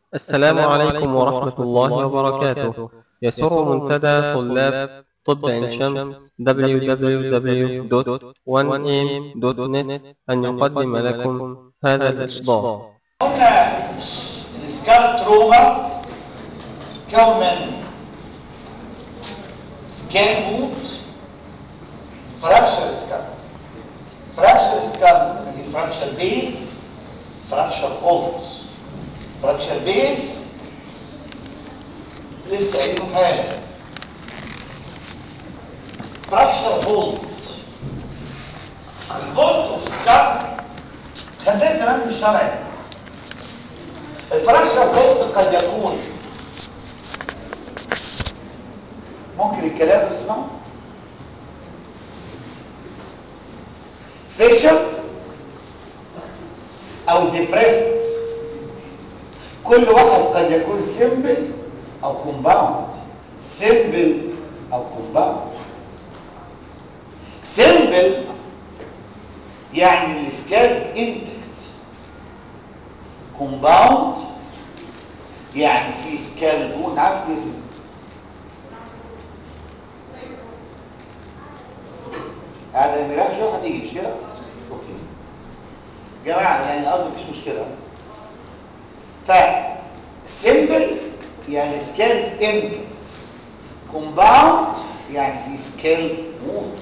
السلام عليكم ورحمة الله وبركاته يسر منتدى طلاب طب عين شمس www.1am.net أن يقدم لكم هذا الإصدار قلنا السكال تروما كون من سكان بوت فراكشر سكال فراكشر سكال يعني فراكشر بيز فراكشر هولز فراكشر بيز لسه قايلين حاجه فراكشر هولز الفولت اوف سكال خدناه زمان في الشرع الفراكشر فولت قد يكون ممكن الكلام تسمعه فيشر او ديبريست كل واحد قد يكون سيمبل او كومباوند سيمبل او كومباوند سيمبل يعني الاسكان انتكت كومباوند يعني في سكان بون عارف ليه قاعد ما يريحش واحد يجي مش كده اوكي جماعه يعني قصدي مفيش مشكله ف سيمبل يعني سكان انتكت كومباوند يعني في سكيل مود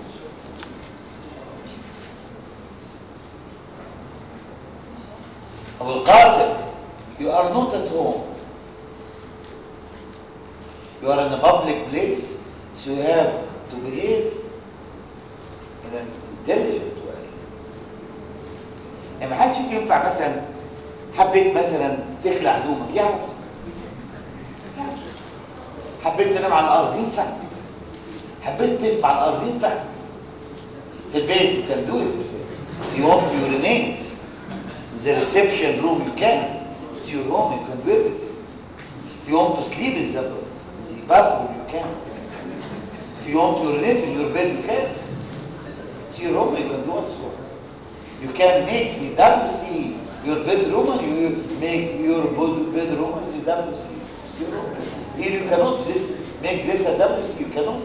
أبو القاسم you are not at home you are in a public place so you have to behave in an intelligent way يعني ما حدش فيكم ينفع مثلا حبيت مثلا تخلع هدومك يعرف يعرف. حبيت تنام على الارض ينفع حبيت تقف على الارض ينفع في البيت you can do it if you want to urinate the reception room you can it's your home you can do everything if you want to sleep in the, the bathroom you can if you want to urinate in your bed you can it's your home you can do also you can make the WC your bedroom and you make your bedroom as the WC it's your home here you cannot this make this a WC you cannot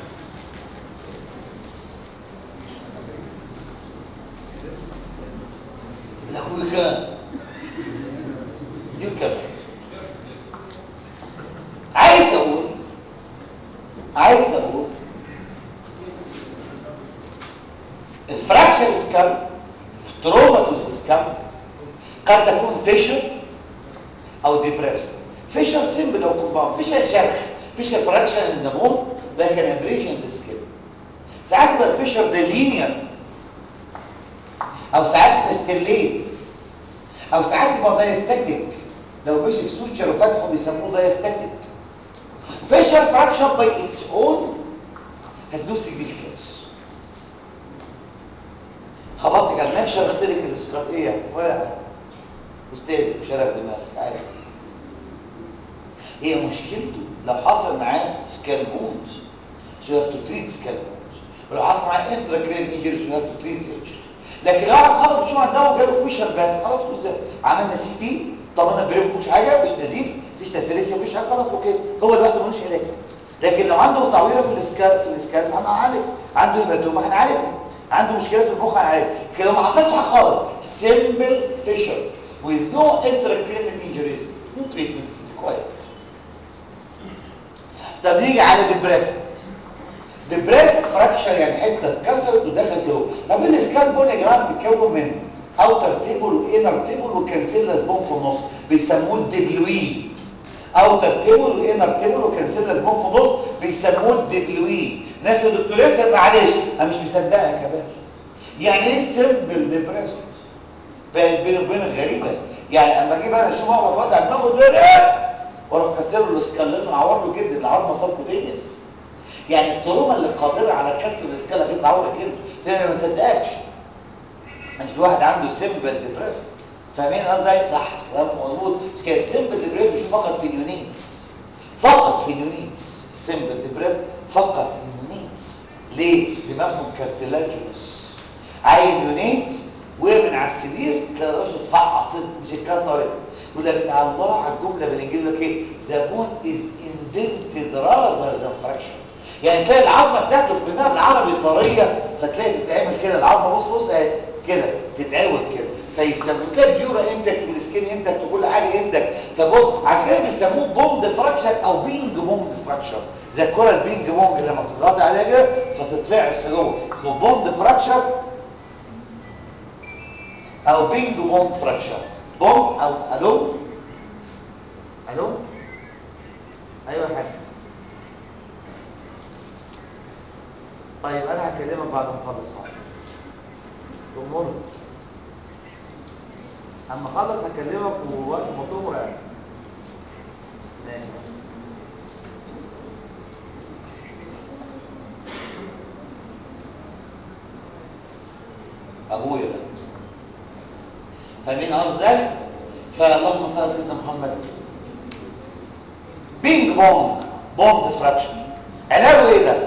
لأخوي كان يكمل عايز أقول عايز أقول الفراكشر سكام تروماتوس سكام قد تكون فيشر أو ديبريس فيشر سيمبل أو كومباوند فيشر شرخ فيشر فراكشر ان ذا بون لكن ابريشنز سكيل ساعات يبقى الفيشر ده لينير او ساعات يبقى ستيليت او ساعات يبقى دايستاتيك لو مشي في سوتشر وفتحه بيسموه دايستاتيك فيشر فراكشر باي اتس اون has no significance خبطت كلمات شرخت لك الاسكار ايه واقع استاذ شرخ دماغك عادي هي مشكلته لو حصل معاه سكال بونز so you have to treat سكال بونز ولو حصل معاه intracranial injury so you have to treat surgery لكن لو واحد خبط شو عنده وجاله فيشر بس خلاص كل عملنا سي بي طبعا البريم مفيش حاجه مفيش نزيف مفيش تاثيرات مفيش حاجه خلاص اوكي هو لوحده ملوش علاج لكن لو عنده تعويره في الاسكال في الاسكال هنعالج عنده هيماتوما هنعالجها عنده مشكله في المخ هنعالج لكن لو ما حصلش حاجه خالص سيمبل فيشر with no intracranial injuries no treatment is required طب نيجي على ديبريست ديبريست فراكشر يعني حته اتكسرت ودخلت جوه طب الاسكال بون يا جماعه بتتكون من اوتر تيبل وانر تيبل وكانسيلاس بون في النص بيسموه الدبلوي اوتر تيبل وانر تيبل وكانسيلاس بون في النص بيسموه الدبلوي ناس يا دكتور ياسر معلش انا مش مصدقك يا باشا يعني ايه سمبل ديبريست بين بين وبين غريبه يعني اما اجيب انا اشوف اقعد وضع دماغه ده واروح كسر له الاسكال لازم اعور له جدا العظمه سبكوتينيوس يعني التروما اللي قادره على كسر الاسكال اكيد تعور كده تاني ما صدقكش مش في واحد عنده سيمبل ديبريس فاهمين قصدي صح كلام مظبوط مش كده السيمبل ديبريس مش فقط في اليونيتس فقط في اليونيتس السيمبل ديبريس فقط في اليونيتس ليه دماغهم كارتلاجونس عايم يونيت وقع من على السرير تلاقي راسه اتفعصت مش اتكسرت يقول لك الله على الجمله بالانجليزي يقول لك ايه ذا بون از اندنتد راذر ذان فراكشن يعني تلاقي العظمه بتاعته منها بالعربي طريه فتلاقي تتعمل كده العظمه بص بص اهي كده تتعوج كده فيسموه تلاقي الديورا اندك والسكين اندك وكل حاجه اندك فبص عشان كده بيسموه بوند فراكشر او بينج بونج فراكشر زي الكره البينج بونج لما بتضغط عليها كده فتتفعس لجوه اسمه بوند فراكشر او بينج بونج فراكشر بونج او الو الو ايوه يا حاج طيب انا هكلمك بعد ما اخلص تمر اما اخلص هكلمك ووقت ما تمر يعني ماشي ابويا ده فمين ارض ذلك فاللهم صل على سيدنا محمد بينج بونج بونج فراكشن علاجه ايه ده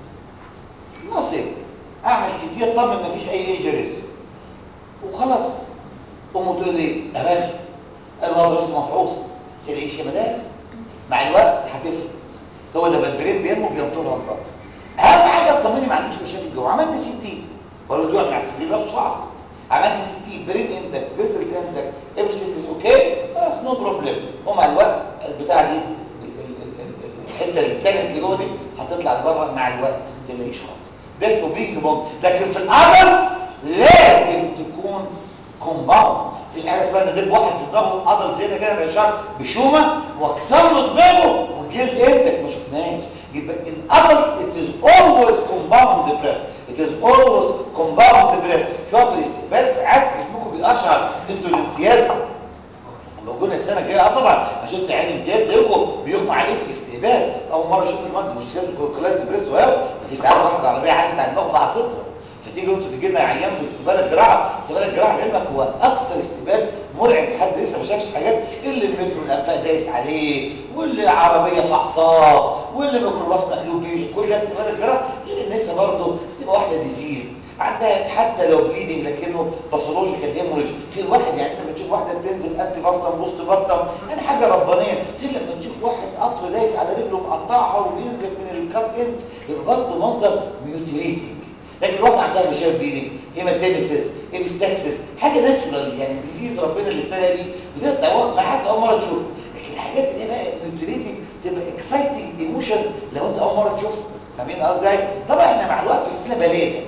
نصيب اعمل سي دي اطمن مفيش اي انجريز وخلاص امه تقول لي يا باشا الوضع لسه مفعوص تلاقيش يا مدام مع الوقت هتفرق هو لما البرين بينمو بينطرها الضغط اهم حاجه اطمني ما عنديش مشاكل جوه عملت سي دي ولا دول من على السرير راسه فعصت عملت سي دي برين عندك فيزلز عندك everything is اوكي خلاص نو بروبلم ومع الوقت البتاع دي الحته اللي التانية اللي جوه دي هتطلع لبره مع الوقت ما تلاقيش خالص ده اسمه بينج بونج لكن في الادلتس لازم تكون كومباوند مفيش حاجه اسمها ان دب واحد في دماغه ادلت زي كده بيشار بشومه واكسر له دماغه والجلد انتك ما شفناهاش يبقى الادلت it is always compound depressed it is always compound depressed شوف الاستقبال ساعات جسمكم بيقشعر انتوا الامتياز لما كنا السنه الجايه اه طبعا انا شفت عين امتياز زيكم بيغمى عليه في الاستقبال اول مره اشوف المهندس مش لازم يكون كلاس ديبريس وهو في ساعات واحده عربيه عدت على دماغه عصتها فتيجي انتوا تجي لنا عيان في استقبال الجراحه استقبال الجراحه علمك هو اكتر استقبال مرعب لحد لسه ما شافش حاجات اللي المترو الانفاق دايس عليه واللي عربيه فحصاه واللي ميكروباص مقلوب بيه كل ده استقبال الجراحه غير النساء برضه تبقى واحده ديزيز عندها حتى لو بليدنج لكنه باثولوجيكال هيموريج غير واحد يعني انت بتشوف واحده بتنزل انتي بارتم بوست بارتم يعني حاجه ربانيه غير لما تشوف واحد قطر دايس على رجله مقطعها وبينزل من الكات انت يبقى برضه منظر ميوتيليتنج لكن واحده عندها فشار بيلي هيماتيمسيس ابستاكسس حاجه ناتشورال يعني ديزيز ربنا اللي ابتلى بيه بتبقى ما حد اول مره تشوفه لكن الحاجات اللي بقى ميوتيليتنج تبقى اكسايتنج ايموشنز لو انت اول مره تشوفها فاهمين قصدي طبعا احنا مع الوقت بيحصل لنا بلاده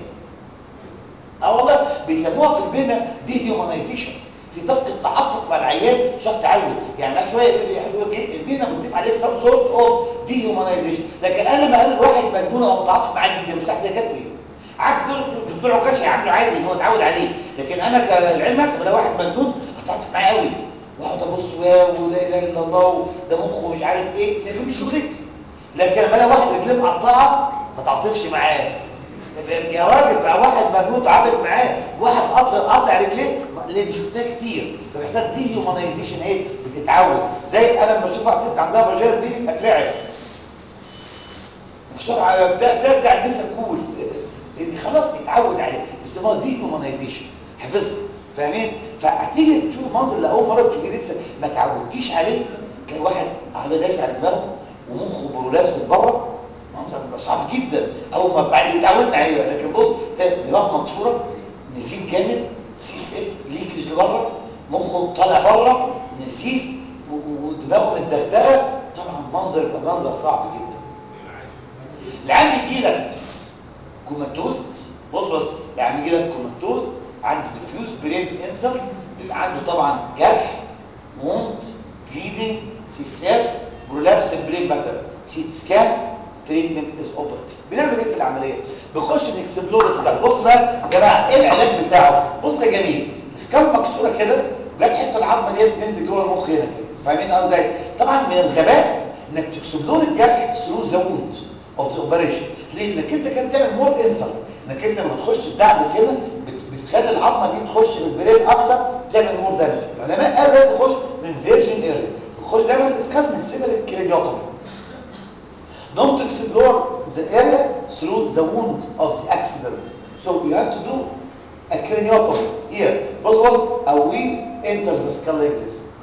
اه والله بيسموها في البينا دي هيومنايزيشن لتفقد تعاطفك مع العيان شاف تعود يعني بعد شويه يقول لك ايه البينا بتضيف عليك سم سورت اوف دي هيومنايزيشن لكن انا لما اقابل واحد مجنون او متعاطف معاه جدا مش تحت سيكاتري عكس دول دكتور عكاش هيعامله عادي ان هو اتعود عليه لكن انا كعلمك لما واحد مجنون هتعاطف معاه قوي واقعد ابص واو ولا اله الا الله ده مخه مش عارف ايه لكن مش شغلتي لكن لما الاقي واحد رجليه مقطعه ما تعاطفش معاه يا راجل بقى واحد مجنون تعاطف معاه واحد قطع قطع رجليه ليه شفناه كتير فبيحصل دي هيومنايزيشن ايه بتتعود زي انا لما اشوف واحد ست عندها فاجينا بيدي اترعب بسرعه ترجع النسا كول لان خلاص اتعود عليه بيسموها دي هيومنايزيشن حفظها فاهمين فهتيجي تشوف المنظر اللي اول مره بتشوفيه لسه ما تعودتيش عليه تلاقي واحد عربيه دايسه على دماغه ومخه برولابس بره منظر بيبقى صعب جدا اول ما بعدين اتعودنا عليه لكن بص دماغه مكسوره نزيف جامد سي سيف ليكج لبره مخه طالع بره نزيف ودماغه متدغدغه طبعا منظر يبقى منظر صعب جدا العيان بيجي لك كوماتوز بص بص العيان بيجي لك كوماتوز عنده ديفيوز برين انسل بيبقى عنده طبعا جرح ووند بليدنج سيساف برولابس البرين باتر سيت سكان تريتمنت از اوبراتيف بنعمل ايه في العمليه بنخش نكسبلور سكال بص بقى يا جماعه ايه العلاج بتاعه بص يا جميل السكال مكسوره كده وجت حته العظمه دي تنزل جوه المخ هنا كده فاهمين قصدي طبعا من الغباء انك تكسبلور الجرح ثرو ذا ووند اوف ذا اوبريشن ليه انك انت كده بتعمل مور انسل انك انت لما تخش تدعبس هنا بتخلي العظمه دي تخش في البرين اكتر تعمل مور دامج العلماء قالوا لازم تخش من فيرجن اريا تخش دايما الاسكال من سيبريت كرينيوتومي don't explore the area through the wound of the accident. So you have to do a craniotomy here. بص بص أو we enter the skull like this.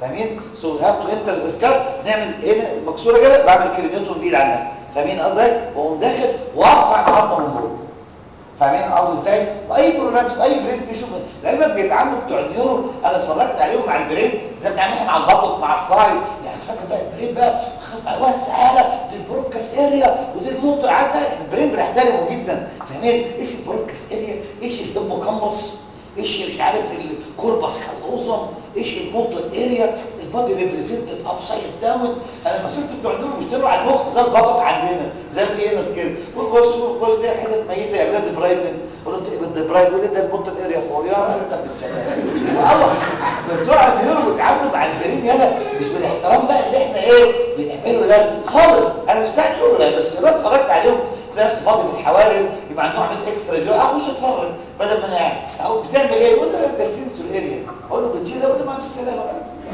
فاهمين سو هاف تو انتر ذا سكال نعمل هنا مكسوره كده بعمل كرينيوتوم بيد عنها فاهمين قصدي واقوم داخل وارفع العظمه من جوه فاهمين قصدي ازاي واي برولابس اي برين بيشوف لعلمك بيتعاملوا بتوع النيورو انا اتفرجت عليهم مع البرين زي ما بنعمل مع البطط مع الصايد يعني فاكر بقى البرين بقى خاص واسعه دي البروكاس اريا ودي الموتور عارف بقى البرين بنحترمه جدا فاهمين ايش البروكاس اريا ايش الهيبوكامبس ايش مش عارف الكوربس كالوزم ايش الموتور اريا البادي ريبريزنتد ابسايد داون انا لما شفت بتوع النور بيشتغلوا على المخ زي البطط عندنا زي الفينس كده وخش وخش ده حتت ميته يا اولاد برايتن قلت ايه بدي برايت يقول لي ده الموتور اريا فور يا راجل ده بالسلام والله بتوع النور بيتعاملوا مع البرين يلا مش بالاحترام بقى اللي احنا ايه بنعمله ده خالص انا مش بتاع النور ده بس لو اتفرجت عليهم تلاقي نفسي فاضي في الحوارز يبقى عندهم عمليه اكسترا جو اخش اتفرج بدل ما انا قاعد اهو بتعمل ايه يقول لي ده السنسور اريا اقول له بتشيل ده ولا ما عندوش سلامه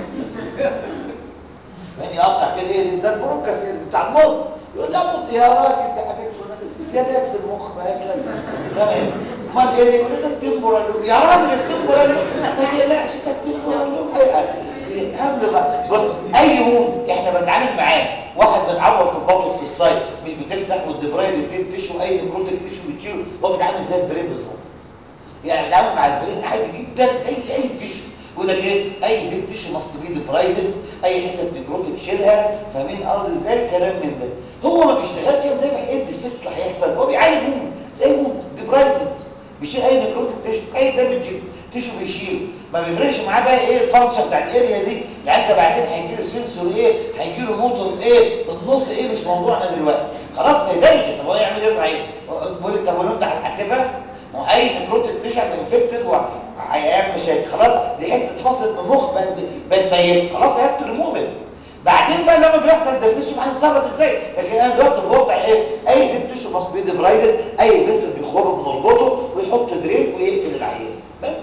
يعني اقطع كده ايه ده البروكاس بتاع الموت يقول لا موت يا راجل ده حاجات زيادات في المخ مالهاش لازمه تمام امال ايه يقول ده التمبورال يا راجل التمبورال ما تقلقش ده التمبورال يتهمل بقى بص اي هون احنا بنتعامل معاه واحد بنعور في البطن في السايد مش بتفتح والدبرايد الدين تشو اي نيكروتيك تشو بتشيله هو بيتعامل زي البرين بالظبط يعني بيتعامل مع البرين عادي جدا زي اي تشو يقول لك ايه اي ديب تشو ماست بي ديبرايدد اي حته نيكروتيك شيلها فاهمين قصدي ازاي كلام من ده هو ما بيشتغلش يدافع ايه الديفيست اللي هيحصل هو بيعالج هون زي هون ديبرايدمنت بيشيل اي نيكروتيك تشو اي دامج تشو بيشيله ما بيفرقش معاه بقى ايه الفانكشن بتاع الاريا دي يعني انت بعدين هيجي له سنسور ايه هيجي له موتور ايه النص ايه مش موضوعنا دلوقتي خلاص ما يدرج طب هو يعمل ايه صحيح بقول لك طب انت هتحاسبها ما هو اي نيكروتيك تشو انفكتد وهيعمل مشاكل خلاص دي حته اتفصلت من المخ بقت بقت ميته خلاص هيبت ريموف بعدين بقى لما بيحصل ديفيشن هنتصرف ازاي لكن انا دلوقتي بوضع ايه اي ديب تشو ماست بي ديبرايدد اي بيسل بيخرج بنربطه ويحط درين ويقفل العيان بس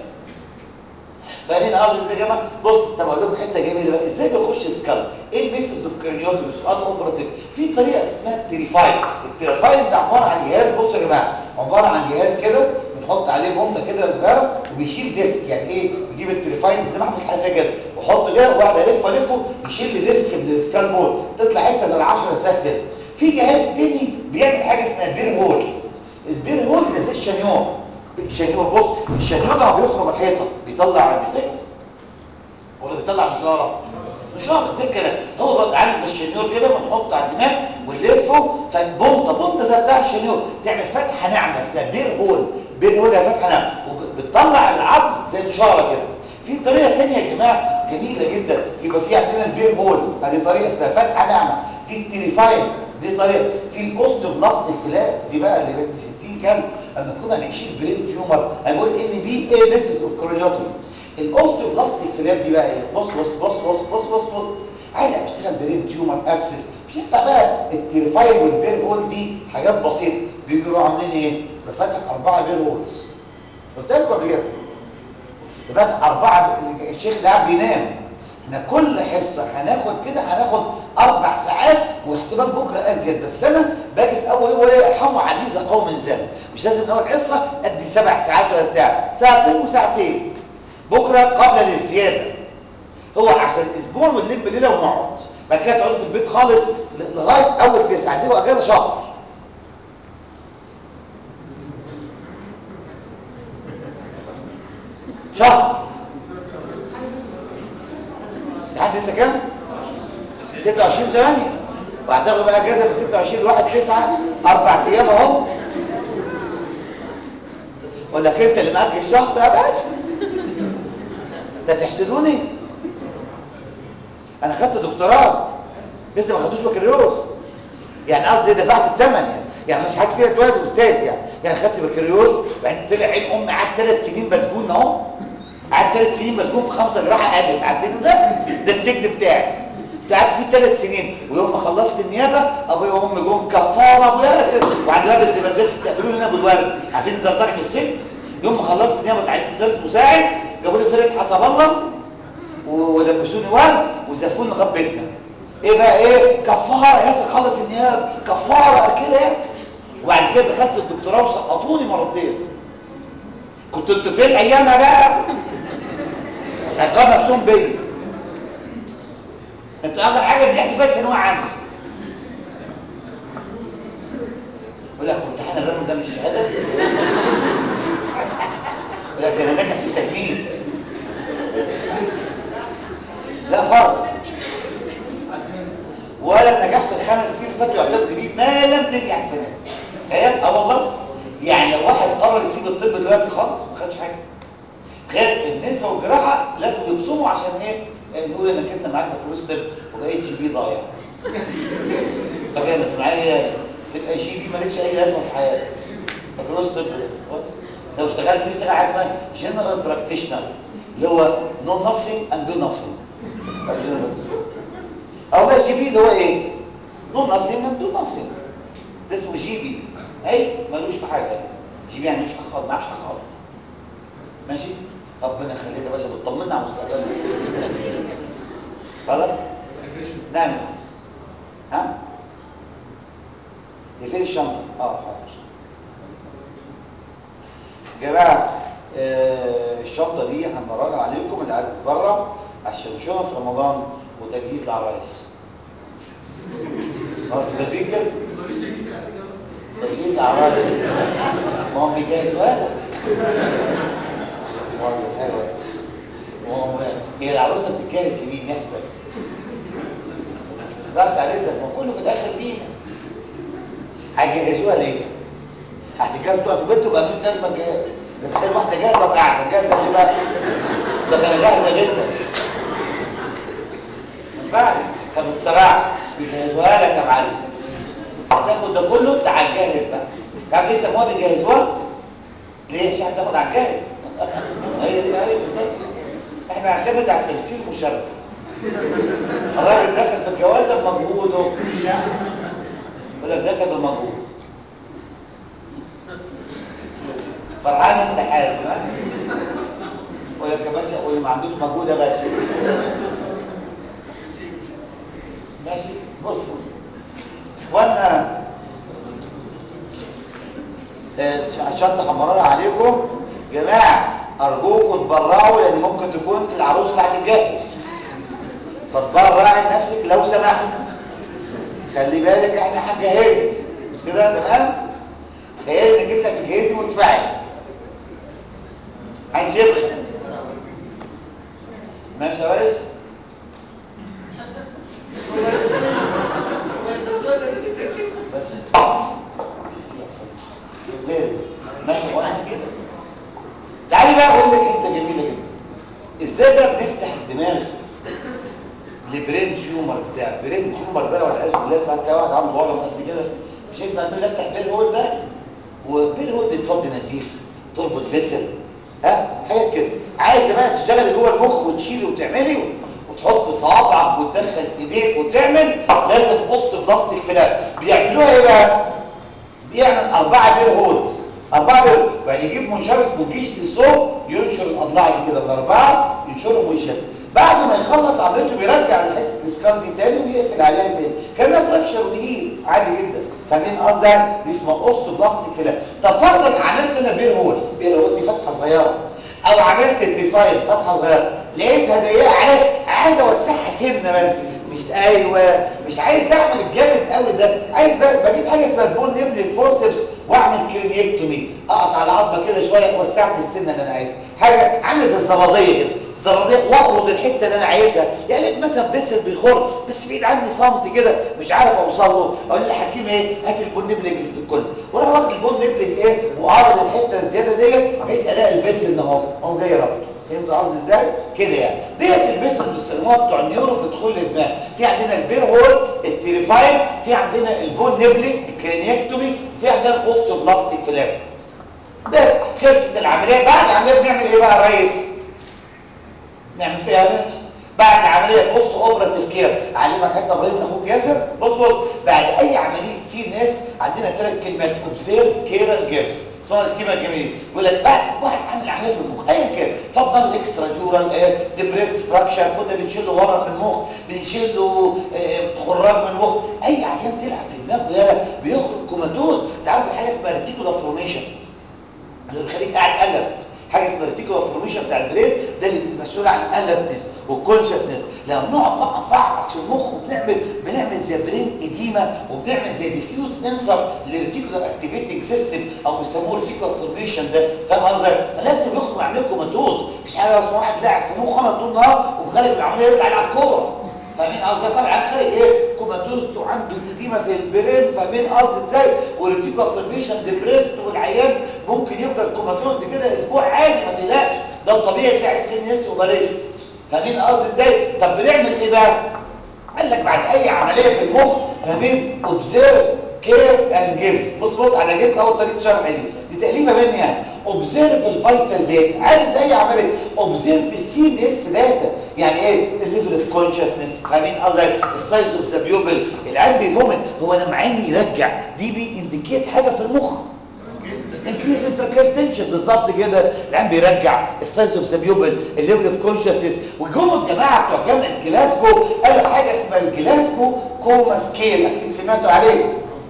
فاهمين قصدي ازاي يا جماعه بص طب اقول لكم حته جميله بقى ازاي بيخش سكال ايه الميثودز اوف كرينيوتومي سؤال اوبراتيف في طريقه اسمها التريفاين التريفاين ده عباره عن جهاز بصوا يا جماعه عباره عن جهاز كده بنحط عليه بومبه كده صغيره وبيشيل ديسك يعني ايه بيجيب التريفاين زي ما احنا بنصحى فيها كده واحطه كده واقعد الف الفه يشيل لي ديسك من السكال بول تطلع حته زي ال10 ساك كده في جهاز تاني بيعمل حاجه اسمها بير هول البير هول ده زي الشنيور الشنيور بص الشنيور لما بيخرم الحيطه بيطلع ديفكت ولا بيطلع نشاره نشاره زي كده هو بقى عامل زي الشنيور كده بنحطه على الدماغ ونلفه فبنطه بنطه زي بتاع الشنيور تعمل فتحه ناعمه اسمها بير هول بير هول هي فتحه ناعمه وبتطلع العظم زي نشاره كده في طريقه ثانيه يا جماعه جميله جدا يبقى في عندنا البير هول هذه طريقه اسمها فتحه ناعمه في التريفاين دي طريقه في الاوستوبلاستيك فلاب دي بقى اللي بنت 60 كلب اما كنا هنشيل برين تيومر هنقول ان بي اي ميثود اوف كوريوتومي الاوستوبلاستيك فلاب دي بقى ايه بص بص بص بص بص بص بص عايز اشتغل برين تيومر ابسس مش ينفع بقى التريفاين والبير هول دي حاجات بسيطه بيجوا عاملين ايه بفتح اربعه بير هولز قلت لكم قبل كده بفتح اربعه الشيخ اللي قاعد بينام احنا كل حصه هناخد كده هناخد اربع ساعات واحتمال بكره ازيد بس انا باجي في اول يوم ايه ارحموا عزيزه قوم زل مش لازم اول حصه ادي سبع ساعات ولا بتاع ساعتين وساعتين بكره قبل الزياده هو عشان اسبوع بنلم ليله ونقعد بعد كده تقعدوا في البيت خالص لغايه اول تسعه دي اجازه شهر شهر لحد لسه كام 26 8 وهتاخدوا بقى اجازه من 26 ل 1 9 اربع ايام اهو ولا انت اللي معاك الشهر يا باشا انت تحسدوني انا خدت دكتوراه لسه ما خدتوش بكالوريوس يعني قصدي دفعت الثمن يعني يعني مش حاجه فيها اتولد استاذ يعني يعني خدت بكالوريوس بعدين طلع عين امي قعدت ثلاث سنين مسجون اهو قعدت ثلاث سنين مسجون في خمسه جراحه قلب عارفينه ده ده السجن بتاعي قعدت فيه ثلاث سنين ويوم ما خلصت النيابه ابويا وامي جم كفاره ابويا ياسر وعند باب الدبرداس استقبلوني هنا بالورد عارفين زرطاني من السجن يوم ما خلصت النيابه اتعينت مدرس مساعد جابوا لي فرقه حسب الله ولبسوني ورد وزفوني لغايه بيتنا ايه بقى ايه كفاره ياسر خلص النيابه كفاره كده يعني وبعد كده دخلت الدكتوراه وسقطوني مرتين كنت انتوا فين ايامها بقى مش هيقارن نفسهم بيا انتوا اخر حاجه بنحكي فيها ثانويه عامه يقول لك امتحان الرمل ده مش شهاده يقول لك انا ناجح في التجميل لا خالص ولا النجاح في الخمس سنين اللي فاتوا يعتد بيه ما لم تنجح السنه دي. تخيل اه والله يعني لو واحد قرر يسيب الطب دلوقتي خالص ما خدش حاجه تخيل النساء والجراحه لازم يبصموا عشان ايه آه، نقول انك انت معاك بكالوريوس طب وبقيت جي بي ضايع فكان في معايا تبقى جي بي مالكش اي لازمه في حياتك بكالوريوس طب ده خلاص لو اشتغلت فيه اشتغل حاجه اسمها جنرال براكتيشنر اللي هو نو ناثينج اند دو ناثينج او ده جي بي اللي هو ايه نو ناثينج اند دو ناثينج ده اسمه جي بي اي ملوش في حاجه جي بي يعني ملوش حق خالص ما عرفش حق خالص ماشي ربنا يخليك يا باشا بتطمنا على مستقبلنا خلاص نعم ها دي فين الشنطه اه حاضر جماعه آه الشنطه دي هنبررها عليكم اللي عايز يتبرع عشان شنط رمضان وتجهيز العرايس اه انتوا كاتبين كده تجهيز العرايس ما هم بيجهزوا هذا والله حلوه وهو هي العروسه بتتجهز لمين نحبه ما تقدرش عليه زي ما كله في الاخر لينا هيجهزوها ليه؟ هتتجوز تقعد في بنت وبقى مش لازم جهاز تخيل واحده جاهزه وقاعده جاهزه ليه بقى؟ ده كان جاهزه جدا ما ينفعش فما تسرعش بيجهزوها لك يا معلم هتاخد ده كله انت على الجاهز بقى تعرف ليه سموها بيجهزوها؟ ليه؟ عشان هتاخد على الجاهز هي دي هي بالظبط احنا هنعتمد على التمثيل المشرف الراجل دخل في الجوازه بمجهوده يقول لك دخل بمجهود فرحان انت حازم ها يقول لك يا باشا قول ما عندوش مجهود يا باشا ماشي بصوا اخوانا الشنطه حمرانه عليكم جماعه ارجوكم تبرعوا لان ممكن تكون انت العروس اللي هتتجهز فتبرعي لنفسك لو سمحت خلي بالك احنا هنجهزك مش كده تمام تخيل انك انت هتجهزي وتدفعي عايز يبخل ماشي يا ريس بس غير ماشي واحد كده تعالي بقى اقول لك حته جميله جدا ازاي بقى بنفتح الدماغ لبرين تيومر بتاع برين تيومر بقى والعياذ بالله ساعات تلاقي واحد عنده ورم قد كده مش هينفع اعمل افتح بير هول بقى وبير هول دي تفضي نزيف تربط فيسل ها حاجات كده عايزه بقى تشتغلي جوه المخ وتشيلي وتعملي وتحط صوابعك وتدخل ايديك وتعمل لازم قص بلاستيك في ده بيعملوها ايه بقى؟ بيعمل اربعه بير هولز أربعة بير يعني يجيب منشار اسمه جيش للصوت ينشر الأضلاع دي كده الأربعة ينشرهم ويشد بعد ما يخلص عمليته بيرجع حته الاسكان دي تاني ويقفل عليها تاني كانها فراكشر ودقيق عادي جدا فاهمين قصدي دي اسمها قص بلاستيك فيلم طب فرضا عملت انا بير هول بير هول دي فتحه صغيره او عملت البيفايل فتحه صغيره لقيتها ضيقه عليا عايز اوسعها سنه بس مش ايوه مش عايز اعمل الجامد قوي ده عايز بجيب حاجه اسمها البون نبل فورسبس واعمل كرينيكتومي اقطع العظمه كده شويه وسعت السنه اللي انا عايزها حاجه عامله زي الزراديه كده زراديه واخرج الحته اللي انا عايزها يعني مثلا فيسل بيخر بس بعيد عني سنتي كده مش عارف اوصل له اقول للحكيم ايه هات البون نبل يجلس الكل وانا واخد البون نبل ايه وعارض الحته الزياده ديت بحيث الاقي الفيسل اهو اهو جاي رابطه فهمت قصدي ازاي كده يعني ديت البيس باستخدامها بتوع النيورو في دخول الدماغ في عندنا البير هول التيريفاين في عندنا البون نبلي الكرينيكتومي وفي عندنا الاوستو بلاستيك فلاب بس خلصت العمليه بعد العمليه بنعمل ايه بقى يا ريس نعمل فيها يا باشا بعد العمليه بوست اوبراتيف كير اعلمك حته ابراهيم اخوك ياسر بص بص بعد اي عمليه سي ناس عندنا ثلاث كلمات اوبزيرف كير اند جيف اسمها سكيما جميل يقول لك بعد واحد عامل عمليه في المخ ايا كان اتفضل اكسترا ديورال ايه ديبريست فراكشر كنا بنشيل له ورم من المخ بنشيل له اه خراج من المخ اي عيان تلعب في دماغه يالا بيخرج كوماتوز تعرف حاجه اسمها ريتيكولا فورميشن اللي بيخليك قاعد الرت حاجه اسمها ريتيكولا فورميشن بتاع البرين ده اللي مسؤول عن الالرتنس والكونشسنس لما بنقعد بقى نفعص في المخ وبنعمل بنعمل زي برين اديما وبنعمل زي ديفيوز انسر للريتيكولار اكتيفيتنج سيستم او بيسموه ريتيكولار فورميشن ده فاهم قصدي فلازم يخرج عاملين كوماتوز مش حاجه بس واحد لاعب في مخه انا طول النهار وبخارج العمليه يطلع يلعب كوره فاهمين قصدي طبعا خارج ايه كوماتوز عنده اديمه في البرين فاهمين قصدي ازاي والريتيكولار فورميشن ديبريست والعيان ممكن يفضل كوماتوز كده اسبوع عادي ما تقلقش ده الطبيعي بتاع السن اس اوبريشن فاهمين قصدي ازاي طب بنعمل ايه بقى قال لك بعد اي عمليه في المخ فاهمين اوبزيرف كير اند جيف بص بص على جيف اول طريقه شرح دي دي تقليبه مني يعني اوبزيرف الفيتال داتا عارف زي عمليه اوبزيرف السي ان اس داتا يعني ايه الليفل اوف كونشسنس فاهمين قصدي السايز اوف ذا بيوبل العين بيفومت هو لما عيني يرجع دي بينديكيت حاجه في المخ انكريز انتركال تنشن بالظبط كده العين بيرجع السايز اوف ذا بيوبل الليفل اوف كونشسنس وجم الجماعه بتوع جامعه جلاسكو قالوا حاجه اسمها الجلاسكو كوما سكيل اكيد سمعتوا عليه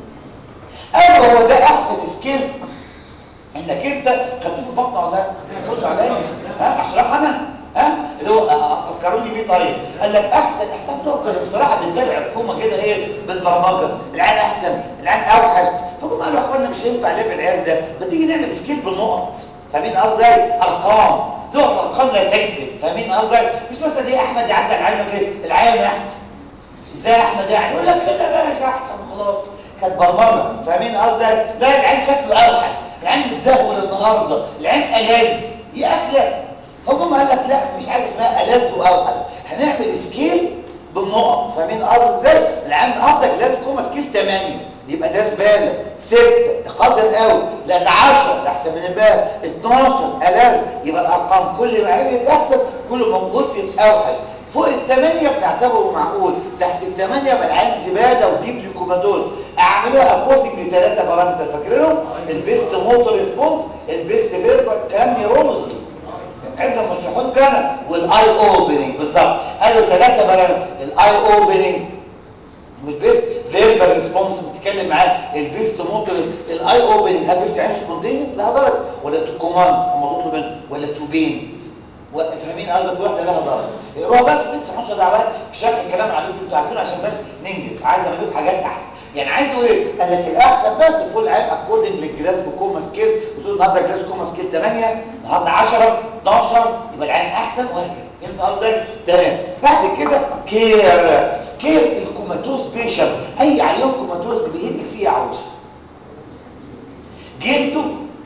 قالوا هو ده احسن سكيل انك انت خدته في البطن ولا لا ترد عليا ها اشرح انا ها اللي هو فكروني بيه طيب قال لك احسن حسبته كان بصراحه بنتابع الحكومه كده ايه بالبرمجه العين احسن العين اوحش فقام قالوا يا اخوانا مش هينفع لعب العيال ده ما تيجي نعمل سكيل بالنقط فاهمين قصدي ارقام نقط الارقام لا تكسب فاهمين قصدي مش مثلا ايه احمد يعدي على عينك ايه العين احسن ازاي يا احمد يعني يقول لك كده باشا احسن وخلاص كانت برمجه فاهمين قصدي لا العين شكله اوحش العين متدهول النهارده العين الذ دي اكله فهم قال لك لا مفيش حاجه اسمها الذ واوحش هنعمل سكيل بالنقط فاهمين قصدي ازاي العين النهارده لازم تكون سكيل 8 يبقى ده زباله 6 قذر قوي لا ده 10 ده احسن من امبارح 12 الذ يبقى الارقام كل ما عرفت احسن كل ما وصلت اوحش فوق الثمانية بنعتبره معقول تحت الثمانية بالعين زبالة وديب ليكوماتول اعملها اكوردنج لثلاثة بارامتر فاكرينهم البيست موتور ريسبونس البيست فيربال كلام يرمز عند المصلحون كان والاي اوبننج بالظبط قالوا ثلاثة بارامتر الاي اوبننج والبيست فيربال ريسبونس بتتكلم معاه البيست موتور الاي اوبننج هل بيست عين سبوندينيوس لا درجه ولا تو كوماند هم تطلب منه ولا تو بين فاهمين قصدك واحده لها ضرر اقراها بقى في بيت 10 دعوات في شرح الكلام على اللي انتوا عارفينه عشان بس ننجز عايز اعمل لكم حاجات احسن يعني عايز اقول ايه قال لك الاحسن بقى تفول عين اكوردنج للجلاسكو كوما سكيل بتقول النهارده جلاسكو كوما سكيل 8 النهارده 10 12 يبقى العين احسن وهكذا فهمت قصدي تمام بعد كده كير كير الكوماتوز بيشن اي عيان كوماتوز بيهمك فيه عروسه جلده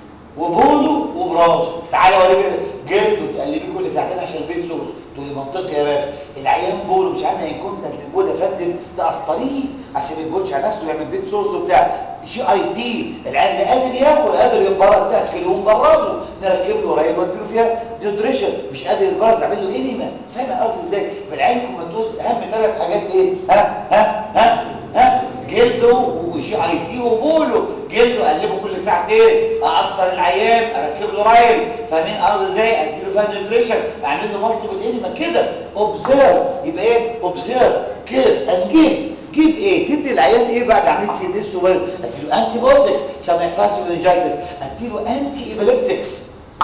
وبوله وبراسه تعالى اوريك جلده تقلبيه كل ساعتين عشان البيت سوس تقول لي منطقي يا باشا العيان بوله مش عارف ان كنت البول يا فندم تقسطريه عشان ما يبولش على نفسه يعمل بيت سوس وبتاع شي اي تي العيان لا قادر ياكل قادر يتبرز تاكله ونبرزه نركب له ريل ونديله فيها نيوتريشن مش قادر يتبرز اعمل له انيما فاهم قصدي ازاي بالعين كوماتوز اهم ثلاث حاجات ايه ها ها ها ها جلده وجي اي تي وبوله جلده اقلبه كل ساعتين اقصر العيان اركب له رايل فاهمين قصدي ازاي اديله فيها نيوتريشن اعمل له مالتيبل انيما كده اوبزيرف يبقى ايه اوبزيرف كير اند جيف جيب ايه تدي العيان ايه بعد عمليه سي دي سوبر اديله انتي بايوتكس عشان ما يحصلش مننجايتس اديله انتي ايبيليبتكس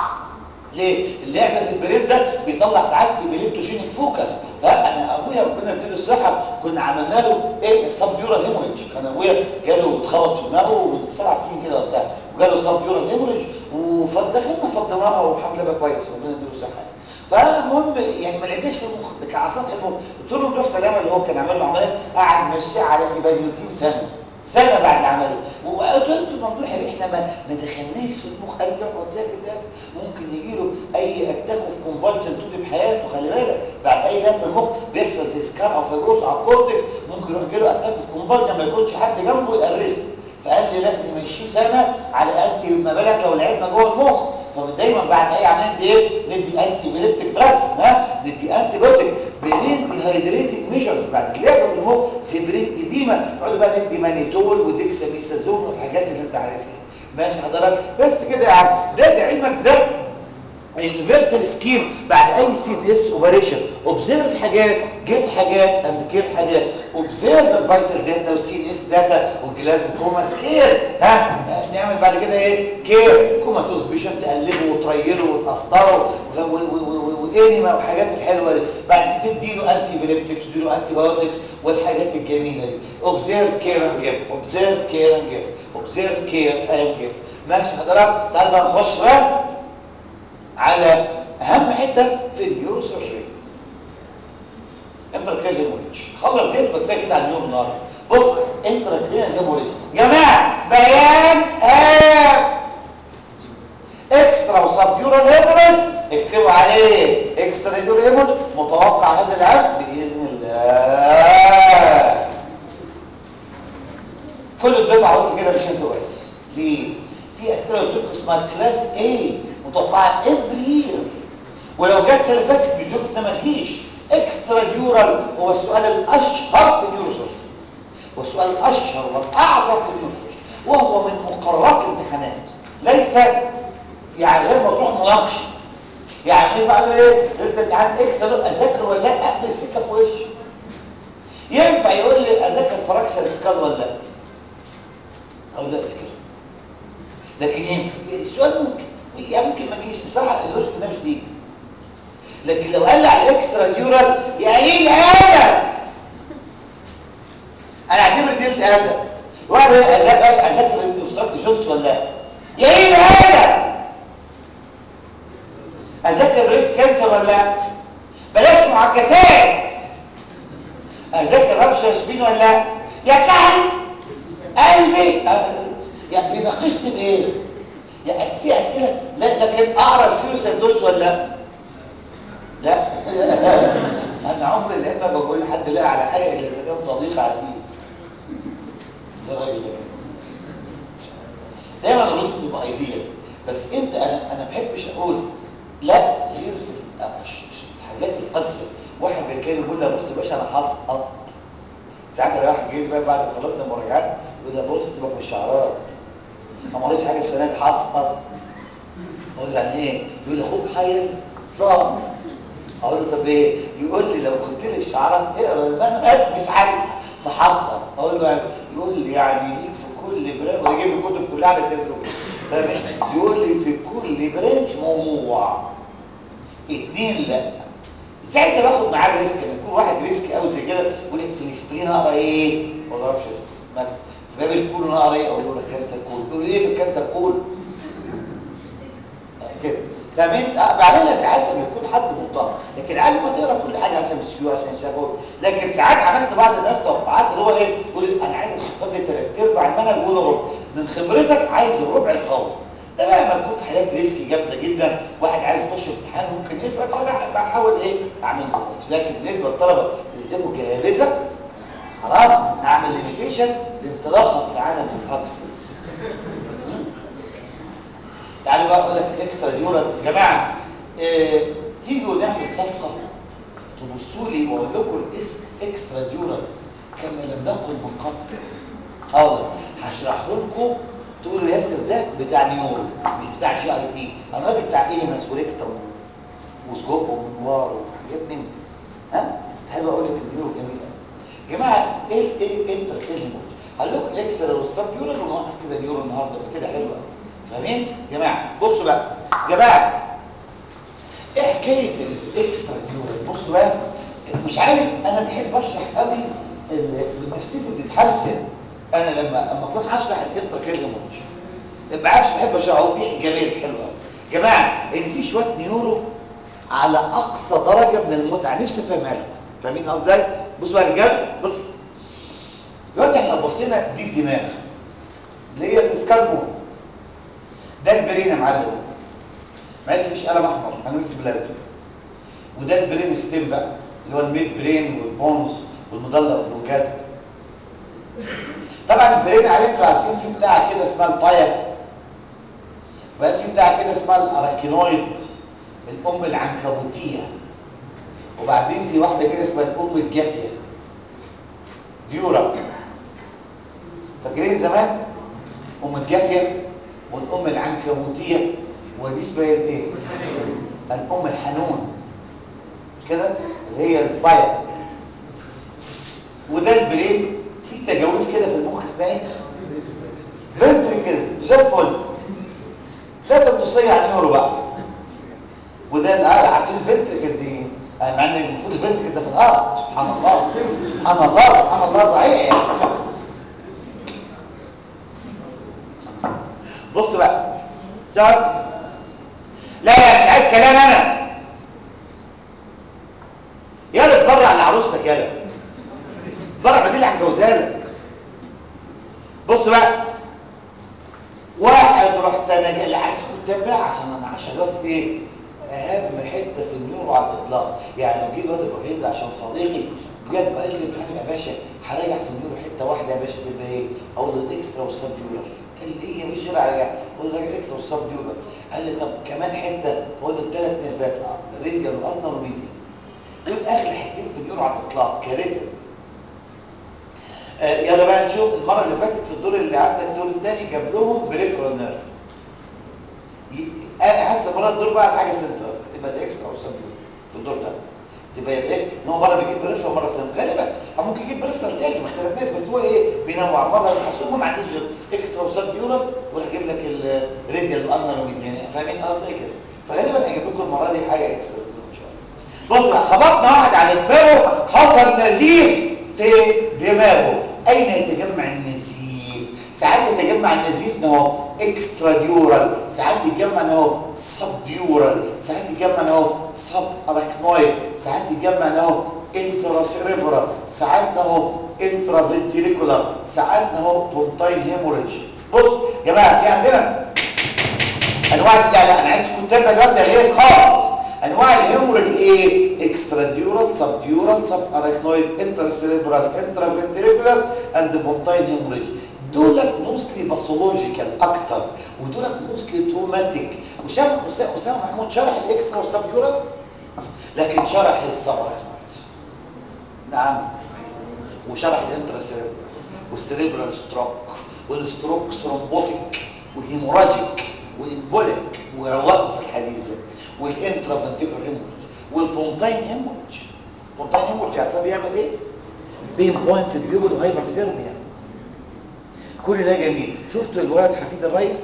ليه اللعبه في البريد ده بيطلع ساعات ايبيليبتوجينيك فوكس لا انا ابويا ربنا يديله الصحه كنا عملنا له ايه السبيورال هيموريدج كان ابويا جاله اتخبط في دماغه من سبع سنين كده وبتاع وجاله سبيورال هيموريدج ودخلنا فضيناها والحمد لله كويس ربنا يديله الصحه فالمهم يعني ما لعبناش في المخ ده كان على سطح المخ قلت له ممدوح سلامه اللي هو كان عامل له عمليه قعد ماشيه على ايبانيوتين سنه سنه بعد العمليه وقلت له ممدوح يا احنا ما ما دخلناش في المخ قال لي اقعد ساكت ده ممكن يجي له اي اتاك اوف كونفالجن طول بحياته خلي بالك بعد اي لف في المخ بيحصل زي سكار او فيبروس على الكورتكس ممكن يجي له اتاك اوف كونفالجن ما يكونش حد جنبه يقرص فقال لي لا نمشيه سنه على انتي ما بالك لو لعبنا جوه المخ فدايما بعد اي عمليه دي ايه ندي انتي بيليبتيك دراجز ها ندي انتي بيوتيك برين ديهايدريتنج ميجرز بعد اللعب في المخ في برين اديمه نقعد بقى ندي مانيتول وديكساميثازون والحاجات اللي انت عارفها ماشي حضرتك بس كده يا عم ده ده علمك ده اليونيفرسال سكيم بعد اي سي دي اس اوبريشن اوبزيرف حاجات جيت حاجات اند كير حاجات اوبزيرف الفيتال داتا والسي دي اس داتا والجلازم كوما سكير ها نعمل بعد كده ايه كير كوماتوز بيشن تقلبه وتريله وتقسطره والانيما والحاجات الحلوه دي بعد كده تديله انتي بيليبتكس تديله انتي بايوتكس والحاجات الجميله دي اوبزيرف كير اند جيف اوبزيرف كير اند جيف اوبزيرف كير اند جيف ماشي حضرتك تعال بقى نخش بقى على اهم حته في النيوروسيرجري انتركرينال هيموريج خلص دي يبقى كفايه كده على اليوم النهارده بص انتركرينال هيموريج جماعه بيان هام اكسترا وسبيورال هيموريج اكتبوا عليه اكسترا هيموريج متوقع هذا العام باذن الله كل الدفعه قلت كده مش انتوا بس ليه في اسئله قلت لكم اسمها كلاس A متوقعه افري يير ولو جت السنه اللي فاتت مش دكتور ما تجيش اكسترا ديورال هو السؤال الاشهر في النيوروسيرجري والسؤال الاشهر والاعظم في النيوروسيرجري وهو من مقررات الامتحانات ليس يعني غير مطروح مناقشه يعني ايه بقى ايه انت امتحان اكسترا اذاكر ولا لا اقفل السكه في وشي ينفع يقول لي اذاكر فراكشن سكال ولا لا اقول لا اذاكر لكن ينفع السؤال ممكن يعني ممكن ما يجيش بصراحه الريسك ده مش ليه لكن لو قال لي على الاكسترا ديورال يا ايه ادم انا اعتبر دي ادم واحد اذاكر ايش اذاكر اوستراكت جونز ولا لا يا ايه ادم اذاكر بريست كانسر ولا لا بلاش معاكسات اذاكر ربشه سبين ولا لا يا كحل قلبي يعني بيناقشني في ايه يعني في اسئله لا لكن اقرا السيروسيدوس ولا لا لا انا عمري اللي ما بقول لحد لا على حاجه الا اذا كان صديق عزيز زي الراجل ده كده دايما الرد تبقى ايديال بس انت انا انا ما بحبش اقول لا غير في الحاجات القاسيه واحد بيتكلم يقول لي بص يا باشا انا هسقط ساعات لو واحد جاي بقى بعد ما خلصنا المراجعات يقول لي بص سيبك من الشعارات انا ما قريتش حاجه السنه دي هسقط اقول له يعني ايه يقول لي اخوك حيز صام اقول له طب ايه يقول لي لو قلت لي الشعارات اقرا انا مش عارف فحافظها اقول له يقول لي يعني ليك في كل برانش ويجيب لي الكتب كلها على صدره تمام يقول لي في كل برانش موضوع اثنين لا ساعتها باخد معاه الريسك لما يكون واحد ريسك قوي زي كده يقول لي في الاسبرين اقرا ايه ما اعرفش اسمه مثلا في باب الكول انا اقرا ايه اقول له كانسر كول تقول لي ايه في الكانسر كول كده فاهمين بعملها ساعات لما يكون حد مضطر لكن عادي ما تقرا كل حاجه عشان مسكيو عشان شافه لكن ساعات عملت بعض الناس توقعات اللي هو ايه يقول انا عايزك تكتب لي ثلاث ارباع المنهج ولا ربع من خبرتك عايز الربع القوي ده بقى لما تكون في حالات ريسكي جامده جدا واحد عايز يخش امتحان ممكن يسرق فانا بحاول ايه اعمل ده لكن بالنسبه للطلبه اللي يلزموا جهابذه حرام اعمل ليميتيشن لانطلاقا في عالم الهكس تعالوا بقى اقول لك الاكسترا ديورال يا جماعه إيه تيجوا نعمل صفقه تبصوا لي واقول لكم الاسم اكسترا ديورال كما لم نقل من قبل حاضر هشرحه لكم تقولوا ياسر ده بتاع نيورو مش بتاع جي اي تي انا راجل بتاع ايه مسؤوليكتر وسجوب ومنوار وحاجات من ها تعالوا اقول لك النيورو جميل يا جماعه ايه ايه انتر كلمه هقول لكم الاكسترا والسب ديورال ونوقف كده نيورو النهارده كده حلو قوي فاهمين جماعه بصوا بقى جماعه ايه حكايه الاكسترا ديورال بصوا بقى مش عارف انا بحب اشرح قوي نفسيتي بتتحسن انا لما اما اكون هشرح الانتر كده ماتش ما عارفش بحب اشرح هو في جمال حلوه قوي جماعه ان في شويه نيورو على اقصى درجه من المتعه نفسي افهمها لكم فاهمين ازاي بصوا يا رجال بصوا دلوقتي احنا بصينا دي الدماغ اللي هي الاسكالبون ده البرين يا معلم ما يسميش قلم احمر انا نفسي بلازم وده البرين ستيم بقى اللي هو الميد برين والبونز والمضلع والبلوكات طبعا البرين عليكم عارفين في بتاع كده اسمها البايا وبقى في بتاع كده اسمها الاراكينويد الام العنكبوتيه وبعدين في واحده كده اسمها الام الجافيه ديورا فاكرين زمان ام الجافيه والام العنكبوتيه ودي اسمها ايه الام الحنون كده اللي هي البايا وده البرين في تجاويف كده في المخ اسمها ايه فنتريكل زي الفل لا تنتصي على النيورو بقى وده العقل عارفين الفنتريكل سبحان الله سبحان الله سبحان الله ضعيف يعني بص بقى شايف لا لا مش عايز كلام انا يلا اتبرع لعروستك يلا اتبرع بدي اللي هتجوزها لك بص بقى واحد رحت انا جاي اللي عايز كنت بقى عشان انا عايش دلوقتي في ايه اهم حته في النور على الاطلاق يعني لو جه الواد ابراهيم ده عشان صديقي بجد قال لي امتحان يا باشا هراجع في النور حته واحده يا باشا تبقى ايه اقول له الاكسترا والسبديورال قال لي ايه مفيش غير عليها اقول له راجع اكسترا والسبديورال قال لي طب كمان حته اقول له الثلاث نيرفات ريديال والالنر وميديال دول اغلى حتتين في النور على الاطلاق كارثه آه يلا بقى نشوف المره اللي فاتت في الدور اللي عدى الدور الثاني جاب لهم بريفرال نيرف انا حاسس المره الدور بقى على حاجه سنترال تبقى الاكسترا والسبديورال في الدور ده تبقى ايه ان هو مره بيجيب بريفرال ومره سنترال غالبا او ممكن يجيب بريفرال تاني ما اختلفناش بس هو ايه بينوع مره اصل ما عنديش غير اكسترا وسبديورال وراح اجيب لك الريديال والانر وميديان فاهمين قصدي كده فغالبا هجيب لكم المره دي حاجه اكسترا ان شاء الله بص بقى خبطنا واحد على دماغه حصل نزيف في دماغه اين يتجمع النزيف ساعات يتجمع النزيف اهو اكسترا ديورال ساعات يتجمع اهو سب ديورال ساعات يتجمع اهو سب اراكنويد ساعات يتجمع اهو انترا سيريبرال ساعات اهو انترا فنتريكولار ساعات اهو بونتاين هيموريدج بص يا جماعه في عندنا انواع لا لا انا عايز كنت دلوقتي غير خالص انواع الهيموريج ايه اكسترا ديورال سب ديورال سب اراكنويد انترا سيريبرال انترا فنتريكولار اند بونتاين هيموريدج دولت موستلي باثولوجيكال اكتر ودولت موستلي تروماتيك وشرح اسامه محمود شرح الاكسترا والسب ديورال لكن شرح السب اراكنويد نعم وشرح الانترا سيريبرال والسيريبرال ستروك والستروك ثرومبوتيك وهيموراجيك وامبوليك وروقوا في الحديث ده والانترا فنتيكولار هيموريج والبونتاين هيموريج البونتاين هيموريج عارفه بيعمل ايه بين بوينتد بيوبل وهايبر سيرميا كل ده جميل شفتوا الولد حفيد الرئيس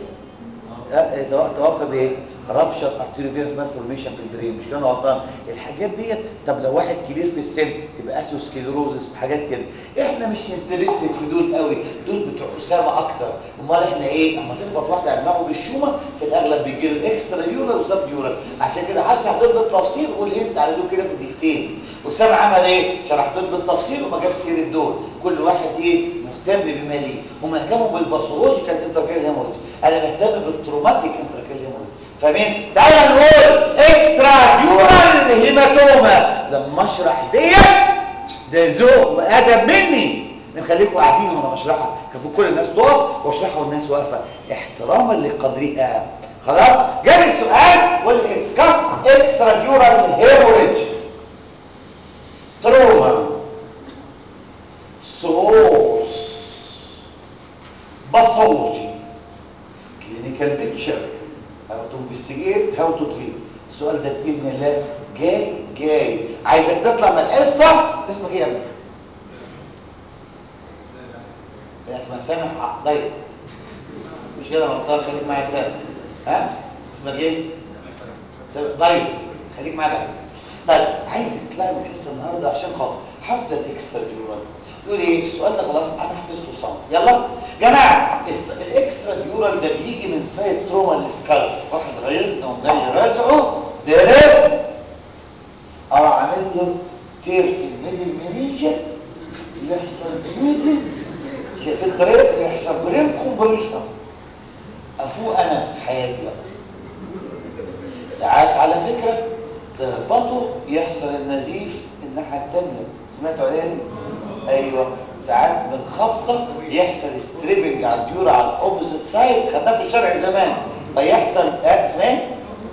أه توفى بايه رابشر ارتيريفيرس مالفورميشن في البرين مش كان غلطان الحاجات ديت طب لو واحد كبير في السن يبقى اسوسكليروزس حاجات كده احنا مش انترستد في دول قوي دول بتوع اسامه اكتر امال احنا ايه اما تخبط واحده على دماغه بالشومه في الاغلب بيجي له اكسترا يورال وسب يورال عشان كده هشرح دول بالتفصيل وقول انت على دول كده في دقيقتين اسامه عمل ايه شرح دول بالتفصيل وما جاب سيره دول كل واحد ايه مهتم بما ليه هم اهتموا بالباثولوجيكال انتركال هيموريج انا بهتم بالتروماتيك انتركال هيموريج فاهمين تعالى نقول اكسترا ديورال هيماتوما لما اشرح ديت ده ذوق وادب مني نخليكم قاعدين وانا بشرحها كفو كل الناس تقف واشرحها والناس واقفه احتراما لقدرها خلاص جالي السؤال والاسكاس اكسترا ديورال هيموريج تروما سورس باثولوجي كلينيكال بيكتشر how to investigate how to treat السؤال ده باذن الله جاي جاي عايزك تطلع من الحصه اسمك ايه يا ابني اسمك سامح ضيق مش كده مختار خليك معايا سامح ها اسمك ايه سامح ضيق خليك معايا بعد طيب عايزك تطلعي من الحصه النهارده عشان خاطر حافظه الاكسترا ديورال تقول ايه السؤال ده خلاص انا حفظته صم يلا جماعه الاكسترا ديورال ده بيجي من سايد تروما السكال واحد غيرنا وجاي رازعه ضرب او عامل له تير في الميدل منيجر يحصل ميدل في الطريق يحصل برين كومبريشن افوق انا في حياتي بقى ساعات على فكره تخبطه يحصل النزيف الناحيه الثانيه سمعتوا عليها دي ايوه ساعات من خبطه يحصل ستريبنج على الديورة على الاوبوزيت سايد خدناه في الشرع زمان فيحصل اه اسمها ايه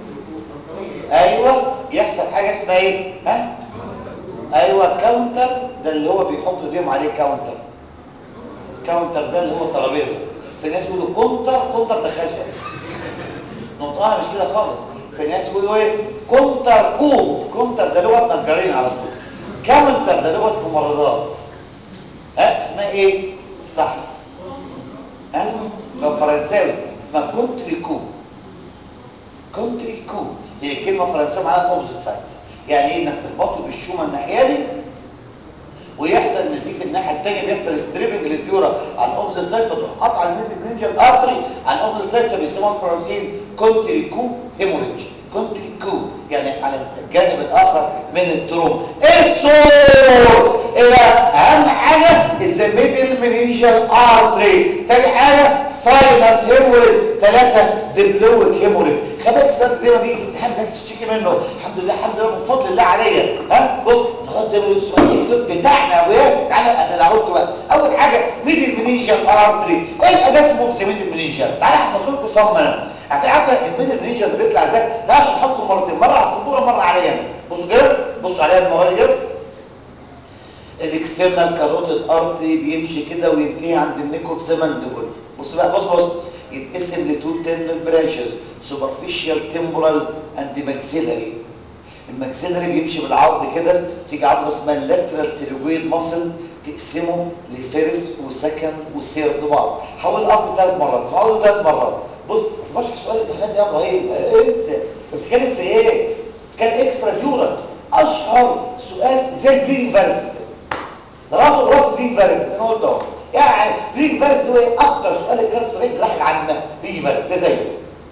ايوه يحصل حاجه اسمها ايه ها ايوه كاونتر ده اللي هو بيحط ايديهم عليه كاونتر كاونتر ده اللي هو ترابيزه في ناس يقولوا كونتر كونتر ده خشب نطقها مش كده خالص في ناس يقولوا ايه كونتر كوب كونتر ده لغه نجارين على طول كاونتر ده لغه ممرضات ها اسمها ايه صح ها لو فرنساوي اسمها كونتريكو كونتريكو هي كلمه فرنساويه معناها اوبوزيت سايد يعني ايه انك تخبطه بالشومه الناحيه دي ويحصل نزيف الناحيه الثانيه بيحصل ستريبنج للديورا على الاوبزيت سايد فتروح قطع الميدل منجل ارتري على الاوبزيت سايد فبيسموها الفرنسيين كونتري كوب هيموريدج كونتري كوب يعني على الجانب الاخر من التروم ايه السورس ايه بقى اهم حاجه الميدل منينجال ارتري تاني حاجه ساينس هيموريد ثلاثه دبلويك هيموريد خبرك السؤال ده ما بيجي في الامتحان الناس تشتكي منه الحمد لله الحمد لله من فضل الله عليا ها بص لغايه ده السؤال يكسب بتاعنا يا ابو ياسر تعالى انا قلت بقى اول حاجه ميدل منينجال ارتري ايه الاداه اوف ذا ميدل منينجال تعالى احفظ لكم صمم هتعرف الميدل منينجال اللي بيطلع ازاي ده عشان احطكم مرتين مره على السبوره مره عليا بصوا كده بصوا عليا المره دي كده الاكسترنال كاروتيد ارتري بيمشي كده وينتهي عند النيكوف سيمندبل بص بقى بص بص يتقسم لتو تندل برانشز سوبرفيشال تمبورال اند ماكسيلاري الماكسيلاري بيمشي بالعرض كده تيجي عضله اسمها اللاترال تيرويد ماسل تقسمه لفيرس وسكند وثيرد بعض حول الارض ثلاث مرات حول ثلاث مرات بص بس بشرح سؤال الامتحانات يا ابراهيم انسى بتتكلم في ايه كان اكسترا ديورال اشهر سؤال زي البليدنج فارس راسه براس بليدنج فارس انا قلت اهو يعني بليدنج فارس هو ايه اكتر سؤال الكارت رجل راح العامه بليدنج فارس ده زيه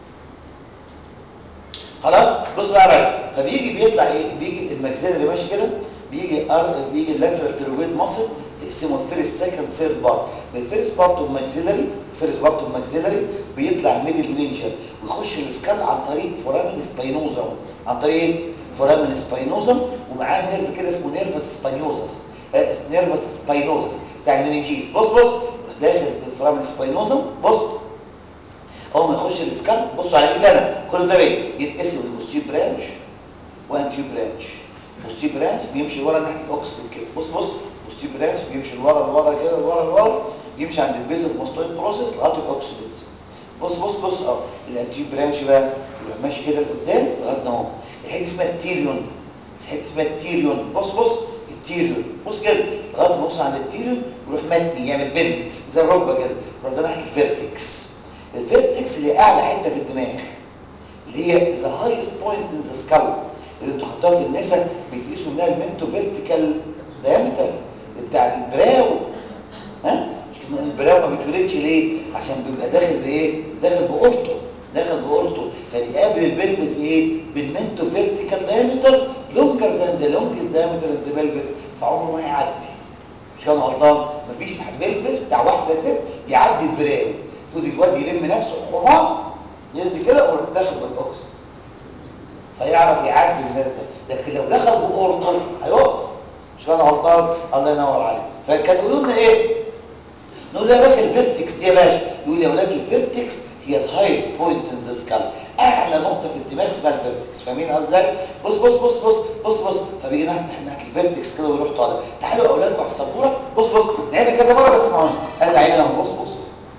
خلاص بص بقى يا ريس فبيجي بيطلع ايه بيجي الماكسيلري ماشي كده بيجي ار بيجي اللاترال تيرويد ماسل تقسمه الفيرست سكند ثيرد بارت من الفيرست بارت اوف ماكسيلري فيرست بارت اوف ماكسيلري بيطلع الميدل منينجر ويخش السكال عن طريق فورامين سباينوزم عن طريق فورامين سباينوزم ومعاه نيرف كده اسمه نيرفس سباينوزس آه نيرفس سباينوزس بتاع المنينجيز بص بص داخل الفورامين سباينوزم بص اول ما يخش السكال بصوا على ايد انا كل ده بيه يتقسم البوستير برانش وانتيو برانش بوستير برانش بيمشي ورا ناحيه الاوكسيد كده بص بص بوستير برانش بيمشي لورا لورا كده لورا لورا يمشي عند البيز الماستويد بروسيس لغايه الاوكسيد بص بص بص اه الانتيو برانش بقى يروح ماشي كده لقدام لغايه هنا اهو الحته اسمها التيريون الحته اسمها التيريون بص بص التيريون بص كده لغايه ما يوصل عند التيريون يروح متني يعمل بنت زي الركبه كده يروح ده ناحيه الفيرتكس الفيرتكس اللي اعلى حته في الدماغ اللي هي ذا هايست بوينت ان ذا سكال اللي انتوا حطوها في النسا بتقيسوا منها المنتو فيرتيكال دايمتر بتاع البراو ها مش كده البراو ما بيتولدش ليه عشان بيبقى داخل بايه داخل بقرطه داخل بقرطه فبيقابل البلفس بايه بالمنتو فيرتيكال دايمتر لونجر ذان ذا لونجست دايمتر ان ذا بلفس فعمره ما يعدي مش كده غلطان مفيش بلفس بتاع واحده ست يعدي البراو المفروض الواد يلم نفسه حمار ينزل كده ويروح داخل بالاوكس فيعرف يعدي الناس ده لكن لو دخل بقرطه هيقف مش انا غلطان الله ينور عليك فكانوا يقولوا لنا ايه نقول يا باشا الفيرتكس دي يا باشا يقول يا ولاد الفيرتكس هي الهايست بوينت ان ذا سكال اعلى نقطه في الدماغ اسمها الفيرتكس فاهمين ازاي بص بص بص بص بص بص فبيجي ناحيه ناحيه الفيرتكس كده ويروح طالع تعالوا اولادكم على السبوره بص بص نعيدها كذا مره بس اسمعوني ادي عيني اهو بص بص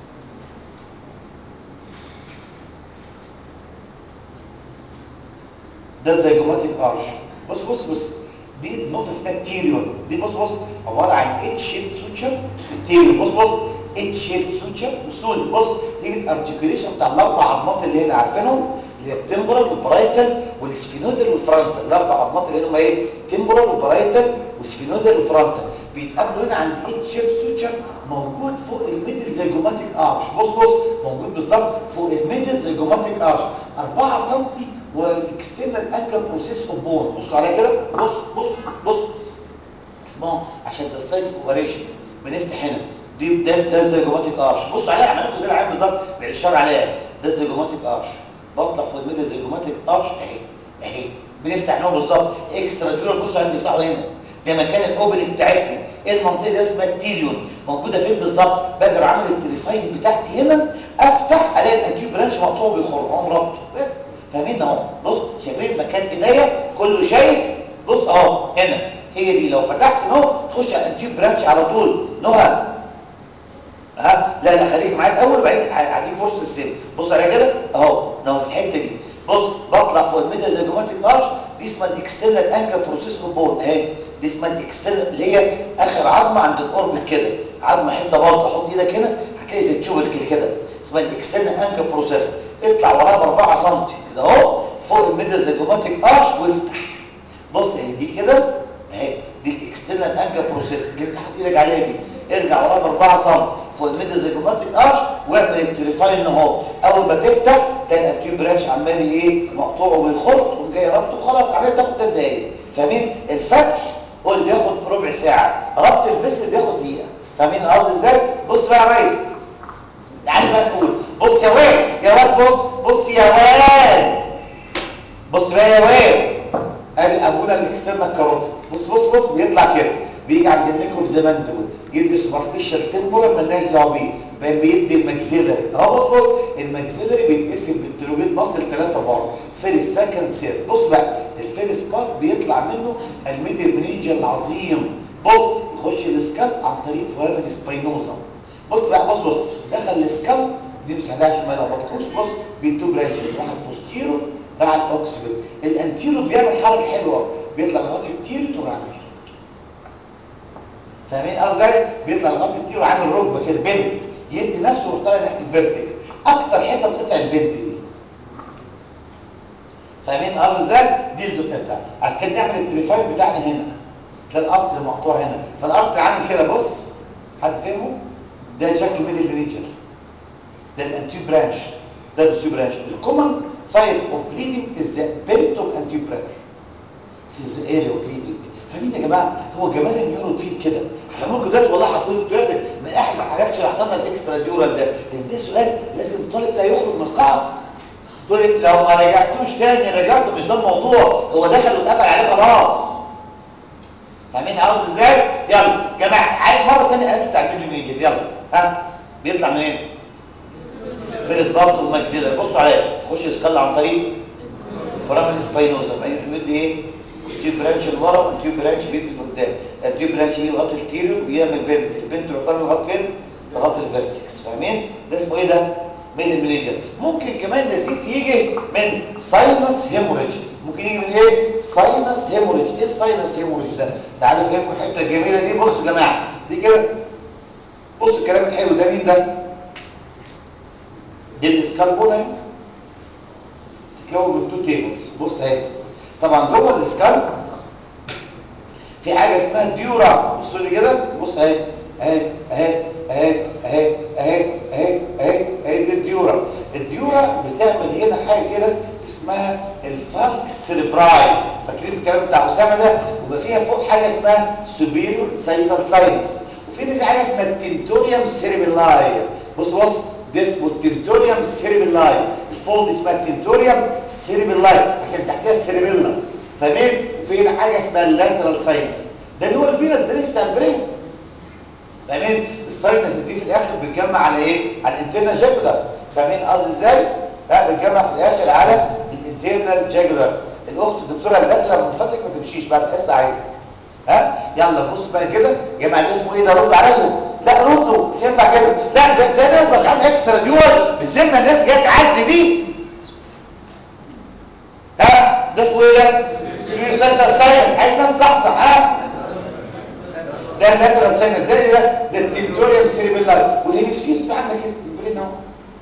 ده الزيجوماتيك ارش بص بص بص دي النقطه اسمها التيريون دي بص بص عباره عن اتش شيب سوتشر التيريون بص بص اتش شيب سوتشر بصوا بص دي الارتكيوليشن بتاع الاربع عظمات اللي هنا عارفينهم اللي هي التمبرال والبرايتال والسفينودال والفرونتال الاربع عظمات اللي هم ايه تمبرال وبرايتال وسفينودال وفرونتال بيتقابلوا هنا عند اتش شيب سوتشر موجود فوق الميدل زيجوماتيك ارش بص بص موجود بالظبط فوق الميدل زيجوماتيك ارش 4 سم والاكسترنال انكل بروسيس اوف بون بصوا عليها كده بص بص بص اسمعوا عشان ده السايت اوبريشن بنفتح هنا دي ده ده الزيجوماتيك ارش بصوا عليها عملوا لكم زي العين بالظبط بالاشاره عليها ده الزيجوماتيك ارش بطلع فوق الميدل زيجوماتيك ارش اهي اهي بنفتح هنا بالظبط اكسترا ديورال بصوا عندي بنفتحه هنا ده مكان الاوبننج بتاعتنا ايه المنطقه دي اسمها التيريون موجوده فين بالظبط باجي عامل التريفاين بتاعتي هنا افتح الاقي الانتيو برانش مقطوع بيخر اقوم رابطه بس فاهمين اهو بص شايفين مكان ايديا كله شايف بص اهو هنا هي دي لو فتحت اهو تخش على الانتيو برانش على طول نهى ها لا لا خليك معايا الاول وبعدين هديك فرصه السيب بص عليها كده اهو اهو في الحته دي بص بطلع فوق الميدا زيجوماتيك ارش دي اسمها الاكسترنال انكل بروسيس اوف بون اهي دي اسمها الاكسترنال اللي هي اخر عظمه عند الاوربت كده عظمه حته باصه حط ايدك هنا هتلاقي زي التوبركل كده اسمها الاكسترنال انكل بروسيس اطلع وراها ب 4 سم كده اهو فوق الميدا زيجوماتيك ارش وافتح بص اهي دي كده اهي دي اكسترنال انكر بروسيس جبت حط ايدك عليها دي ارجع ورا باربعه سم فوق الميدل زيجوماتيك ارش واعمل التريفاين اهو اول ما تفتح تلاقي التيوب برانش عمال ايه مقطوع وبيخط تقوم جاي ربطه وخلاص عمليه تاخد 3 دقايق فاهمين الفتح هو اللي بياخد ربع ساعه ربط البسل بياخد دقيقه فاهمين قصدي ازاي بص بقى يا ريس تعالى بقى نقول بص يا واد يا واد بص بص يا واد بص بقى يا واد ادي ابونا الاكسترنال كاروتيد بص بص بص بيطلع كده بيجي عند النيكو في زمان دول يدي سوبرفيشال تمبورال مالناش دعوه بيه بقى بيدي الماكسيلري اهو بص بص الماكسيلري بيتقسم بالتروبيت مصل ثلاثه بار فيرست سكند سير بص بقى الفيرست بار بيطلع منه الميديال منينجر العظيم بص يخش السكال عن طريق فورامين سباينوزا بص بقى بص بص دخل السكال دي مساعدة عشان ما يلخبطكوش بص بيتو برانشز واحد بوستيرو راح الاوكسبل الانتيرو بيعمل حركه حلوه بيطلع لغايه التيرو تروح عامل فاهمين قصدي بيطلع لغايه التيرو عامل ركبه كده بنت يدي نفسه ويروح طالع ناحيه الفيرتكس اكتر حته بتقطع البنت دي فاهمين قصدي ازاي دي اللي بتقطع عشان كده نعمل التريفاين بتاعنا هنا تلاقي الارتر مقطوع هنا فالارتر عامل كده بص حد فهمه ده شكل ميدل ريجن ده الانتيو برانش ده الانتيو برانش الكومن سايت اوف بليدنج از ذا بيريت اوف انتيو برانش this is the area of bleeding فاهمين يا جماعه هو جمال النيورو تيب كده هفهمكم دلوقتي والله هتقولوا الدراسه من احد الحاجات اللي شرحتها الاكسترا ديورال ده لان ده سؤال لازم الطالب ده يخرج من القاعه تقول لي لو ما رجعتوش تاني رجعته مش ده الموضوع هو دخل واتقفل عليه خلاص فاهمين عاوز ازاي يلا جماعه عايز مره ثانيه قاعد بتاع الفيديو ميجر يلا ها بيطلع منين إيه؟ فيرس بارت وماكسيلر بصوا عليا خش يسكال عن طريق فرامل سباينوزا يمد ايه التيوب برانش لورا والتيوب برانش بيدي لقدام التيوب برانش بيجي لغايه التيريو ويعمل بنت البنت يروح طالع لغايه فين لغايه الفيرتكس فاهمين ده اسمه ايه ده ميد المينيجر ممكن كمان نزيف يجي من ساينس هيموريج ممكن يجي من ايه ساينس هيموريج ايه الساينس هيموريج ده تعالوا فهمكم الحته الجميله دي بصوا يا جماعه دي كده بصوا الكلام الحلو ده مين ده دي الاسكالبونا تتكون من تو تيبلز بص اهي طبعا جوه الاسكال في حاجه اسمها ديورا بصوا لي كده بص اهي اهي اهي اهي اهي اهي اهي اهي اهي دي الديورا الديورا بتعمل هنا حاجه كده اسمها الفالكس سيربراي فاكرين الكلام بتاع اسامه ده ويبقى فيها فوق حاجه اسمها سوبيريور سايكال ساينس وفي في حاجه اسمها التنتوريوم سيربيلاي بص بص ده اسمه التنتوريوم سيربيلاي الفوق دي اسمها التنتوريوم سيربيلاي عشان تحتها السيربيلا فاهمين وفي هنا حاجه اسمها اللاترال ساينس ده اللي هو الفينس دريش بتاع البرين فاهمين الساينس دي في الاخر بتجمع على ايه على الانترنال جاكولار فاهمين قصدي ازاي لا بتجمع في الاخر على الانترنال جاكولار الاخت الدكتوره اللي داخله من فضلك ما تمشيش بعد الحصه عايزه ها يلا بص بقى كده يا جماعه ده اسمه ايه ده رد عليا لا ردوا مش ينفع كده لا ده ده ناس بشعال اكسترا ديول بالذمه الناس جايه تعزي دي ها ده اسمه ايه ده اسمه ساينس ساينس عايز ناس صحصح ها ده اللاترال ساينس ده ايه ده ده التنتوريوم سيريبيلاي والهيمسفيرز بقى عندك كده البرين اهو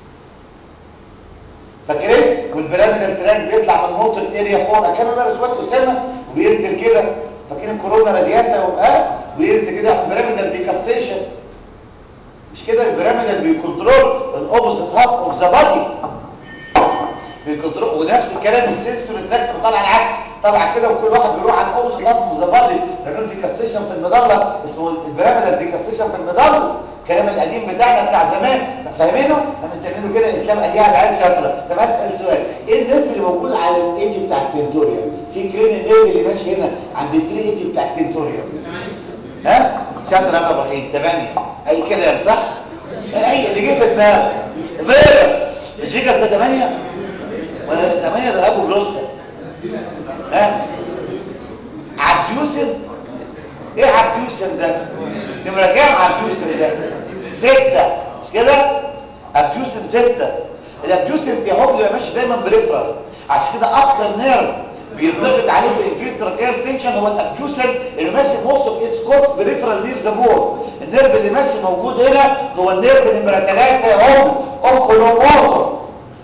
فاكرين والبيراميدال تراك بيطلع من موتور اريا فوق كام بقى رسوات اسامه وبينزل كده فاكرين الكورونا رادياتا وبقى وينزل كده البيراميدال ديكاستيشن مش كده البيراميدال بيكنترول الاوبوزيت هاف اوف ذا بادي بيكنترول ونفس الكلام السنسور تراكت طالع العكس طالع كده وكل واحد بيروح على الاوبوزيت هاف اوف ذا بادي بيعملوا ديكاستيشن في المظله اسمه البيراميدال ديكاستيشن في المظله الكلام القديم بتاعنا بتاع زمان فاهمينه لما تعملوا كده الاسلام قال ليها العيال شاطره طب اسال سؤال ايه النيرف اللي موجود على الايدج بتاع التنتوريا في كرين النيرف اللي ماشي هنا عند التري ايدج بتاع التنتوريا ها شاطر يا ابراهيم 8 اي كلام صح اي اللي جه في دماغك فيروس مش فيجاس ده 8 ولا 8 ده ابو بلوسه ها عبديوسن ايه عبديوسن ده نمره كام عبديوسن ده ستة مش كده ابديوسن ستة الابديوسن بيهوب يبقى ماشي دايما بريفرال عشان كده اكتر نيرف بيضغط عليه في الانكريس تراكيال تنشن هو الابديوسن اللي ماشي موست اوف اتس كورس بريفرال نير ذا بور النيرف اللي ماشي موجود هنا هو النيرف نمره 3 اهو اوكولوموتور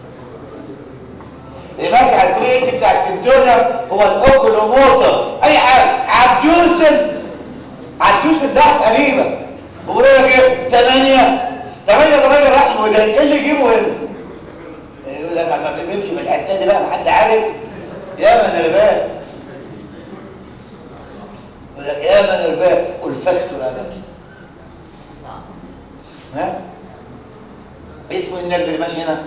اللي ماشي على التريتي بتاع الكنتوريا هو الاوكولوموتور اي حاجه ابديوسن عدوس الدعت قريبة بقول لك ايه 8 8 ده راجل راح الودان ايه اللي يجيبه هنا يقول لك اما بيمشي من الحته دي بقى محد عارف يا من رباه يقول لك يا من رباه الفكتور يا باشا ها اسمه النرف اللي ماشي هنا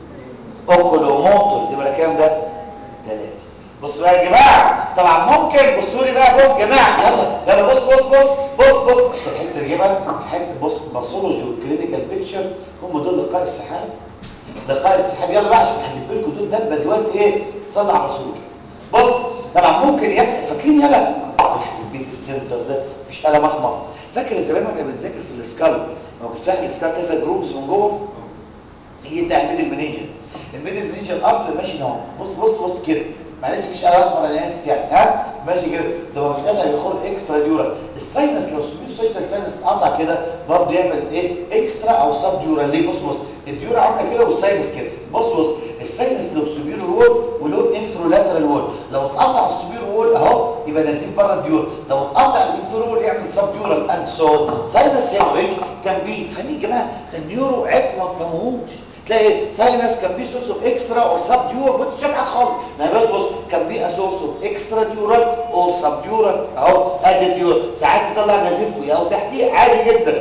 اوكولوموتور يبقى كام ده ثلاثة بصوا بقى يا جماعه طبعا ممكن بصوا لي بقى بص يا جماعه يلا يلا بص بص بص بص بص الحته دي بقى حته بص باثولوجي والكلينيكال بيكتشر هم دول لقاء السحاب لقاء السحاب يلا بقى عشان هجيب لكم دول دبه دلوقتي ايه صلى على الرسول بص طبعا ممكن يحصل فاكرين يلا البيت السنتر ده مفيش قلم احمر فاكر زمان واحنا بنذاكر في السكال لما كنت ساحل السكال تلاقي فيها جروفز من جوه هي بتاع الميدل منيجر الميدل منيجر الاب ماشي نوع بص بص بص كده معلش مش قلم احمر انا اسف يعني ها ماشي كده ده هو مش قادر يدخل اكسترا ديورا الساينس لو سميه سوشيال ساينس اتقطع كده برضه يعمل ايه اكسترا او سب ديورا ليه بص بص الديورا عامله كده والساينس كده بص بص الساينس لو سوبير وول ولو انفرولاترال وول لو اتقطع السوبير وول اهو يبقى نازل بره الديورا لو اتقطع الانفرو وول يعمل سب ديورال اند سو ساينس يعني كان بي فاهمين يا جماعه النيورو عيب ما تفهموهوش تلاقي ساينس كان بي سورس اوف اكسترا اور سب ديور ما تشبع خالص ما بص بص كان بي سورس اوف اكسترا ديورال اور سب ديورال اهو ادي الديور ساعات تطلع نزيف او تحتيه عادي جدا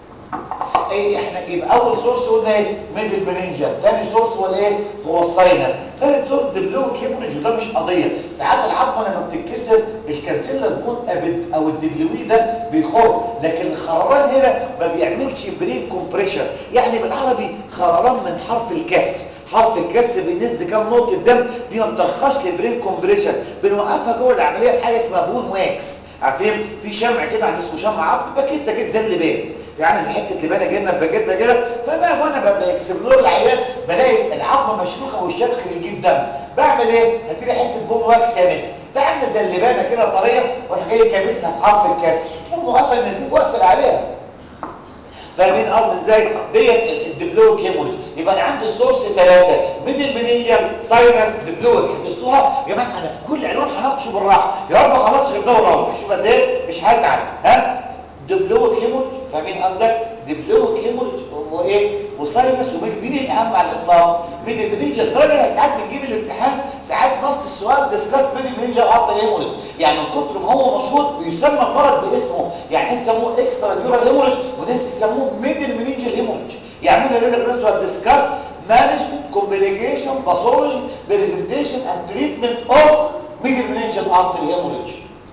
ايه احنا يبقى اول سورس قلنا ايه ميدل مننجر ثاني سورس هو الايه هو الساينس ثالث سورس دبلوك هيموريج وده مش قضيه ساعات العظمه لما بتتكسر الكانسيلا زبون ابد او الدبلوي ده بيخر لكن الخرران هنا ما بيعملش برين كومبريشن يعني بالعربي خرران من حرف الكسر حرف الكسر بينز كام نقطه دم دي ما بترخصش لبرين كومبريشن بنوقفها جوه العمليه بحاجه اسمها بون واكس عارفين في شمع كده عند اسمه شمع عظم باكيته كده زي اللبان يعني زي حته لبانه جبنه باكيته كده فما وانا ببقى يكسبلور العيان بلاقي العظمه مشروخه والشرخ بيجيب دم بعمل ايه هتلاقي حته بون واكس يا مس ده عامله زي اللبانه كده طريه وانا جاي كابسها في حرف الكسر تقوم واقفه النزيف واقفل عليها فاهمين قصدي ازاي ديت الدبلوك هيموريج يبقى انا عندي السورس ثلاثه ميدل منينجر ساينس دبلوك حفظتوها يا جماعه انا في كل عنوان هناقشه بالراحه يا رب خلاص غير ده وراح شوف قد ايه مش هزعل ها دبلوك هيموريج فاهمين قصدك دبلوك هيموريج هو ايه وساينس وميدل مين الاهم على الاطلاق ميدل منينجر لدرجه ساعات بنجيب الامتحان ساعات نص السؤال ديسكاس ميدل منينجر افتر هيموريج يعني من كتر ما هو مشهور بيسمى المرض باسمه يعني ناس يسموه اكسترا ديورال هيموريج وناس يسموه ميدل منينجر هيموريج يعني ممكن يقول لك ناس ديسكاس management complication pathology presentation and treatment of middle meningeal artery hemorrhage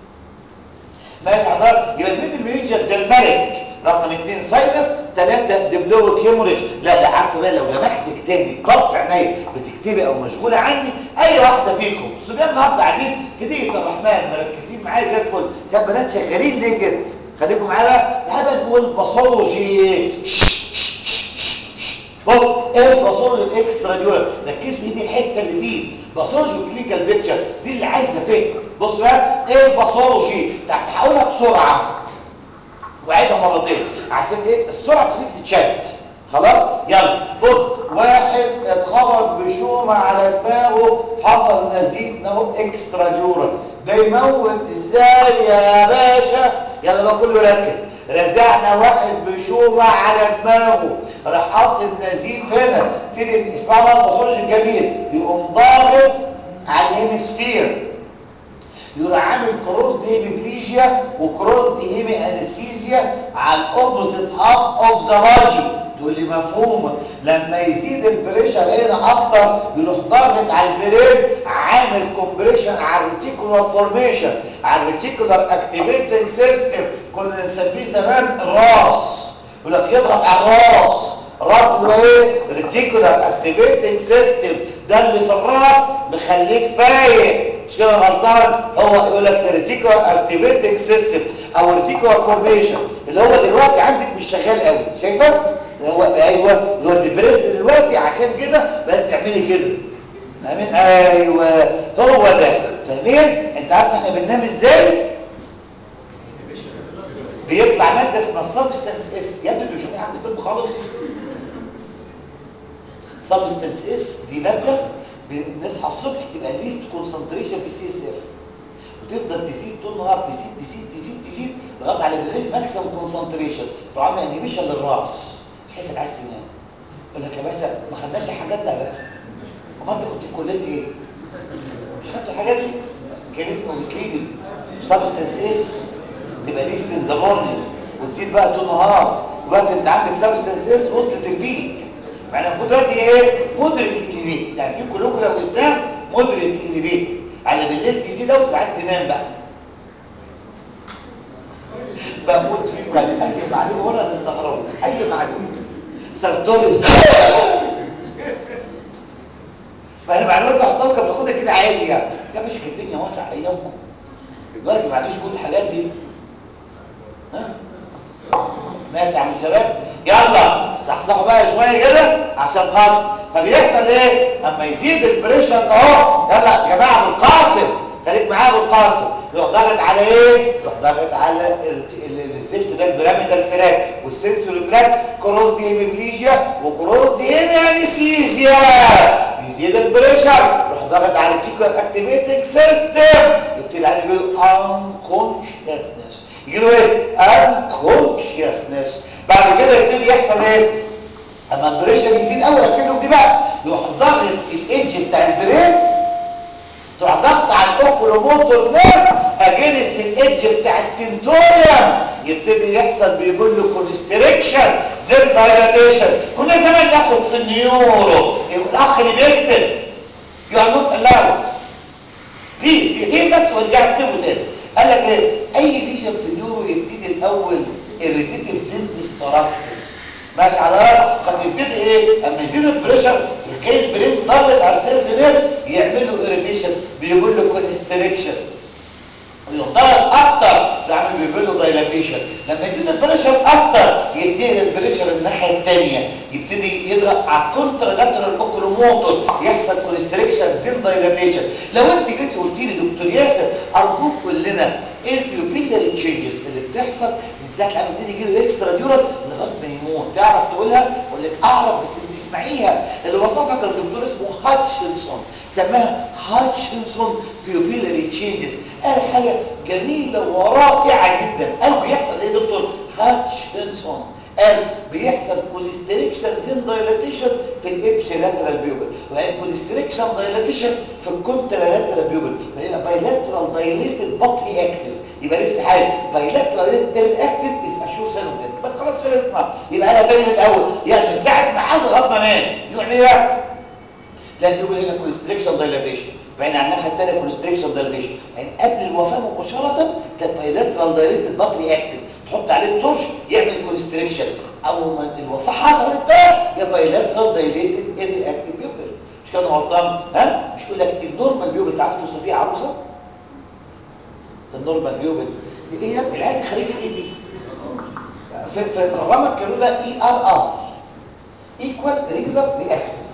ماشي حضرتك يبقى الميدل منينجر ده الملك رقم اثنين ساينس ثلاثة دبلوك هيموريج لا لا عارفه بقى لو لمحتك تاني طرف عينيا بتكتبي او مشغولة عني اي واحدة فيكم الصبيان النهارده قاعدين هدية الرحمن مركزين معايا زي الفل زي بنات شغالين ليه كده خليكم معايا بقى تعالى نقول باثولوجي بص ايه الباثولوجي الاكسترا ديورال ركزوا في دي الحته اللي فيه باثولوجي وكلينيكال بيكتشر دي اللي عايزه فهم بص بقى ايه الباثولوجي هقولها بسرعه وعيدها مرتين عشان ايه السرعه بتخليك تتشد خلاص يلا بص واحد اتخبط بشومه على دماغه حصل نزيف اهو اكسترا ديورال ده يموت ازاي يا باشا يلا بقى كله يركز رزعنا واحد بشومه على دماغه راح حاصل نزيف هنا تبتدي اسمها بقى الباثولوجي الجميل يقوم ضاغط على الهيمسفير يروح عامل كروس دي هيميبليجيا وكروس دي هيمي انستيزيا على الاوبوزيت هاف اوف ذا باجي تقول لي مفهومه لما يزيد البريشر هنا اكتر يروح ضاغط على البرين عامل كومبريشن على الريتيكولار فورميشن على الريتيكولار اكتيفيتنج سيستم كنا نسميه زمان الراس يقول لك يضغط على الراس الراس اللي هو ايه ريتيكولار اكتيفيتنج سيستم ده اللي في الراس مخليك فايق مش كده غلطان هو يقول لك ريتيكولار اكتيفيتنج سيستم او ريتيكولار فورميشن اللي هو دلوقتي عندك مش شغال قوي شايفه اللي هو ايوه اللي هو الدبريس دلوقتي عشان كده بقت تعملي كده فاهمين ايوه هو ده فاهمين انت عارف احنا بننام ازاي بيطلع ماده اسمها سبستانس اس يا ابني مش في حاجه طب خالص سبستانس اس دي ماده بنصحى الصبح تبقى ليست كونسنتريشن في السي اس اف وتفضل تزيد طول النهار تزيد تزيد تزيد تزيد لغايه على بالليل ماكسيمم كونسنتريشن فعامل انهبيشن للراس تحسك عايز تنام يقول لك يا باشا ما خدناش الحاجات ده يا باشا امال انت كنت في كليه ايه؟ مش خدت الحاجات دي؟ ميكانيزم اوف سليبنج سبستنسز تبقى ليست ان ذا مورنينج وتزيد بقى طول النهار دلوقتي انت عندك سبستنسز وصلت البيك معنى المفروض دلوقتي ايه؟ مودريت اليفيت يعني في كلكم لو اسلام مودريت اليفيت على بالليل تزيد قوي تبقى عايز تنام بقى بموت فيكم يعني اي معلومه ولا تستغربوا اي معلومه سارتوريس ما انا معلومات بحطها كان باخدها كده عادي يعني يا باشا كانت الدنيا واسعه ايامكم دلوقتي ما عنديش كل الحاجات دي ها ماشي يا عم الشباب يلا صحصحوا بقى شويه كده عشان خاطر فبيحصل ايه اما يزيد البريشر اهو يلا يا جماعه بالقاسم خليك معايا بالقاسم يروح ضاغط على ايه يروح ضاغط على الزفت ده البيراميدال تراك والسنسوري تراك كروز دي هيميبليجيا وكروز دي هيميانيسيزيا يزيد البريشر يروح ضاغط على التيكوال اكتيفيتنج سيستم يبتدي عليه يقول unconsciousness يجي له ايه unconsciousness بعد كده يبتدي يحصل ايه اما البريشر يزيد قوي ركزوا دي بقى يروح ضاغط الايدج بتاع البرين تروح ضغط على الاوكولوموتور نيرف اجينست الايدج بتاع التنتوريوم يبتدي يحصل بيقول له كونستريكشن زد دايلاتيشن كنا زمان ناخد في النيورو الاخ اللي بيكتب يو ار نوت الاود في دقيقتين بس وارجع اكتبه تاني قال لك ايه اي فيجن في النيورو يبتدي الاول الريتيتيف زد ستراكتيف ماشي على رأس طب يبتدي ايه اما يزيد البريشر جاي البرين ضغط على السيرد نيرف يعمل له اريتيشن بيقول له كونستريكشن ويضغط اكتر يعمل بيقول له دايلاتيشن لما يزيد البريشر اكتر يديه البريشر الناحيه الثانيه يبتدي يضغط على الكونترا لاترال اوكولوموتور يحصل كونستريكشن زين دايلاتيشن لو انت جيت قلت لي دكتور ياسر ارجوك كلنا ايه البيوبيلاري تشينجز اللي بتحصل من ساعه لما يبتدي يجي له اكسترا نيورال لغايه ما يموت تعرف تقولها اقول لك اعرف بس تسمعيها اللي وصفها كان دكتور اسمه هاتشنسون سماها هاتشنسون بيوبيلاري تشينجز قال حاجه جميله ورائعه جدا قال بيحصل ايه يا دكتور هاتشنسون قال بيحصل كوليستريكشن زين دايلاتيشن في الابسيلاترال بيوبل وقال كوليستريكشن دايلاتيشن في الكونترالاترال بيوبل وهنا بايلاترال دايليتد بط رياكتيف يبقى لسه حاجه بايلاترال رياكتيف از اشور ساين اوف ديث بس خلاص خلصنا يبقى انا تاني من الاول يعني من ساعه ما حصل لغايه ما مات يعمل ايه بقى؟ تلاقي بيقول هنا كوليستريكشن دايلاتيشن بعدين على الناحيه الثانيه كوليستريكشن دايلاتيشن يعني قبل الوفاه مباشره كان بايلاترال دايليتد بط رياكتيف تحط عليه التورش يعمل كونستريكشن اول ما الوفاه حصلت بقى يا بايلاترال دايليتد رياكتيف بيوبل مش كده غلطان ها مش يقول لك النورمال بيوبل تعرف توصفيه عروسه النورمال بيوبل دي ايه يا ابني العيال خريجه ايه دي في في الرمد كانوا لها اي ار ار ايكوال ريجولار رياكتيف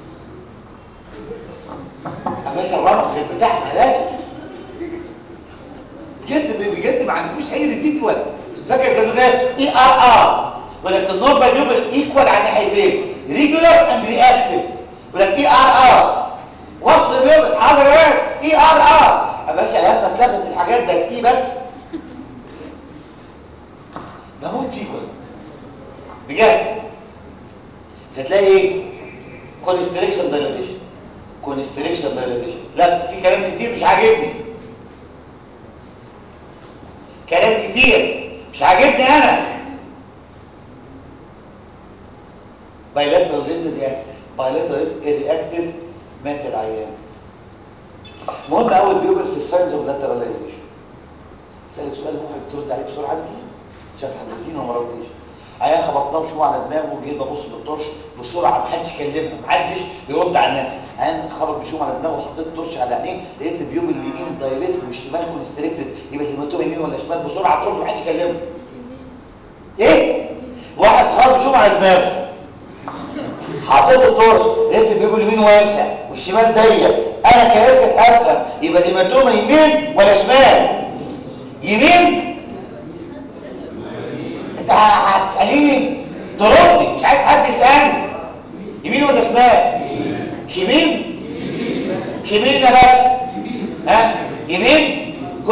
يا باشا الرمد غير بتاعنا لا بجد بجد ما عندوش اي ريزيت ولا فاكر كانوا ده اي ار ار ولكن نورمال بيوبل ايكوال على ناحيتين ريجولار اند رياكتيف ولكن اي ار ار وصل بيوبل حاضر يا باشا اي ار ار يا باشا ايام ما اتلغت الحاجات ده اي بس بموت فيكم بجد فتلاقي ايه كونستريكشن دايلاتيشن كونستريكشن دايلاتيشن لا في كلام كتير مش عاجبني كلام كتير مش عاجبني انا بايلاترال ديد رياكتيف بايلاترال رياكتيف مات العيان مهم قوي بيوبل في الساينز اوف لاتراليزيشن سالك سؤال ممكن ترد عليه بسرعه انت عشان تحدثيني وما ردتيش عيان خبطناه بشوع على دماغه وجيت ببص بالطرش بسرعه ما حدش كلمها ما حدش يرد على عيان خبط بشوع على دماغه وحطيت الطرش على عينيه لقيت البيوم اليمين دايليت والشمال كونستريكتد يبقى الهيماتوم يمين ولا شمال بسرعه الطرش ما حدش يكلمه ايه واحد خبط بشوع على دماغه حطيت الطرش لقيت البيوم اليمين واسع والشمال ضيق انا كياسة افهم يبقى الهيماتوم يمين ولا شمال يمين انت هتساليني تردي مش عايز حد يسالني يمين ولا شمال شمال شمال يا باشا ها يمين كل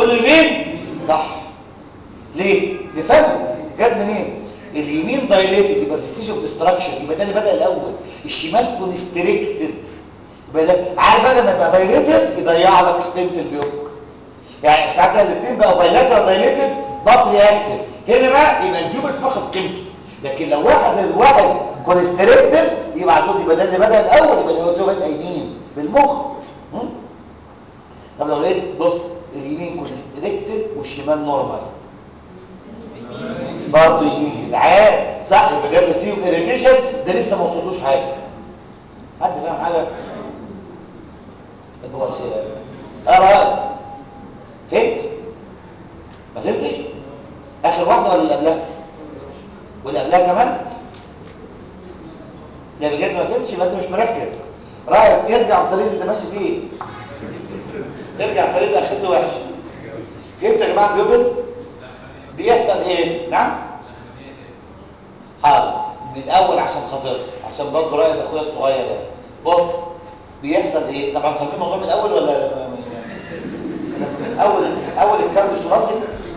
ستيج اوف ديستراكشن يبقى ده اللي بدا الاول الشمال كونستريكتد يبقى ده عارف بقى لما يبقى بايليتد يضيع لك قيمه البيوك يعني ساعتها الاثنين بقوا بايلاترال دايليتد نوت رياكتيف هنا بقى يبقى البيوبل فقد قيمته لكن لو واحد الواحد كونستريكتد يبقى على طول يبقى ده اللي بدا الاول يبقى اللي هو ده بدا يمين بالمخ م? طب لو لقيت بص اليمين كونستريكتد والشمال نورمال برضه يمين جدعان صح يبقى ده بسيوم اريتيشن ده لسه ما وصلوش حاجه حد فاهم حاجه طب هو شيء اه رأيك فهمت ما فهمتش اخر واحده ولا اللي قبلها واللي قبلها كمان لا بجد ما فهمتش يبقى انت مش مركز رايك ارجع الطريق اللي انت ماشي فيه ارجع الطريق اللي اخرته وحش فهمت يا جماعه بيوبل بيحصل ايه نعم حاضر من الاول عشان خاطر عشان برضه رايك اخويا الصغير ده بص بيحصل ايه طبعا فاهمين الموضوع من الاول ولا من اول اول الكارد الثلاثي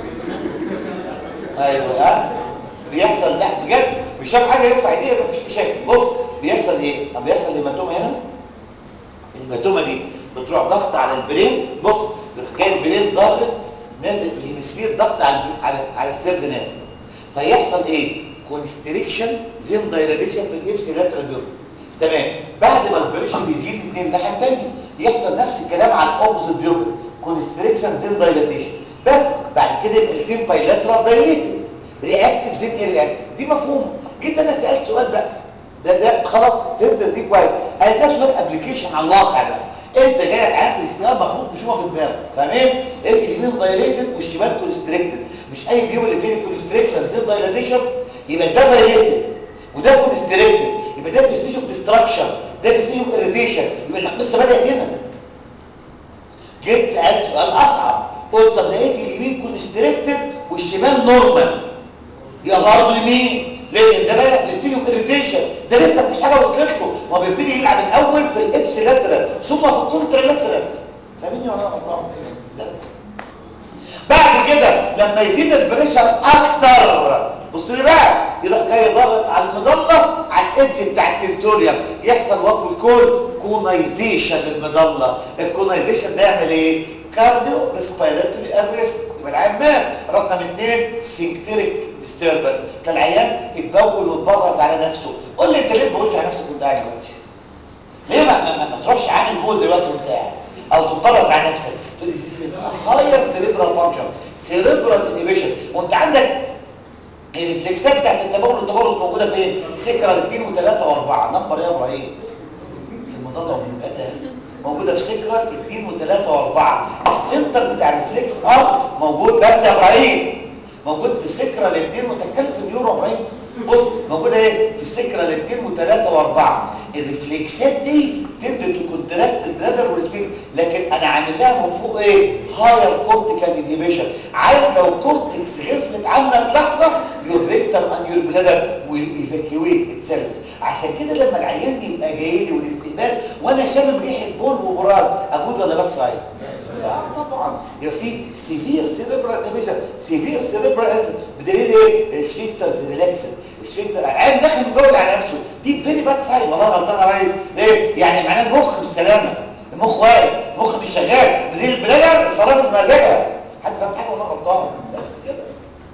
ايوه ها بيحصل لا بجد مش شايف حاجه يرفع ايديه مفيش مشاكل بص بيحصل ايه طب بيحصل هيماتوما هنا الهيماتوما دي بتروح ضغط على البرين بص يروح جاي البرين ضاغط نازل في الهيمسفير ضغط على على على السيرد نيرف فيحصل ايه كونستريكشن زين دايلاتيشن في الابس لاترال بيوم تمام بعد ما البريشن بيزيد اثنين الناحيه الثانيه يحصل نفس الكلام على الاوبوزيت بيوبل كونستريكشن زين دايلاتيشن بس بعد كده يبقى الاثنين بايلاترال دايليتد رياكتيف زين ايه رياكتيف دي مفهومه جيت انا سالت سؤال بقى ده ده خلاص فهمت دي كويس انا سالت سؤال ابلكيشن على الواقع بقى انت جاي لك عارف الاستيعاب مخلوق مشوفه في دماغك فاهمين ايه اليمين دايليتد والشمال كونستريكتد مش اي بيوم اللي بين كونستريكشن زين دايليتيشن يبقى ده دايليتد وده كونستريكتد يبقى ده في ستيج اوف ديستراكشن ده في ستيج اوف اريتيشن يبقى القصه بدات هنا جيت سالت سؤال اصعب قلت طب لقيت اليمين كونستريكتد والشمال نورمال يا برضه يمين ليه ده بقى في ستيج اوف اريتيشن ده لسه مفيش حاجه وصلت له هو بيبتدي يلعب الاول في الابس لاترال ثم في الكونترا لاترال فاهمين ولا لا بعد كده لما يزيد البريشر اكتر بص لي بقى يروح جاي ضاغط على المضله على الادج بتاع التنتوريوم يحصل وات وي كول كونايزيشن للمضله الكونايزيشن ده يعمل ايه كارديو ريسبيراتوري اريست يبقى العيان مات رقم اثنين سفنكتريك ديستربنس كان العيان اتبول واتبرز على نفسه قول لي انت ليه ما بتقولش على نفسك وانت قاعد دلوقتي ليه ما, ما, ما تروحش عامل بول دلوقتي وانت قاعد او تتبرز على نفسك تقول لي this is a higher cerebral function cerebral inhibition وانت عندك الريفلكسات بتاعت التبول والتبرز موجوده فين سكرال 2 و3 و4 نمبر يا ابراهيم في المضله ومنقتها موجوده في سكرال 2 و3 و4 السنتر بتاع الريفلكس ار موجود بس يا ابراهيم موجود في سكرال 2 متكلم في النيورو يا ابراهيم بص موجوده ايه في السكرال 2 و3 و4 الريفلكسات دي تبدا تكونتراكت البلادر والسفنكتر لكن انا عامل لها من فوق ايه هاير كورتيكال انهبيشن عارف لو الكورتكس غفلت عنك لحظه يور ريكتر ان يور بلادر ويل ايفاكيويت اتسيلف عشان كده لما العيان يبقى جاي لي والاستقبال وانا شامم ريحه بول وبراز اقول ولا بس صحيح اه طبعا يبقى في سيفير سيريبرال انهبيشن سيفير سيريبرال بدليل ايه السفنكترز ريلاكسد السفنكتر العيان داخل مجول على نفسه دي فيري باد ساين والله غلطان يا ريس ليه يعني معناه المخ بالسلامه المخ واقف المخ مش شغال بدليل البلادر صرفت مزاجها حد فاهم حاجه ولا غلطان بس كده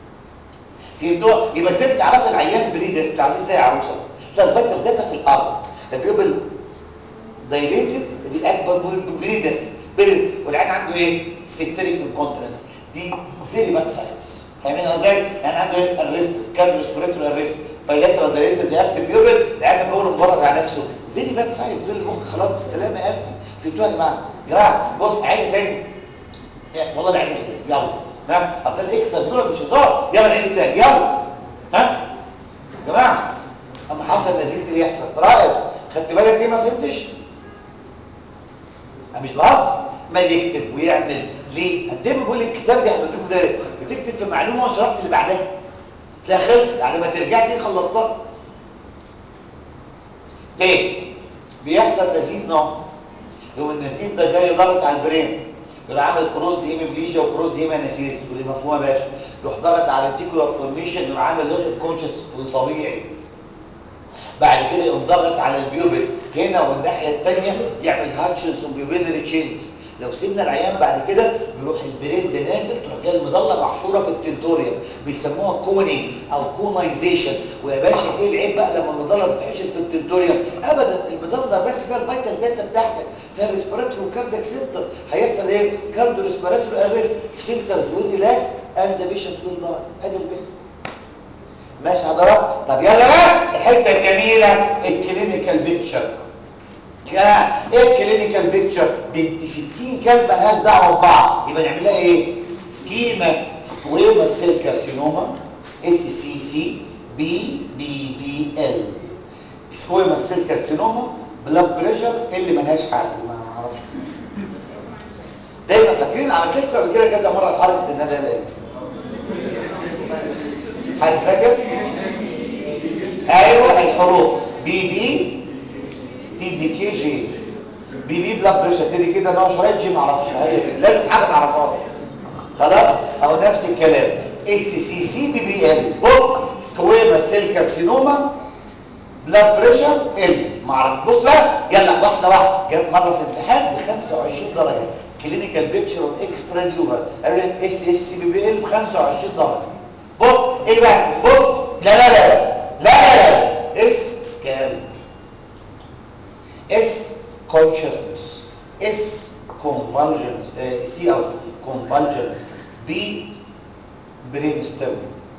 في بتوع يبقى سبت عرف العيان بريدس بتعرفيه ازاي يا عروسه تلاقي الفايتر داتا في الارض ده بيبل دايليتد دي اكبر بريدس بيرز والعين عنده ايه سفنكتريك انكونترنس دي فيري باد ساينس فاهمين ازاي يعني عنده ايه الريست كارد ريسبيراتوري الريست بايلاترال دايليتد دي اكتف بيوبل العين بيقول مبرز على نفسه فيري باد ساينس دول المخ خلاص بالسلامه يا قلبي في بتوع يا جماعه جماعه بص عين تاني والله العين تاني يلا تمام اصل الاكسترا بيقول مش هزار يلا العين تاني يلا ها يا جماعه اما حصل نزيد اللي يحصل رايك خدت بالك ليه ما فهمتش انا مش بهزر ما يكتب ويعمل ليه قد ايه بقول الكتاب دي هتدوك ده بتكتب في معلومه وشرحت اللي بعدها تلاقي خلصت بعد ما ترجع دي خلصتها تاني بيحصل نزيف نوع لو النزيف ده جاي ضغط على البرين يبقى عامل كروز هيموفيجيا وكروز هيمانيسيس ودي مفهومه يا باشا يروح ضغط على الريتيكولار فورميشن يبقى عامل لوس اوف كونشس وده طبيعي وضغط على البيوبل هنا والناحيه الثانيه يعمل هاتشنسون بيوبيلري تشينجز لو سيبنا العيان بعد كده بيروح البرين ده نازل تروح جايه المضله محشوره في التنتوريوم بيسموها كوني او كونايزيشن ويا باشا ايه العيب بقى لما المضله بتتحشر في التنتوريوم ابدا المضله بس فيها الفيتال داتا بتاعتك فيها الريسبيراتوري وكاردياك سنتر هيحصل ايه كارديو ريسبيراتوري اريست سفنكترز ويل ريلاكس اند ذا بيشنت ويل داي ادي البيحصل ماشي حضرات طب يلا بقى الحته الجميله الكلينيكال بيكتشر يا ايه الكلينيكال بيكتشر بنت 60 كلمه مالهاش دعوه ببعض يبقى نعملها ايه سكيما سكويما سيل كارسينوما اس سي سي بي بي بي ال سكويما سيل كارسينوما بلاد بريشر اللي مالهاش حل ما اعرفش دايما فاكرين عملت لكم قبل كده كذا مره الحركه ان انا الاقي حد فاكر ايوه الحروف بي بي تي دي كي جي بي بي بلاد بريشر تدي كده نوع شرايط جي ما اعرفش هي كده لازم حاجه نعرفها خلاص او نفس الكلام اس سي سي بي بي ال بص سكويما سيل كارسينوما بلاد بريشر ال ما اعرف بص بقى يلا واحده واحده جت مره في الامتحان ب 25 درجه كلينيكال بيكتشر اون اكسترا نيورال اس اس سي بي بي ال ب 25 درجه بص ايه بقى بص لا لا لا لا لا لا اس سكان اس consciousness S convulsions uh, C of convulsions B brainstem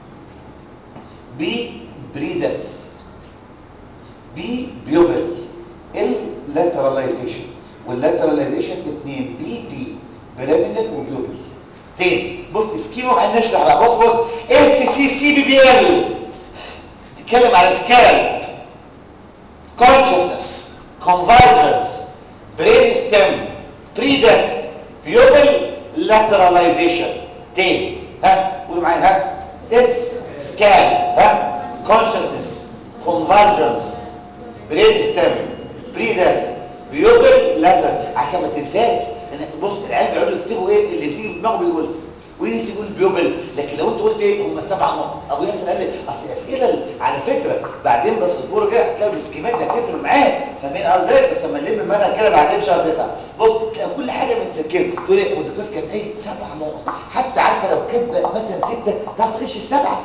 B breatheth B pupil L lateralization والlateralization اتنين B B pyramidal وبيوبل تاني بص سكيما وبعدين نشرح بقى بص بص اس سي سي بي بي ال تتكلم على سكالب consciousness convergence brain stem pre-death pupil lateralization تاني ها قولوا معايا ها اس سكان ها consciousness convergence brain stem pre-death pupil lateral عشان ما تنساش ان بص العيال بيقعدوا يكتبوا ايه اللي بيجي في دماغه بيقول وينسي يقول بيوبل لكن لو انت قلت ايه هم سبع نقط ابو ياسر قال لي اصل الاسئله على فكره بعدين بس اصبروا كده هتلاقوا السكيمات دي هتفرق معاك فاهمين قصدي بس اما نلم المنهج كده بعدين شهر تسعه بص تلاقي كل حاجه متسكره تقول ايه ابو الدكتور كان قايل سبع نقط حتى عارفه لو كاتبه مثلا سته تعرف تغش السبعه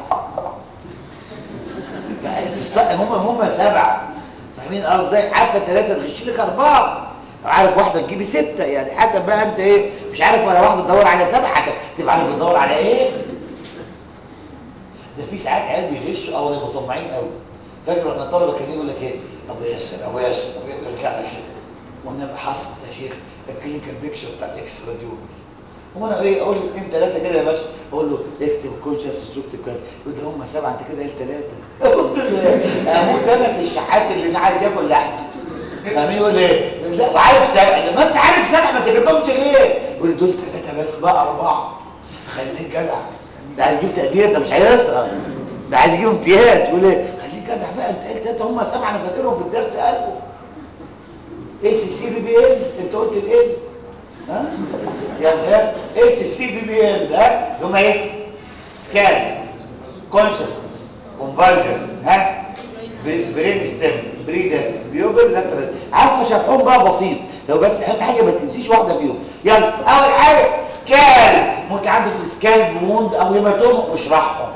هم هم سبعه فاهمين قصدي عارفه ثلاثه تغش لك اربعه عارف واحده تجيبي سته يعني حسب بقى انت ايه مش عارف ولا واحده تدور على سبعه تبقى عارف بتدور على ايه ده في ساعات عيال بيغشوا او يبقوا طماعين قوي فاكر واحنا طلبه كان يقول لك ايه ابو ياسر ابو ياسر ابو ياسر يرجع لك كده وانا حاصل يا شيخ الكلينيكال بيكشر بتاع الاكسترا ديول هو انا ايه اقول له اثنين ثلاثه كده يا باشا اقول له اكتب كونشس تكتب كويس يقول ده هم سبعه انت كده قايل ثلاثه بص اموت انا في الشحات اللي عايز ياكل لحم فاهمين يقول ايه لا وعارف سبعه ما انت عارف سبعه ما تجيبهمش ليه يقول دول ثلاثه بس بقى اربعه خليك جدع ده عايز يجيب تقدير ده مش هيسقط ده عايز يجيب امتياز يقول ايه خليك جدع بقى انت قلت ثلاثه هم سبعه انا فاكرهم في الدرس قالوا اي سي سي بي بي ال انت قلت الايه ها يعني ها اي سي سي بي بي ال ها هم ايه سكان كونشسنس كونفرجنس ها برين ستيم بريدث بيوبل لاترال عارفه شرحهم بقى بسيط لو بس اهم حاجه ما تنسيش واحده فيهم يلا اول حاجه سكان متعدد في السكان موند او هيماتوم واشرحهم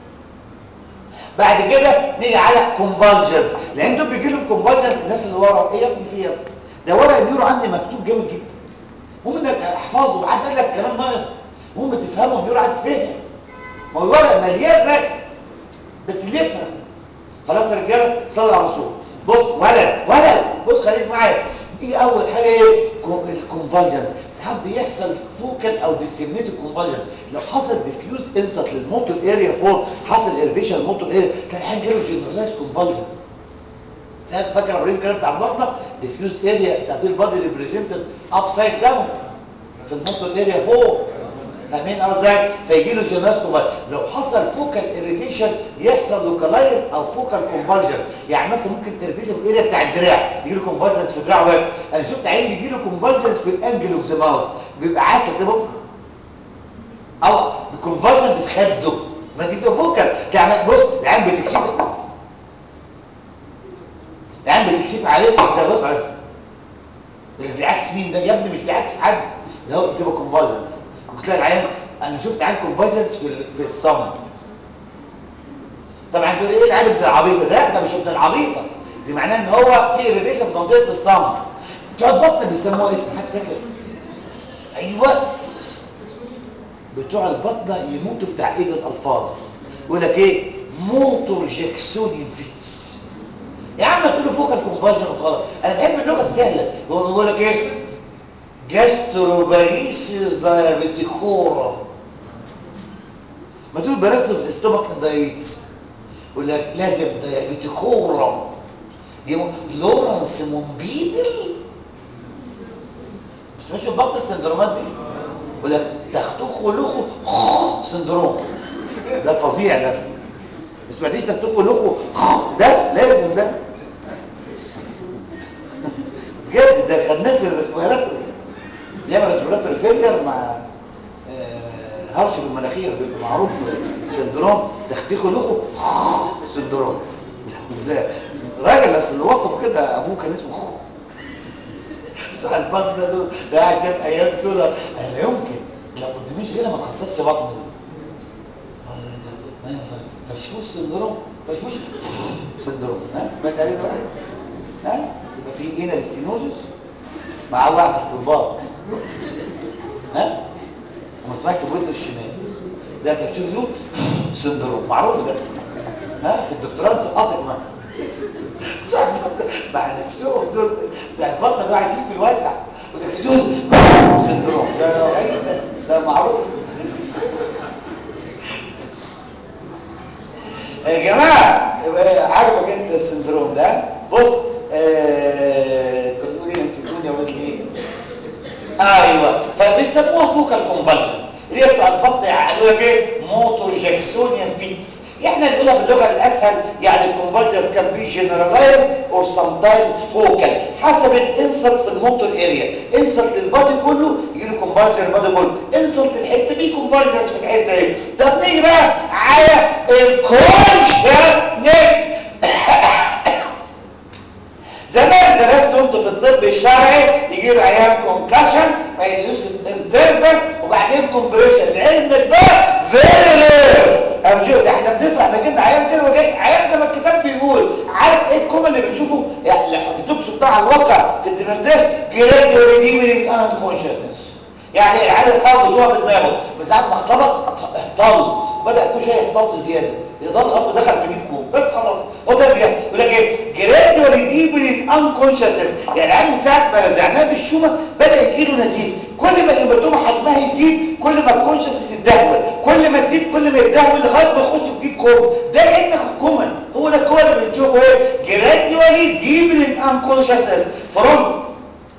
بعد كده نيجي على كونفالجنس لان دول بيجي لهم كونفالجنس الناس اللي ورا ايه يا ابني في ايه ده ورق النيورو عندي مكتوب جامد جدا المهم انك احفظه وحد قال لك كلام ناقص المهم تفهمه النيورو عايز تفهم ما هو الورق مليان رخم بس اللي يفهم خلاص يا رجاله صلوا على الرسول بص ولد ولد بص خليك معايا ايه اول حاجه ايه الكونفالجنس ساعات بيحصل فوكال او ديسيمينيتد كونفالجنس لو حصل ديفيوز انسط للموتور اريا فوق حصل اريتيشن للموتور اريا كان حاجه جاله جنرالايز كونفالجنس فاكر ابراهيم الكلام بتاع البطنه ديفيوز اريا بتاعت البادي ريبريزنتد اب سايد داون في الموتور اريا فوق فاهمين ازاي فيجي له جيناس كونفالجن لو حصل فوكال اريتيشن يحصل لوكالايز او فوكال كونفالجن يعني مثلا ممكن اريتيشن في الاريا بتاع الدراع يجي له كونفالجنس في دراعه بس انا شفت عيل بيجي له كونفالجنس في الانجل اوف ذا ماوث بيبقى عاسل كده او كونفالجنس في خده ما دي فوكال يعني بص العين بتكشف يعني بتكشف عليه ده بص على مش بيعكس مين ده يا ابني مش بيعكس حد ده هو بتبقى كونفرجنس وتلاقي العيان انا شفت عيان كونفرجنس في ال- في الصمت طبعا تقول ايه العيال ابن العبيطه ده ده مش ابن العبيطه دي معناه ان هو في اريديشن في منطقه الصمت بتوع البطن بيسموها اسم حد فاكر ايوه بتوع البطنه يموتوا في تعقيد الالفاظ يقول لك ايه موتور جاكسونيان فيتس يا عم تقول له فوق الكونفرجن وخلاص انا بحب اللغه السهله هو بيقول لك ايه جاستروباريسيس دايابيتيكورا ما تقول برسف زي ستومك دايابيتس يقول لك لازم دايابيتيكورا يمو- لورنس مومبيدل بس مش البطن السندرومات دي يقول لك تختوخ ولوخو سندروم ده فظيع ده ما سمعتيش تختوخ ولوخو ده لازم ده بجد ده خدناه في الريسبيراتوري بيعمل ريسبيراتوري فيلير مع آه، هرش بالمناخير بيبقى معروف سندروم تختيخ لخو سندروم ده راجل اصل اللي وصف كده ابوه كان اسمه خو بتوع البطن ده دول ده قاعد شاف ايام سودا أنا لا يمكن لو قداميش غيرها ما تخصصش بطن آه، ده ما ينفع. فشفوش سندروم فشفوش سندروم ها سمعت عليه ده بقى ها يبقى في هنا الاستينوزس مع واحد تحت الباط ها وما سمعش الودن الشمال ده تكتيريو سندروم معروف ده ها في الدكتوراه سقطك معاه مع نفسهم دول ده البطن دول عايشين في الواسع وتكتيريو سندروم ده غريب ده ده معروف يا جماعه يبقى عارفك انت السندروم ده بص آه كنت بتقول ايه نسيتوني يا وزلي ايه ايوه فبيسموها فوكال كونفالجنس اللي هي بتوع البطن يعقلوها ايه موتور جاكسونيان فيتس احنا نقولها باللغه الاسهل يعني الكونفالجنس كان بي جنرالايز اور سام تايمز فوكال حسب الانسلت في الموتور اريا انسلت للبادي كله يجي له كونفالجن البادي كله انسلت الحته دي كونفالجنس في الحته دي طب نيجي بقى على الكونشسنس زمان درست انتوا في الطب الشرعي يجي له عيان كونكشن ويدوس انترفل وبعدين كومبريشن العلم بقى فيري رير امجو ده احنا بنفرح بجد عيان كده وجاي عيان زي ما الكتاب بيقول عارف ايه الكومه اللي بنشوفه يعني لو بتكسب بتاع الواقع في الديمرداس جراديولي ديمينينج انكونشسنس يعني العيال خرج جوه في دماغه من ساعه ما اختلط احتل وبدا كل شويه يحتل زياده يضل الاب دخل في جيب كوم بس خلاص هو ده بيحصل يقول لك ايه جراديولي ديبلي انكونشسنس يعني العيال من ساعه ما رزعناه بالشومه بدا يجي له نزيف كل ما الهيماتوما حجمها يزيد كل ما الكونشسنس يتدهول كل ما تزيد كل ما يتدهول لغايه ما يخش في جيب كوم ده علمك الكومن هو ده الكومن اللي بنشوفه ايه جراديولي ديبلي انكونشسنس فروم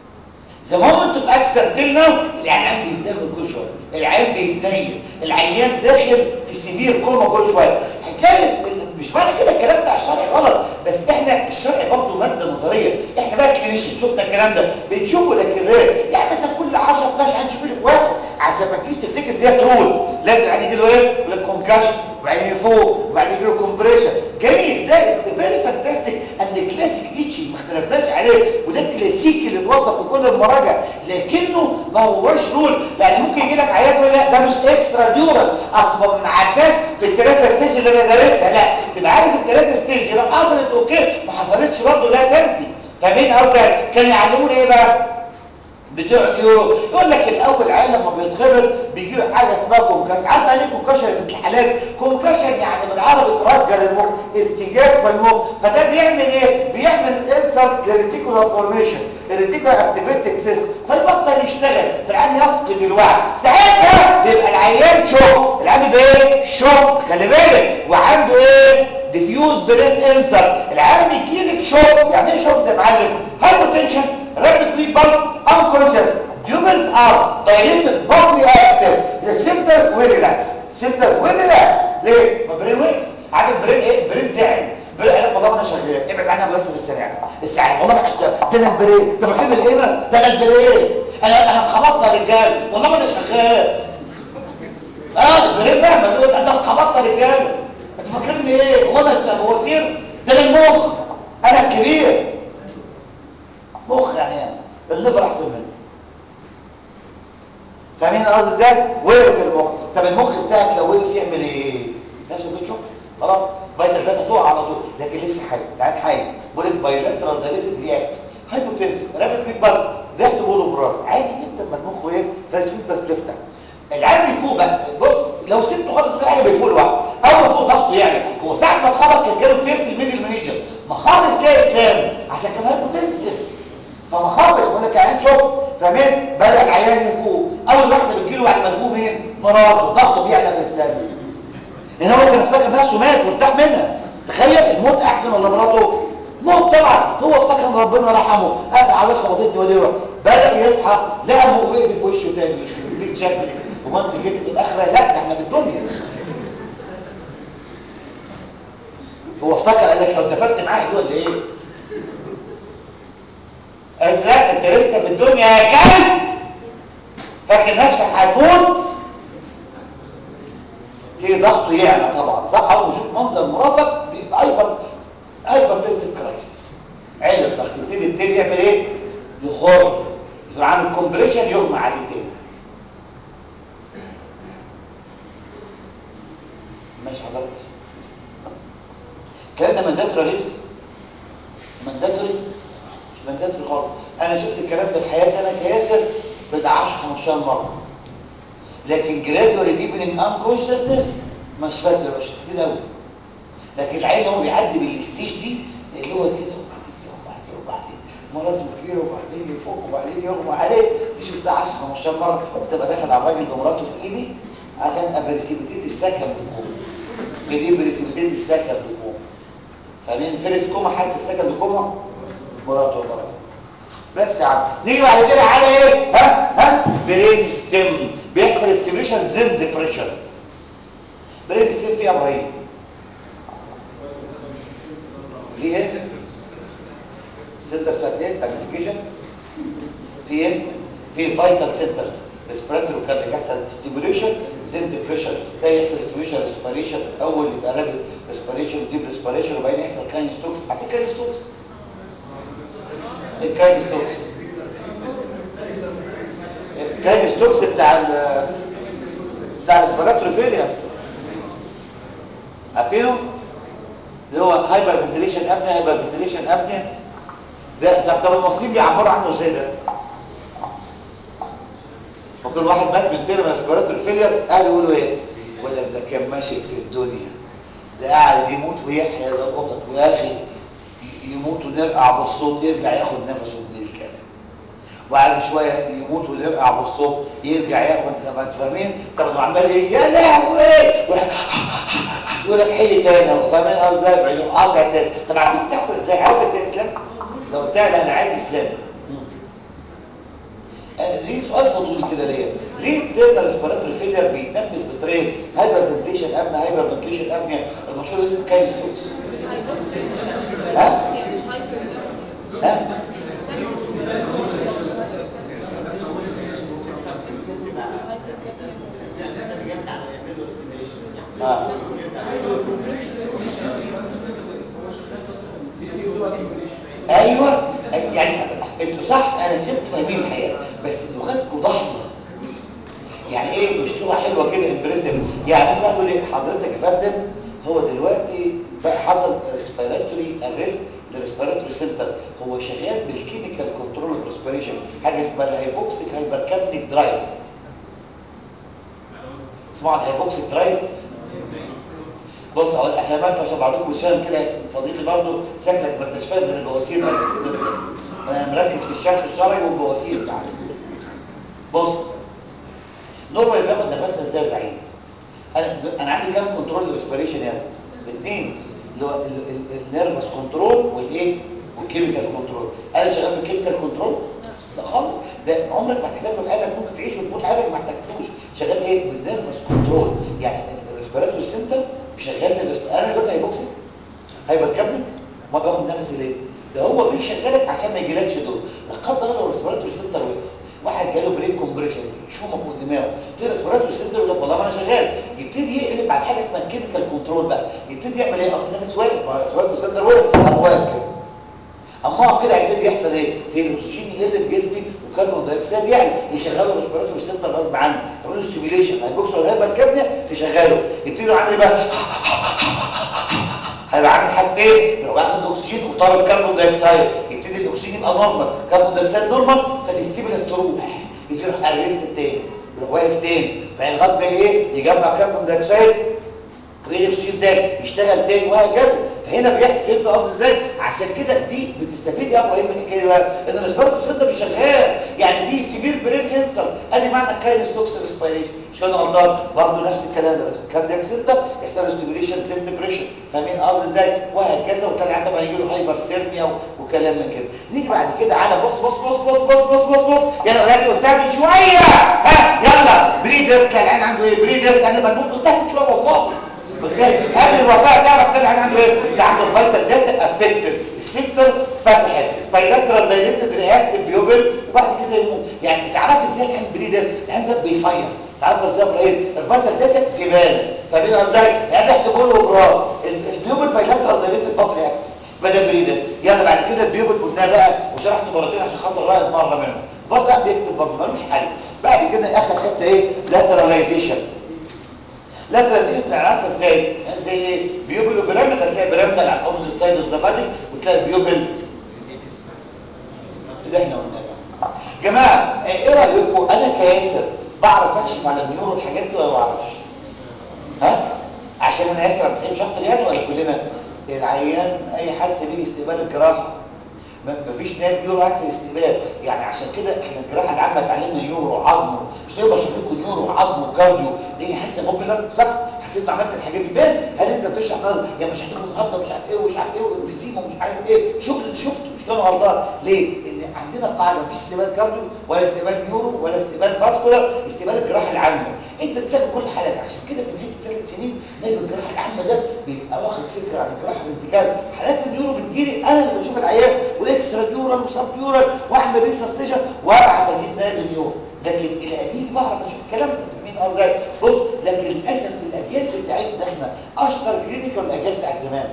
زي ما انتوا في اكثر تلنا العيان بيتدخل كل شويه العيان بيتنيل العيان داخل في سيفير كوما كل شويه حكايه مش معنى كده الكلام بتاع الشرع غلط بس احنا الشرع برضه ماده نظريه احنا بقى كلينيشن شفنا الكلام ده بنشوفه لكن رير يعني مثلا كل 10 12 هنشوف لك واحد عشان ما تجيش تفتكر ديت رول لازم يعني يجي له ايه يقول لك كونكشن وبعدين يفوق وبعدين يجي له كومبريشن جميل ده فيري فانتاستيك ان كلاسيك تيتشنج ما اختلفناش عليه وده الكلاسيكي اللي اتوصف في كل المراجع لكنه ما هوش رول لان ممكن يجي لك عيان يقول لا ده مش اكسترا ديورال اصلا ما عداش في الثلاثه ستيج اللي انا دارسها لا تبقى عارف الثلاثه ستيج لو حصلت اوكي ما حصلتش برضه لا تنفي فمين قصدي كانوا يعلمونا ايه بقى بتوع اليورو يقول لك الاول عيال لما بيتخبط بيجي له حاجه اسمها كونكشن عارف يعني ايه كونكشن في الحالات كونكشن يعني بالعربي رجل المخ ارتجاج في المخ فده بيعمل ايه بيعمل انسلت للريتيكولار فورميشن الريتيكولار اكتيفيتنج سيستم فيبطل يشتغل فالعيان يفقد الوعي ساعتها بيبقى العيان شوك العيان بيبقى ايه شوك خلي بالك وعنده ايه ديفيوز برين انسلت العيان بيجي لك شوك يعني ايه شوك ده يا معلم هايبوتنشن rapid weak pulse unconscious pupils are dilated partly active the center will relax center will relax ليه؟ ما برين وقف عارف برين ايه؟ برين زعل برين قال والله ما انا شغال ابعد عنها بس بالسريع الساعه والله ما اشتغل ده انا البرين ده فاكرني الامس ده انا البرين انا انا اتخبطت يا رجال والله ما انا شغال اه البرين بقى ما تقول انت اتخبطت يا رجال انت فاكرني ايه؟ هو انا بواسير ده انا المخ انا الكبير ازاي وقف المخ طب المخ بتاعك لو وقف يعمل ايه نفس بتشوف خلاص فيتال داتا تقع على طول لكن لسه حي تعال حي بقول لك بايلاترال دايليتد رياكت هايبوتنسيف رابط بيك بس ريحته بولو براس عادي جدا لما المخ وقف فالسفين بس بتفتح العيال بيفوق بقى بص لو سبته خالص من حاجه بيفوق لوحده اول ما فوق ضغطه يعني هو ساعه ما اتخبط كان جاله كتير في الميدل مانجر ما خالص كده اسلام عشان كان هايبوتنسيف فما خالص بقول لك عيان شوف فاهمين بدا العيان يفوق اول واحده بتجيله بعد ما يفوق مين مراته ضغطه بيعلى في الثانيه لان هو كان افتكر نفسه مات وارتاح منها تخيل الموت احسن ولا مراته موت طبعا هو افتكر ان ربنا رحمه قال عليه خبطتني وديره بدا يصحى لقى ابوه وقف في وشه تاني يخرب بيت شكلك هو انت جيت الاخره لا ده احنا في الدنيا هو افتكر قال لك لو اتفقت معايا دي ولا ايه قال لا انت لسه في الدنيا يا كلب فاكر نفسك هتموت ليه ضغطه يعلى طبعا صح اول ما يشوف منظر مراتك بيبقى ايضا ايضا تنسف كرايسيس عين الضغط يبتدي التاني يعمل ايه يخر يكون عامل كومبريشن يغمى عليه تاني ماشي حضرتك الكلام ده مانداتوري لسه مانداتوري مش مانداتوري خالص انا شفت الكلام ده في حياتي انا كياسر بتاع 10 15 مره لكن جرادوالي ديبنينج انكونشسنس مش فاكر مش كتير قوي لكن العين هو بيعدي بالستيج دي اللي هو كده وبعدين يغمى عليه وبعدين مراته كده وبعدين يفوق وبعدين يغمى عليه دي شفتها 10 15 مره بتبقى داخل على الراجل بمراته في ايدي عشان ابريسيبيتيت السكن بتقوم بدي بريسيبيتيت السكن بتقوم فاهمين فيرس كوما حادث السكن بكوما مراته ومراته بس يا عم نيجي بعد كده على ايه ها ها برين ستيم بيحصل ستيميشن زين ديبريشن برين ستيم فيها ابراهيم في ايه سنترز بتاعت ايه بتاعت نوتيفيكيشن في ايه في فايتال سنترز ريسبيراتوري وكاردياك يحصل ستيميوليشن زين ديبريشن ده يحصل ستيميوليشن ريسبيريشن في الاول يبقى رابد ريسبيريشن وديب ريسبيريشن وبعدين يحصل كاين ستوكس عارفين كاين ستوكس الكاين ستوكس الكاين ستوكس بتاع ال بتاع الاسبيراتوري فيلير عارفينه اللي هو هايبر فنتيليشن ابنيا هايبر فنتيليشن ابنيا ده ده طب المصريين بيعبروا عنه ازاي ده وكل واحد مات من تيرم اسبيراتوري فيلير قالوا يقولوا ايه يقول لك ده كان ماشي في الدنيا ده قاعد يموت ويحيى زي القطط ويا اخي يموت ونرقع بالصوت يرجع ياخد نفسه من الكلام وبعد شويه يموت ونرقع بالصوت يرجع ياخد طب انتوا فاهمين طب عمال ايه يا لهوي يقول لك حي تاني فاهمين ازاي بعينه قاطع تاني طب عارفين بتحصل ازاي عارف ازاي اسلام لو قلت لها انا عايز اسلام ليه سؤال فضولي كده ليه ليه التيرنال ريسبيراتوري فيلير بيتنفس بطريقه هايبر فنتيشن ابنى هايبر فنتيشن ابنى المشهور اسمه كاين ستوكس ها ها ها ايوه يعني انتوا صح انا سبت فاهمين الحقيقه بس لغتكم ضحله يعني ايه مش لغه حلوه كده امبريسيف يعني قالوا لي حضرتك يا فندم هو دلوقتي بقى حصل ريسبيراتوري اريست للريسبيراتوري سنتر هو شغال بالكيميكال كنترول اوف ريسبيريشن حاجه اسمها الهايبوكسيك هايبركابنيك درايف اسمعوا الهايبوكسيك درايف بص اقول افهمك عشان بعضكم وسام كده صديقي برضه شكلك ما انتش فاهم غير البواسير بس كده انا مركز في الشرح الشرعي والبواسير بتاعنا بص نورمال بياخد نفسنا ازاي يا زعيم انا انا عندي كام كنترول ريسبيريشن يعني الاثنين اللي هو النيرفس كنترول والايه والكيميكال كنترول انا شغال بالكيميكال كنترول لا خالص ده عمرك ما هتحتاجه في حياتك ممكن تعيش وتموت حياتك ما احتاجتوش شغال ايه بالنيرفس كنترول يعني الريسبيراتوري سنتر شغال بالريسبيراتوري انا دلوقتي هيبوكسي هيبقى كابل ما باخد نفسي ليه ده هو بيشغلك عشان ما يجيلكش دور لا قدر الله لو الريسبيراتوري سنتر وقف واحد جاله برين كومبريشن شومه فوق دماغه يبتدي الريسبيراتوري سنتر يقول لك والله ما انا شغال يبتدي يقلب بعد حاجه اسمها كيميكال كنترول بقى يبتدي يعمل ايه اخد نفس واقف ما الريسبيراتوري سنتر وقف انا واقف كده اما اقف كده هيبتدي يحصل ايه في الاكسجين يقل في جسمي والكربون دايوكسيد يعني يشغلوا الريسبيراتوري سنتر غصب عني تعمل له ستيميوليشن هيبوكس ولا هيبقى كابنه تشغله يبتدي عامل ايه بقى هيبقى عامل حاجتين لو واخد اكسجين وطالب كربون دايوكسيد يبتدي الاكسجين يبقى نورمال كربون دايوكسيد نورمال فالاستيمولس تروح يجي يروح اريست تاني يروح واقف تاني بعد لغايه ما ايه يجمع كربون دايوكسيد والاكسجين تاني يشتغل تاني وهكذا فهنا بيحكي فهمت قصدي ازاي عشان كده دي بتستفيد يا ابراهيم من الحكايه بقى ان الاسبرتو ده مش شغال يعني في سيفير برين انسل ادي معنى كاينس توكس ريسبيريشن مش كده غلطان برضه نفس الكلام الكاردياك سنتر يحصل له ستيميوليشن سيم ديبريشن فاهمين قصدي ازاي وهكذا وتلاقي عنده بقى يجي له هايبر سيرميا وكلام من كده نيجي بعد كده على بص بص بص بص بص بص بص بص يلا ولادي قلتها من شويه ها يلا بريدر تلاقي العين عنده ايه بريدر يعني مجنون قلتها من شويه والله قبل الوفاه تعرف تاني عنده ايه اللي عنده فايتال داتا افكتد سفنكتر فتحت بايلاترال دايليتد رياكتيف بيوبل وبعد كده يموت يعني تعرف ازاي العين بريدر العين ده بيفيص تعرف ازاي ابراهيم الفايتال داتا زباله فبينا ازاي يعني احنا بقول له براس البيوبل بايلاترال دايليتد بطل اكتف بدا بريدر يلا بعد كده البيوبل قلناه بقى وشرحته مرتين عشان خاطر رايح مره منهم برضه بيكتب برضه ملوش حل بعد كده اخر حته ايه لاتراليزيشن لا تلاتين نعرفها ازاي يعني زي ايه بيوبل وبيراميد هتلاقي بيراميد على الاوبوزيت سايد اوف ذا بادي وتلاقي بيوبل اللي احنا قلناه ده جماعه ايه رايكم انا كياسر بعرف اكشف على النيورو الحاجات دي ولا ما بعرفش ها عشان انا ياسر ما بتحبش شخط اليد ولا كلنا العيان اي حد سبيل استقبال الجراحه مفيش ناس نيورو قاعد في الاستقبال يعني عشان كده احنا الجراحه العامه اتعلمنا نيورو وعظم مش هيبقى بشرح لكم نيورو وعظم وكارديو دي حاسه موبيلر صح حسيت عملت الحاجات دي بان هل انت بتشرح نظر يا مش هتقول النهارده مش عارف ايه ومش عارف ايه وانفيزيما ومش عارف ايه شغل اللي شفته مش كانوا غلطان ليه؟ لان عندنا قاعده مفيش استقبال كارديو ولا استقبال نيورو ولا استقبال فاسكولار استقبال الجراحه العامه انت تسافر كل حالات عشان كده في نهايه الثلاث سنين نايب الجراحه العامه ده بيبقى واخد فكره عن الجراحه بانتكاس حالات النيورو بتجيلي انا اللي بشوف العيان واكسترا نيورال وسب نيورال واعمل ريسستيشن وابعت اجيب نايب النيورو لكن القديم بعرف اشوف الكلام ده فاهمين قصدي ازاي بص لكن للاسف الاجيال بتاعتنا احنا اشطر كلينيكال الاجيال بتاعت زمان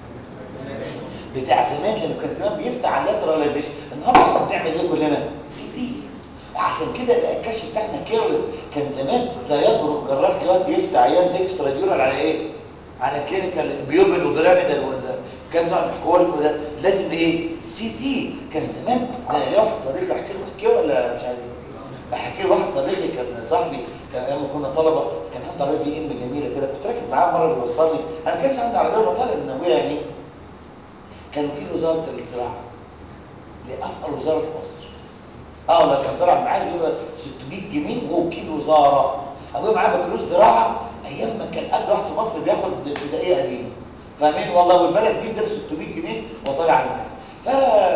بتاع زمان لما كان زمان بيفتح على اللاتراليزيشن النهارده احنا بنعمل ايه كلنا سي تي عشان كده بقى الكشف بتاعنا كيرلس كان زمان لا يجرؤ الجراح دلوقتي يفتح عيان اكسترا ديورال على ايه على كلينيكال بيوبل وبيراميدال ولا كان نوع الحكول وده لازم ايه سي تي كان زمان ده انا ليا واحد صديقي احكي له احكيه ولا مش عايز بحكي له واحد صديقي كان صاحبي كان ايام ما كنا طلبه كان عنده عربيه بي ام جميله كده كنت راكب معاه مره بيوصلني انا ما كانش عندي عربيه وانا طالع من ابويا يعني كان وكيل وزاره الزراعه لافقر وزاره في مصر اه والله كان طلع معاه يقول 600 جنيه وهو وكيل وزاره ابويا معاه بكالوريوس زراعه ايام ما كان قد واحد في مصر بياخد ابتدائيه قديمه فاهمين والله والبلد دي ده 600 جنيه وطالع معاه ف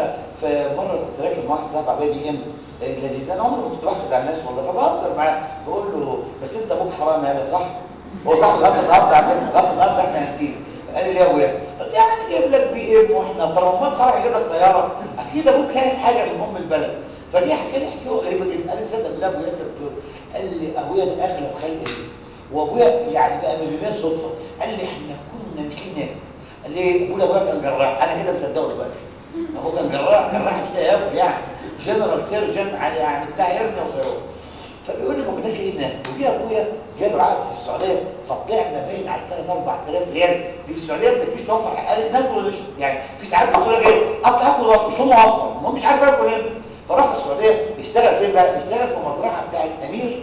فمره كنت راكب مع واحد صاحبي عربيه بي ام لذيذ انا عمري ما كنت باخد على الناس والله فبهزر معاه بقول له بس انت ابوك حرام يالا صح هو صاحبي لغايه النهارده عامل لغايه النهارده احنا هنتيجي قال لي ليه يا ابو ياسر قلت يعني جايب لك بي ام واحنا طالما ما صار هجيب لك طياره اكيد ابوك لاقي حاجه من ام البلد فجه حكى لي حكايه غريبه جدا قال لي تصدق بالله ابو ياسر قلت له قال لي ابويا ده اغلب خلق الله وابويا يعني بقى مليونير صدفه قال لي احنا كنا مثلين ناكل قال لي ابويا ابويا كان جراح انا كده مصدقه دلوقتي ابوه كان جراح جراح مش ياكل يعني جنرال سيرجن على يعني بتاع هرنه وفيروس فبيقول لي ما كناش لاقيين ناكل وجه ابويا جاله عقد في السعوديه فطلعنا باين على 3 4000 ريال دي في السعوديه ما فيش توفر قال ناكل ولا نشرب يعني في ساعات دكتوره جايه اطلع اكل مش هم اصلا هم مش عارف ياكل هنا فراح السعوديه اشتغل فين بقى اشتغل في مزرعه بتاعت امير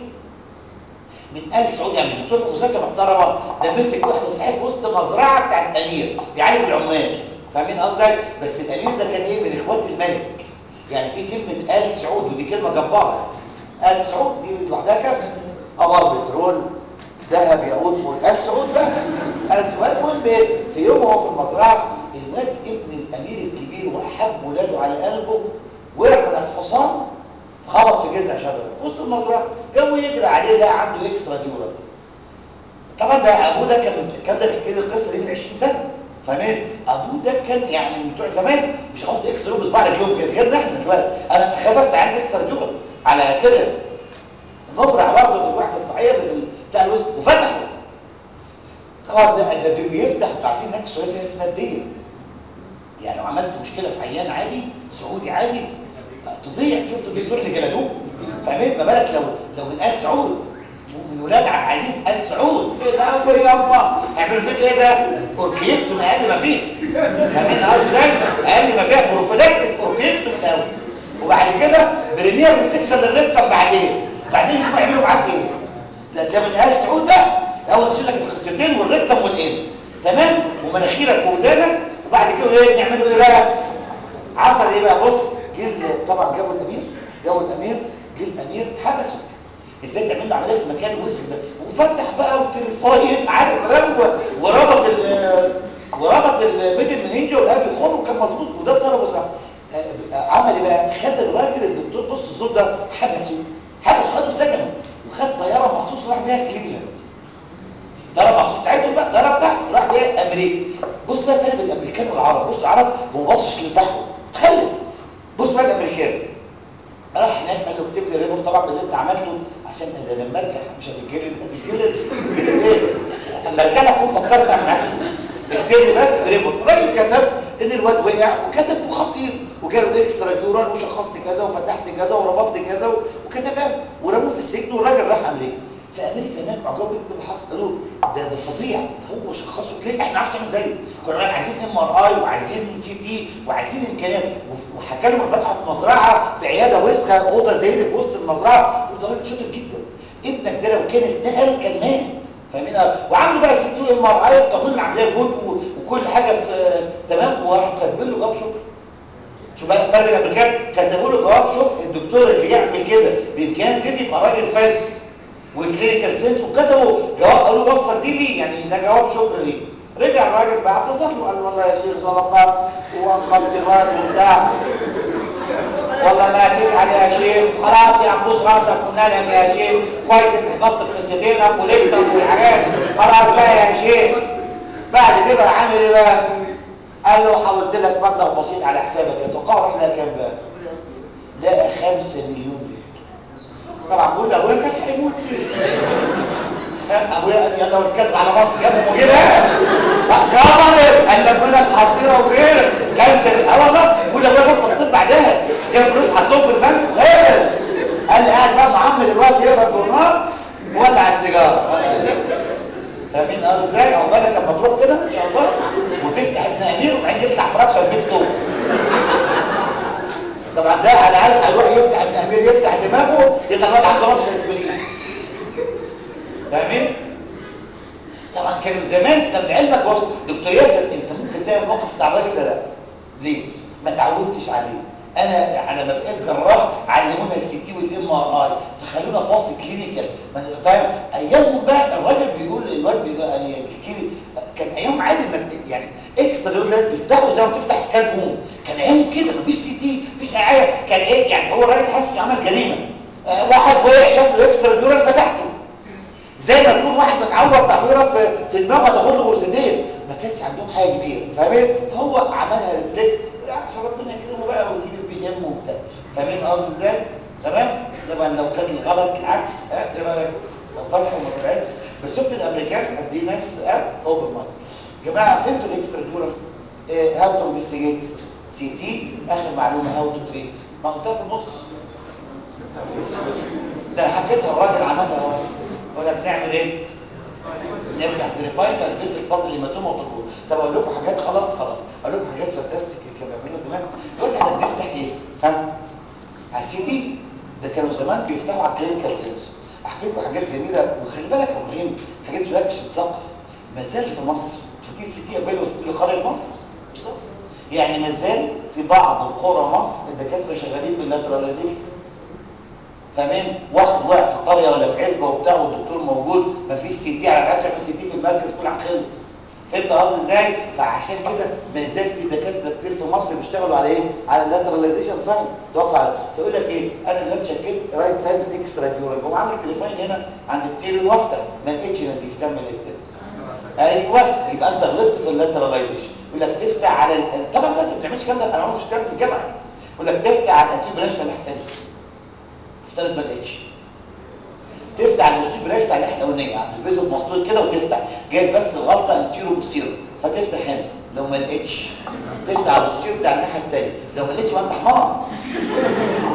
من آل سعود يعني دكتور في مستشفى محترمه ده مسك واحده صحيح في وسط مزرعه بتاعت امير بيعالج العمال فاهمين قصدي بس الامير ده كان ايه من اخوات الملك يعني في كلمه آل سعود ودي كلمه جباره آل سعود دي لوحدها كارثه قمر بترول ذهب ياقوت آل سعود بقى آل سعود المهم ايه في يوم وهو في المزرعه الواد ابن الامير الكبير واحب ولاده على قلبه وقع من الحصان خبط في جذع شجره في وسط المزرعه جابوا يجري عليه لقى عنده اكسترا ديورال طبعا ده ابوه ده كان الكلام ده بيحكي لي القصه دي من 20 سنه فاهمين ابوه ده كان يعني من بتوع زمان مش خلاص اكسترا ديورال بصباع رجلهم كده غير احنا دلوقتي انا خففت عن اكسترا ديورال على كده نبرع برضه في الوحده الصحيه بتاع الوزن وفتحوا طبعا ده ده بيفتح انتوا عارفين هناك السعوديه فيها اسمها الديه يعني لو عملت مشكله في عيان عادي سعودي عادي تضيع شفت الدكتور اللي جلدوه فاهمين ما بالك لو لو من آل سعود من ولاد عبد العزيز ال سعود ايه ده ابو يابا هيعملوا فيك ايه ده اوركيكتوم اقل ما فيه فاهمين قصدي ازاي اقل ما فيها بروفيلاكتيك اوركيكتوم الاول وبعد كده بريمير ريسكشن للريكتم بعدين بعدين شوف هيعملوا معاك ايه ده ده من ال سعود بقى الاول تشيل لك الخصيتين والريكتم والانس تمام ومناخيرك وودانك وبعد كده ايه نعملوا ايه بقى عصر ايه بقى بص جه طبعا جابوا الامير جابوا الامير جه الامير حبسه ازاي تعمل له عمليه في مكان وسخ ده وفتح بقى وترفاين عارف رمى وربط ال وربط الميدل منينجا والقلب الخر وكان مظبوط وده ضربه صح عمل ايه بقى خد الراجل الدكتور بص الصوت ده حبسه حبسه خده سجنه وخد طياره مخصوص راح بيها كليفلاند طياره مخصوص بتاعتهم بقى طياره بتاعته راح بيها امريكا بص بقى الفرق بين الامريكان والعرب بص العرب هو ما بصش لتحته تخلف بص بقى الامريكان راح هناك قال له اكتب لي ريبورت طبعا باللي انت عملته عشان انا لما ارجع مش هتتجلد هتتجلد كتب ايه اما ارجع اكون فكرت اعمل حاجه اكتب لي بس ريبورت الراجل كتب ان الواد وقع وكتب بخطيط وجاله اكسترا ديورال وشخصت كذا وفتحت كذا وربطت كذا وكتبها ورموه في السجن والراجل راح امريكا في امريكا هناك عقاب ايه اللي حصل قالوا ده ده فظيع هو شخصه ليه احنا عارفين نعمل زيه كنا عايزين ام ار اي وعايزين سي تي وعايزين امكانيات وحكى لهم فتحوا في مزرعه في عياده وسخه اوضه زي دي في وسط المزرعه وده راجل شاطر جدا ابنك ده لو كان اتنقل كان مات فاهمين وعملوا بقى سي تي وام ار اي وطمنوا العمليه جود وكل حاجه في تمام وراحوا كاتبين له جواب شكر شوف بقى الفرق الامريكان كتبوا له جواب شكر الدكتور اللي يعمل كده بامكان زي يبقى راجل فاز وكلينيكال سينس وكتبوا جواب قالوا وصل دي لي يعني ده جواب شكر ليه رجع الراجل بقى اعتذر له قال له والله يا شيخ ظلمناك وانقذت الواد وبتاع والله ما تزعل يا شيخ خلاص يا عبوس راسك قلنا لك يا شيخ كويس انك حفظت بقصتينك وليلتك والحاجات خلاص بقى يا شيخ بعد كده عامل ايه بقى؟ قال له حولت لك مبلغ بسيط على حسابك اتوقع راح لها كام بقى؟ لقى 5 مليون ريال طبعا بقول ابويا كان هيموت فيه ابويا قال يلا نتكلم على مصر جابهم وجيبها كبر قال لك بنا الحصيره وغير كنسل اه والله بقول ابويا بطل الطب بعدها جاب فلوس حطهم في البنك وخلص قال لي قاعد بقى معمل الوقت يقرا الجورنال وولع السيجاره فاهمين قصدي ازاي؟ او بالك لما تروح كده ان شاء الله وتفتح ابن امير وبعدين يطلع فراكشر بيت توب طبعا ده على العالم هيروح يفتح ابن امير يفتح دماغه يطلع الواد عنده رابشر البوليس فاهمين؟ طبعا كانوا زمان طب لعلمك بص دكتور ياسر انت ممكن تعمل موقف بتاع الراجل ده لا ليه؟ ما تعودتش عليه انا على ما بقيت جراح علمونا السي تي والام ار اي فخلونا فوق في كلينيكال فاهم ايامهم بقى الراجل بيقول الواد يعني بيحكي كان ايام عادي انك يعني اكسترا يقول لك تفتحه زي ما تفتح سكان بوم كان ايام كده مفيش سي تي مفيش اي كان ايه يعني هو الراجل حاسس عمل جريمه آه واحد وقع شاف له اكسترا ديورال فتحته زي ما يكون واحد متعور تعويره في في دماغه تاخد له غرفتين ما كانش عندهم حاجه كبيره فاهمين فهو عملها ريفلكس عشان ربنا يكرمه بقى ويجيب البي ام وبتاع فاهمين قصدي ازاي تمام طبعا لو كان الغلط العكس ها ايه رايك لو فتحوا ما طلعتش بس شفت الامريكان قد ايه ناس ها اوبن مايند يا جماعه فهمتوا الاكسترا ديورال هاو تو انفستيجيت سي تي اخر معلومه هاو تو تريت ما قلتها في النص ده حكيتها الراجل عملها اهو ولا بنعمل ايه نفتح دريفاين تلبس الفضل الهيماتوما وتقول طب اقول لكم حاجات خلاص خلاص اقول لكم حاجات فانتاستيك كانوا بيعملوا زمان دلوقتي احنا بنفتح ايه ها على السي دي ده كانوا زمان بيفتحوا على الكلينيكال سينس احكي لكم حاجات جميله وخلي بالك يا ابراهيم حاجات دلوقتي مش بتثقف ما زال في مصر في السي تي افيلبل في كل قريه في مصر يعني ما زال في بعض قرى مصر الدكاتره شغالين باللاتراليزيشن فاهمين واحد واقع في قريه ولا في عزبه وبتاع والدكتور موجود مفيش سي تي على فكره من سي تي في المركز كل عام خلص فهمت قصدي ازاي فعشان كده ما زال في دكاتره كتير في مصر بيشتغلوا على ايه على اللاتراليزيشن ساين توقع فيقول لك ايه انا دلوقتي شكيت رايت سايد اكسترا ديورال جم عامل تليفون هنا عند التير وافتح ما لقيتش نزيف كمل الكتاب ايوه يبقى انت غلطت في اللاتراليزيشن يقول لك تفتح على ال... طبعا بقى انت ما بتعملش الكلام ده انا مش بتكلم في الجامعه يقول لك تفتح على الانتي برانش الناحيه افترض ما لقيتش تفتح المستير براش بتاع الناحيه الاولانيه عند البيز المسطول كده وتفتح جايز بس الغلطه انتيرو بوستيرو فتفتح هنا لو ما لقيتش تفتح على البوستير بتاع الناحيه الثانيه لو ما لقيتش ما انت حمار اصل ما تجيش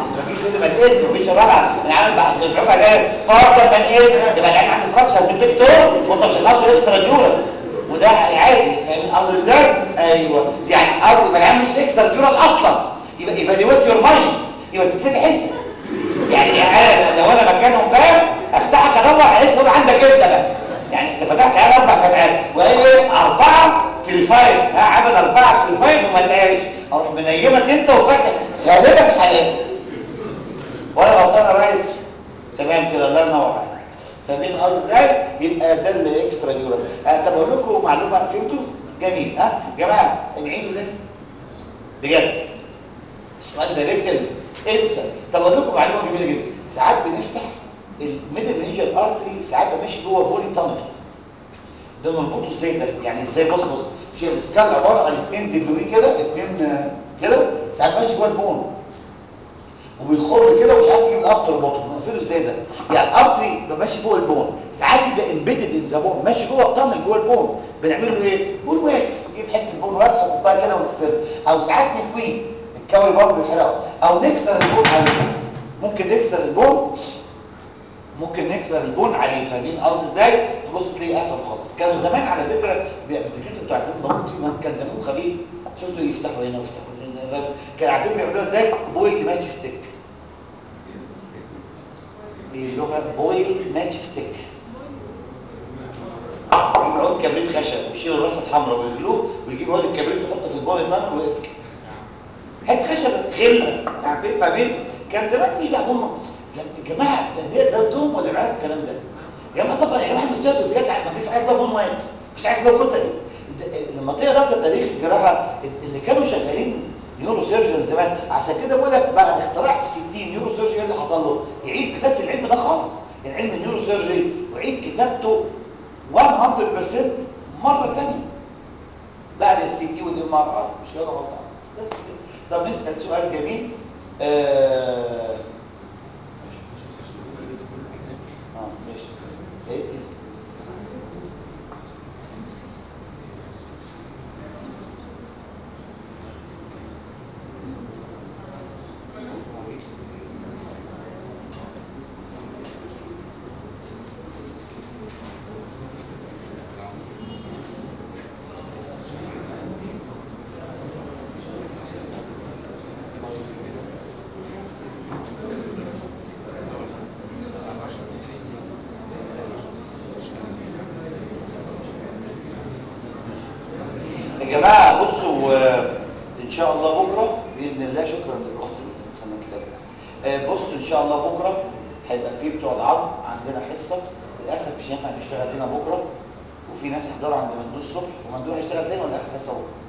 تقول لي ما لقيتش مفيش الرابعه انا عامل بعد الربع ده فرضا ما لقيتش يبقى العين عنده فراكشر في البيكتور وانت مش خاصه اكسترا ديورال وده عادي فاهم قصدي ازاي ايوه يعني قصدي يبقى العين مش اكسترا ديورال اصلا يبقى ايفالويت يور مايند يبقى تتفتح انت يعني انا لو انا مكانهم بقى افتحك ادور على اكسترا عندك انت بقى يعني انت فتحت على اربع فتحات وقال ايه اربعه تريفايل ها عمل اربعه تريفايل وما لقاش اروح منيمك انت وفاتح غالبا حياتك ولا غلطان يا ريس تمام كده الله ينور عليك فاهمين قصدي ازاي يبقى ده الاكسترا ديورال آه طب اقول لكم معلومه فهمتوا جميل ها يا جماعه نعيد ده بجد السؤال ده ريتل انسى طب اقول لكم معلومه جميله جدا ساعات بنفتح الميدل رينجر ارتري ساعات ماشي جوه بولي تانل ده مربوط ازاي ده يعني ازاي بص بص مش الاسكال عباره عن اثنين دبلوي كده اثنين كده ساعات ماشي جوه البون وبيخر كده ومش عارف يجيب الابتر بطن نقفله ازاي ده يعني الارتري بيبقى ماشي فوق البون ساعات بيبقى امبيدد ان ذا بون ماشي جوه الطنل جوه البون بنعمل له ايه بون واكس نجيب حته بون واكس ونحطها كده ونقفله او ساعات نكويه الكوي برضه يحرقه او نكسر البون عليه ممكن نكسر البون ممكن نكسر البون عليه فاهمين قصدي ازاي تبص تلاقيه قفل خالص كانوا زمان على فكره الدكاتره بتوع زمان بموت فيهم كان دمهم خفيف شفتوا يفتحوا هنا ويفتحوا هنا كانوا عارفين بيعملوها ازاي بويل ماتش ستيك دي اللغه بويل ماتش ستيك يجيب عود كبريت خشب ويشيل الراس الحمراء ويغلوه ويجيب عود الكبريت ويحطه في البويل طن ويقفل حته خشب غله عارفين فاهمين كان زمان تيجي هم يا جماعه ده ده دوم ولا عارف الكلام ده يا جماعه طبعا يا جماعه المستشفى بجد ما فيش عايز بقى بون واكس مش عايز بقى كتري لما تقرا انت تاريخ الجراحه اللي كانوا شغالين نيورو سيرجن زمان عشان كده بقول لك بعد اختراع ال 60 نيورو سيرجن اللي حصل له يعيد كتابه العلم ده خالص يعني علم النيورو سيرجري ويعيد كتابته 100% مره ثانيه بعد السي تي والام ار ار مش كده غلطان بس كده طب نسال سؤال جميل آه ماشي ايه يا جماعه بصوا ان شاء الله بكره باذن الله شكرا للاخت خلينا كده بصوا ان شاء الله بكره هيبقى في بتوع العظم عندنا حصه للاسف مش هينفع نشتغل هنا بكره وفي ناس هيحضروا عند مندوب الصبح ومندوب هيشتغل تاني ولا اخر حصه بكره؟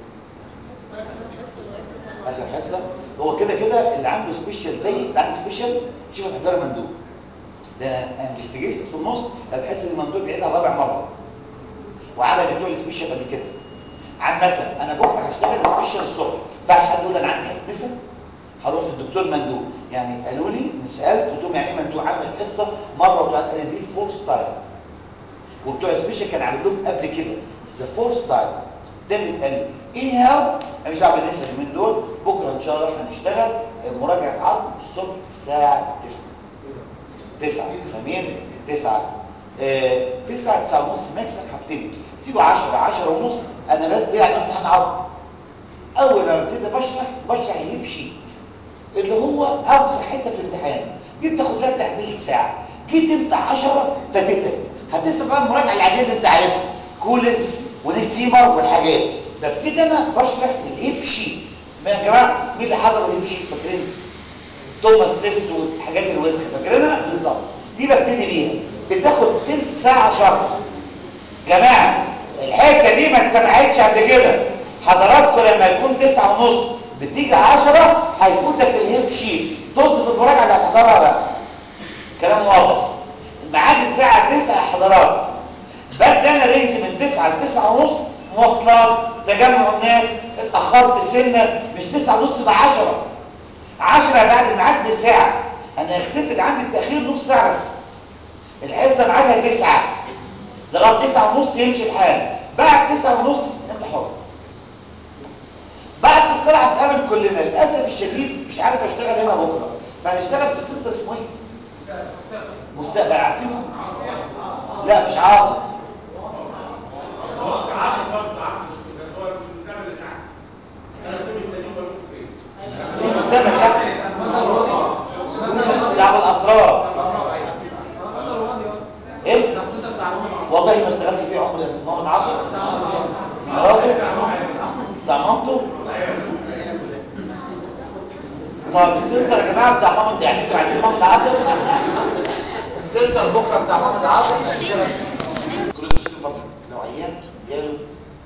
اخر حصه هو كده كده اللي عنده سبيشال زي اللي عنده سبيشال شوف هتحضر مندوب لان انفستيجيشن في النص الحصه دي مندوب بيعيدها رابع مره وعمل بتوع السبيشال قبل كده عامة انا بكره هشتغل سبيشال الصبح فعش حد يقول انا عندي حصه نسا هروح للدكتور مندوب يعني قالوا لي سالت قلت لهم يعني ايه مندوب عمل حصه مره وثلاث قال لي دي فورس تايم وبتوع سبيشال كان عامل لهم قبل كده ذا فورس تايم ده اللي اتقال لي اني هاو مش دعوه بالناس اليومين دول بكره ان شاء الله هنشتغل مراجعه عظم الصبح الساعه 9 9 فاهمين 9 9 9 ونص ماكسيم هبتدي تيجوا 10 10 ونص انا بدي يعني امتحان عظم اول ما ببتدي بشرح بشرح الهيب شيت اللي هو اوسع حته في الامتحان دي بتاخد لها بتاع ثلث ساعه جيت انت 10 فاتتك هتسمع بقى المراجعه العاديه اللي انت عارفها كولز ونيك فيمر والحاجات ببتدي انا بشرح الهيب شيت يا جماعه مين اللي حضر الهيب شيت فاكرين توماس تيست والحاجات الوسخه فاكرينها بالظبط دي ببتدي بيها بتاخد ثلث ساعه شرح جماعه الحته دي ما اتسمعتش قبل كده حضراتكم لما يكون تسعة ونص بتيجي عشرة هيفوتك الهيب شيت طز في المراجعه اللي هتحضرها بقى كلام واضح الميعاد الساعه 9 حضرات بدي انا رينج من 9 ل 9 ونص مواصلات تجمع الناس اتاخرت سنه مش 9 ونص تبقى 10 10 بعد الميعاد بساعه انا خسرت عندي التاخير نص ساعه بس الحصه ميعادها 9 لغايه 9 ونص يمشي الحال بعد 9 ونص انت حر بعد الصلاه هنتقابل كلنا للاسف الشديد مش عارف اشتغل هنا بكره فهنشتغل في السنتر اسمه ايه مستقبل عارفينه لا مش عاطف في مستقبل تحت بتاع الاسرار ايه والله ما اشتغلت فيه عمري ماما عاطف مراته بتاع مامته طب السنتر يا جماعه بتاع ماما يعني انتوا عايزين ماما عاطف السنتر بكره بتاع ماما عاطف هنشتغل فيه. كل ده فضل لو عيان جاله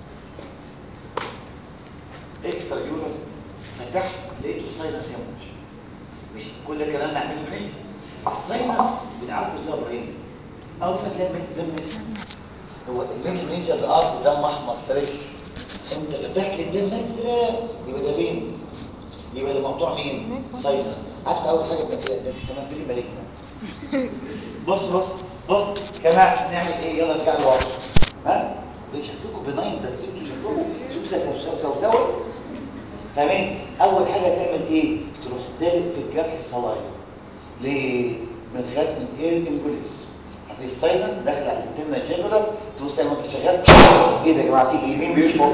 اكسترا يورال فتحت لقيته الساينس يموت مش كل كلام نعمله منين الساينس بنعرفه ازاي يا ابراهيم اول ما تلاقي دم اسود هو الميل نينجا ده قصد دم احمر فريش انت فتحت لي الدم ازرق يبقى ده فين يبقى ده مقطوع مين ساينس عارف اول حاجه ده ده ده كمان فيلم مالكنا بص بص بص كمان نعمل ايه يلا نرجع لورا ها ده شكلكم بناين بس انتوا شكلكم سوسه سوسوه فاهمين اول حاجه تعمل ايه تروح دالك في الجرح صلايه ليه بنخاف من اير امبوليس في الساينس داخل على الانترنال جينولار تبص تلاقي وانت شغال ايه ده يا جماعه في ايه مين بيشفط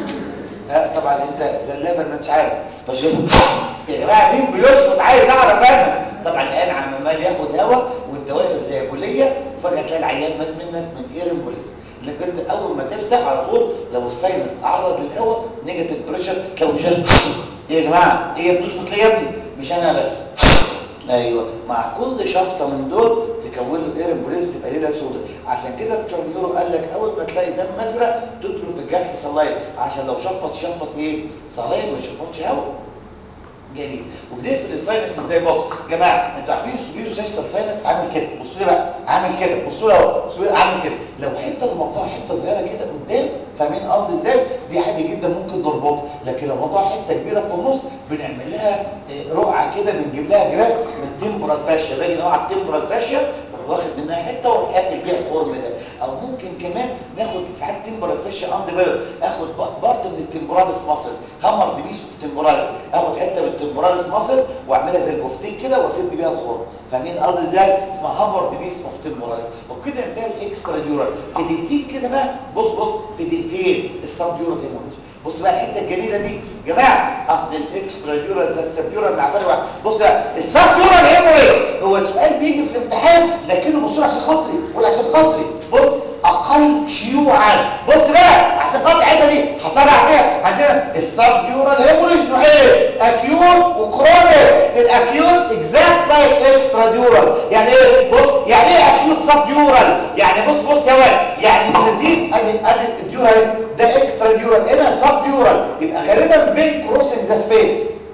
ها طبعا انت زلابه ما انتش عارف فشغل يا جماعه مين بيشفط عايز اعرف انا طبعا الان عمال ياخد هواء وانت واقف زي بوليه وفجاه تلاقي العيان مات منك من اير امبوليس لكن انت اول ما تفتح على طول لو الساينس تعرض للهواء نيجاتيف بريشر لو شغال ايه يا جماعه ايه بتشفط ليه يا ابني مش انا يا باشا ايوه مع كل شفطه من دول تكون له اير امبوليز تبقى ليله سوداء عشان كده بتوع النيورو قال لك اول ما تلاقي دم ازرق تدخل في الجرح صلايم عشان لو شفط يشفط ايه صلايم ما يشفطش هواء جميل وبنقفل الساينس ازاي بص يا جماعه انتوا عارفين السوبيرو سايستال ساينس عامل كده بصوا لي بقى عامل كده بصوا لي اهو بصوا لي عامل كده لو حته المقطوعه حته صغيره كده قدام فاهمين قصدي ازاي دي عادي جدا ممكن نربطها لكن لو مقطوعه حته كبيره في النص بنعمل لها آه، رقعه كده بنجيب لها جراف من تمبرال فاشيا باجي نوع على التمبرال فاشيا بروح واخد منها حته واروح قافل بيها الخرم ده او ممكن كمان ناخد ساعات تمبرال فاشيا اند بيلر اخد بارت من التمبراليس ماسل هامر دبيس في التمبراليس اخد حته من التمبراليس ماسل واعملها زي البفتيك كده واسد بيها الخرم فاهمين قصدي ازاي اسمها هامر دبيس اوف تمبراليس وكده انتهى الاكسترا ديورال في دقيقتين كده بقى بص بص في دقيقتين السب ديورال هيموريج بص بقى الحته الجميله دي جماعه اصل الاكسترا ديورال زي السب ديورال مع فرق واحد بص بقى السب ديورال هيموريج هو سؤال بيجي في الامتحان لكنه بصوا عشان خاطري قول عشان خاطري بص اقل شيوعا بص بقى عشان خاطر الحته دي هصرح فيها عندنا السب ديورال هيموريج نوعين اكيوت وكرونيك الاكيوت اكزاكت لايك اكسترا ديورال يعني ايه بص يعني ايه اكيوت سب ديورال يعني بص بص يا ولد يعني النزيف ادي ادي الديورال ده اكسترا ديورال هنا سب ديورال يبقى غالبا بين كروسنج ذا سبيس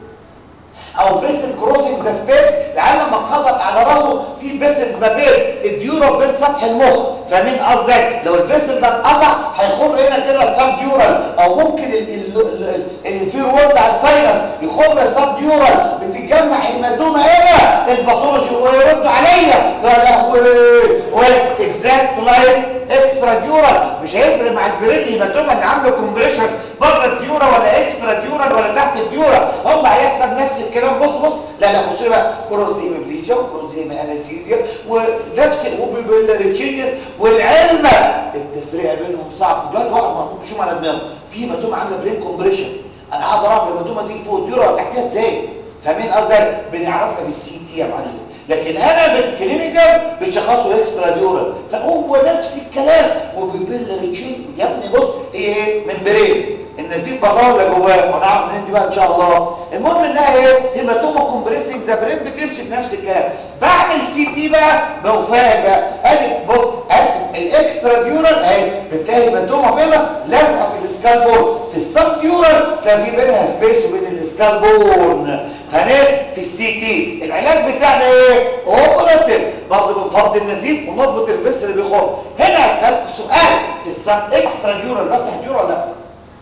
او فيسل كروسنج ذا سبيس العيال لما تخبط على راسه في فيسلز ما بين الديورا وبين سطح المخ فاهمين قصدي لو الفيسل ده اتقطع هيخر هنا كده سب ديورال او ممكن الفير وورد على الساينس يخر سب ديورال بتتجمع هيماتوما هنا الباثولوجي ويرد عليا يا لهوي اكزاكت لايك اكسترا ديورال مش هيفرق مع البريل هيماتوما اللي عامله كومبريشن بره الديورا ولا اكسترا ديورال ولا تحت الديورا هم هيحصل نفس الكلام بص بص لا لا بص بقى كروزيم بليجا وكروزيم انستيزيا ونفس وبيبيلاريتشينيس والعلم التفرقه بينهم صعب دلوقتي واحد محطوط بشوم على دماغه في هيماتوما عامله برين كومبريشن انا هقدر اعرف الهيماتوما دي فوق الديورا ولا تحتها ازاي فاهمين قصدي بنعرفها بالسي تي يا معلم لكن انا بالكلينيكال بشخصه اكسترا ديورال فهو نفس الكلام وبيبيلاريتشين يا ابني بص هي ايه من برين النزيف بره ولا جواه ونعرف منين دي بقى ان شاء الله المهم انها ايه هيماتوما كومبريسنج ذا برين بتمشي بنفس الكلام بعمل سي تي بقى بفاجئ ادي بص ارسم الاكسترا ديورال اهي بتلاقي هيماتوما بيضه لازقه في السكال بون في السب ديورال تلاقي بينها سبيس وبين السكال بون هناك في السي تي العلاج بتاعنا ايه اوبراتيف برضه بنفضي النزيف ونربط الفيس اللي بيخر هنا اسالكم سؤال في السب اكسترا ديورال بفتح ديورال ولا لا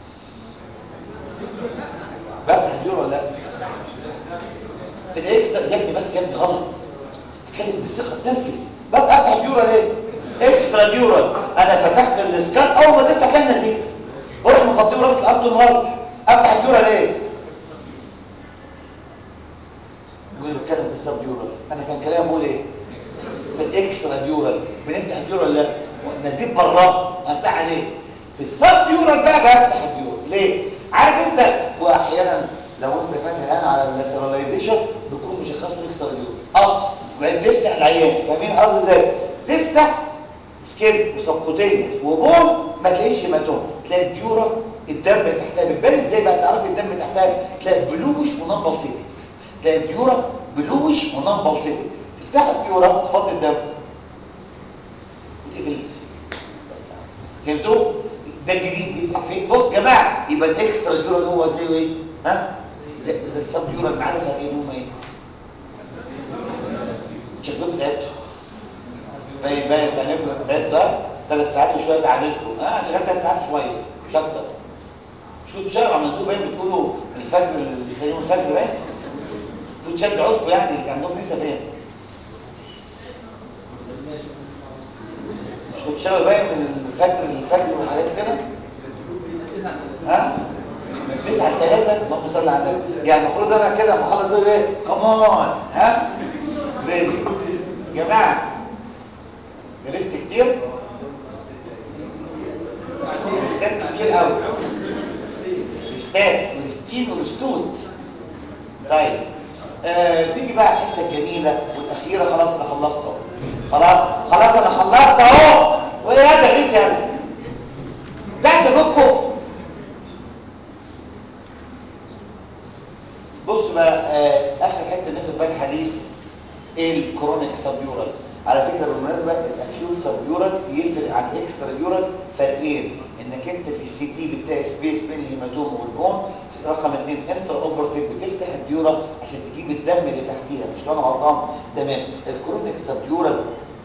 بفتح ديورال ولا لا في الاكسترا يا ابني بس يا ابني غلط اتكلم بثقه تنفذ بس افتح ديورال ايه اكسترا ديورال انا فتحت السكال اول ما تفتح كان نزيف اروح مفضيه ورابط الارض ونروح افتح ديورال ايه يقول بتكلم في السبديورال انا كان كلامي بقول ايه في الاكسترا ديورال بنفتح الديورال لا نزيد براه افتح عليه في السبديورال بقى بفتح الديورال ليه عارف انت واحيانا لو انت فاتح الان على اللاتراليزيشن بيكون مشخصه الاكسترا ديورال اه وبعدين تفتح العيان فاهمين قصدي ازاي تفتح سكين وسبكوتينيوس وبون ما تلاقيش هيماتوم تلاقي الديورا الدم تحتها بتبان ازاي بقى تعرفي الدم تحتها تلاقي بلوش ونمبل سيتي تلاقي الديورا بلوش ونمبل سيتي تفتح الديورا تفضي الدم وتقفل الفيس بس فهمتوا ده الجديد في بص يا جماعه يبقى الاكسترا ديورا ده هو زي ايه ها زي, زي السب ديورا معانا فرقين هم ايه شكلكم تعبتوا باين باين فهنبقى تعبت ده ثلاث ساعات وشويه تعبتكم اه انا شغال ثلاث ساعات شويه مش اكتر مش كنتوا شغالوا عملتوه باين بتقولوا الفجر اللي يوم الفجر باين كنتوا تشد عضكم يعني اللي كان عندهم لسه فين مش كنتوا شغالوا باين من الفجر للفجر وحاجات كده ها من 9 ل 3 اللهم صل على النبي يعني المفروض انا كده لما اخلص اقول ايه كمان ها بيبي جماعه جلست كتير جلستات كتير قوي جلستات ولستين ولستوت طيب آه تيجي بقى الحته الجميله والاخيره خلاص انا خلصت اهو خلاص خلاص انا خلصت اهو وايه هذا غيث يلا ده سببكم بص بقى آه اخر حته ناخد بالك حديث الكرونيك سبيورال على فكره بالمناسبه الاكيوت سبيورال يفرق عن الاكسترا يورال فرقين انك انت في السي تي بتلاقي سبيس بين الهيماتوم والبون رقم اثنين انتر اوبرتيف بتفتح الديورال عشان تجيب الدم اللي تحتيها مش انا غلطان تمام الكرونيك سبيورال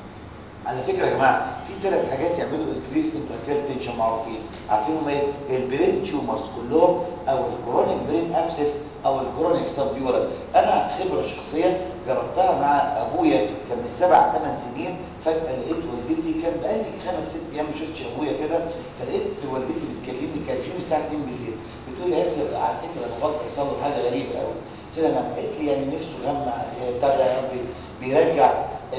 على فكره يا جماعه في ثلاث حاجات يعملوا انكريز انتراكيال تنشن معروفين عارفينهم ايه البرين تيومرز كلهم او الكرونيك برين ابسس او الكرونيك سبيورال انا خبره شخصيه جربتها مع ابويا كان من سبع ثمان سنين فجاه لقيت والدتي كان بقالي خمس ست ايام ما شفتش ابويا كده فلقيت والدتي بتكلمني كانت يوم الساعه 2 بالليل بتقول لي ياسر على فكره انا بابا يحصل له حاجه غريبه قوي قلت لها انا قالت لي يعني نفسه غمى بتاع ده يا ربي بيرجع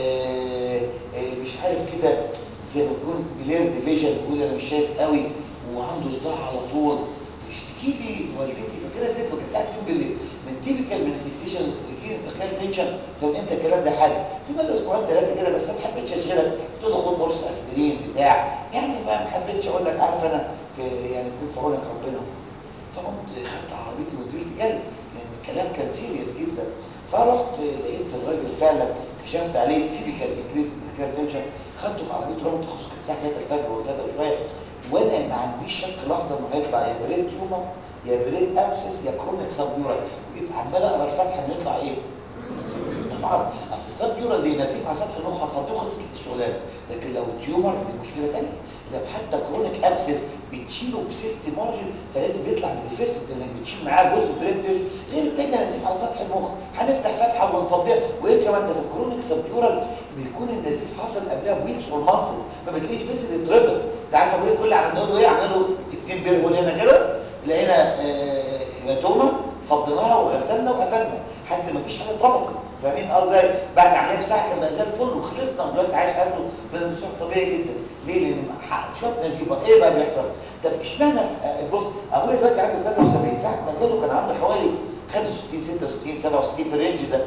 آه آه مش عارف كده زي ما تكون بلير ديفيجن بيقول انا مش شايف قوي وعنده صداع على طول تشتكي لي والدتي فاكرها ست وكانت الساعه 2 بالليل من تيبيكال مانيفستيشن تجي انتركال تنشن طب امتى الكلام ده حاجه تقول له اسبوعين ثلاثه كده بس ما حبيتش اشغلك تقول له خد قرص اسبرين بتاع يعني ما حبيتش اقول لك عارف انا في يعني يكون في عونك ربنا فقمت خدت عربيتي ونزلت جري لان الكلام كان سيريس جدا فرحت لقيت الراجل فعلا كشفت عليه تيبيكال انكريز انتركال تنشن خدته في عربيته رحت خلاص كانت الساعه 3 الفجر ولا 3 وشويه وانا ما عنديش شك لحظه انه هيطلع يا برين تيومر يا برين ابسس يا كرونيك سبيورال جيت عمال اقرا الفتحه انه يطلع ايه طبعا اصل السبيورال دي نزيف على سطح المخ هتفضيه وخلصت الشغلانه لكن لو تيومر دي مشكله ثانيه لو حتى كرونيك ابسس بتشيله بسيفتي مارجن فلازم يطلع من الفيست انك بتشيل معاه جزء بريد غير التاني نزيف على سطح المخ هنفتح فتحه ونفضيها وايه كمان ده في الكرونيك سبيورال بيكون النزيف حصل قبلها بويكس اور مانث ما بتلاقيش بس اللي اتربط انت عارف ابويا كل اللي عملنا له ايه عملنا له اتنين بيرهول هنا كده لقينا هيماتوما فضيناها وغسلنا وقفلنا حتى ما فيش حاجه اتربطت فاهمين قصدي ازاي بعد عمليه بساعه كان بقى زي الفل وخلصنا ودلوقتي عايش حياته بنسوح طبيعي جدا ليه لان شويه نزيفه ايه بقى بيحصل طب اشمعنى بص ابويا دلوقتي عنده 73 ساعه ما جاله كان عنده حوالي 65 66 67 في الرينج ده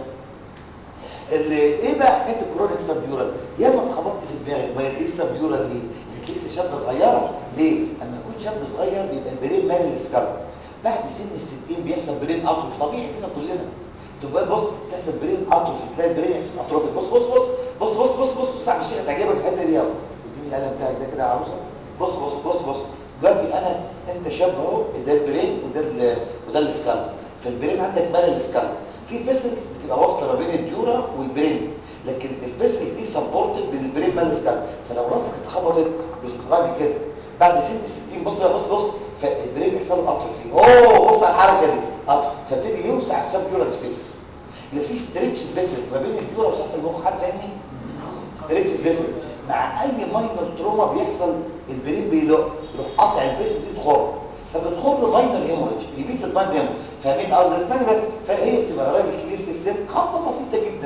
اللي ايه بقى حكايه الكرونيك سبيورال ياما اتخبطت في دماغي ما ايه سبيورال ليه انت لسه شاب صغيره ليه اما يكون شاب صغير بيبقى البرين مالي السكالب بعد سن ال 60 بيحصل برين اطرف طبيعي كده كلنا تبقى بص تحصل برين اطرف تلاقي البرين يحصل اطرف بص بص بص بص بص بص بص بص عم الشيخ هتعجبك الحته دي اهو اديني القلم بتاعك ده كده يا عروسه بص بص بص بص دلوقتي انا انت شاب اهو ده البرين وده وده السكالب فالبرين عندك مال السكالب في فيسلز بتبقى واصله ما بين الديورا والبرين لكن الفيسل دي سبورتد من البرين مال السكالب فلو راسك اتخبطت بالفراغ كده بعد سن ال 60 بص بص بص فالبرين يحصل له قطر فيه اوه بص على الحركه دي قطر فابتدي يوسع السبيورال سبيس يبقى في ستريتش فيسلز ما بين الديورا وسطح المخ حد فاهمني ستريتش فيسلز مع اي ماينر تروما بيحصل البرين بيلق يروح قاطع الفيسلز دي تخر فبتخر له ماينر هيموريدج ريبيت الماينر هيموريدج فاهمين قصدي اسمعني بس فهي بتبقى راجل كبير في السن خبطه بسيطه جدا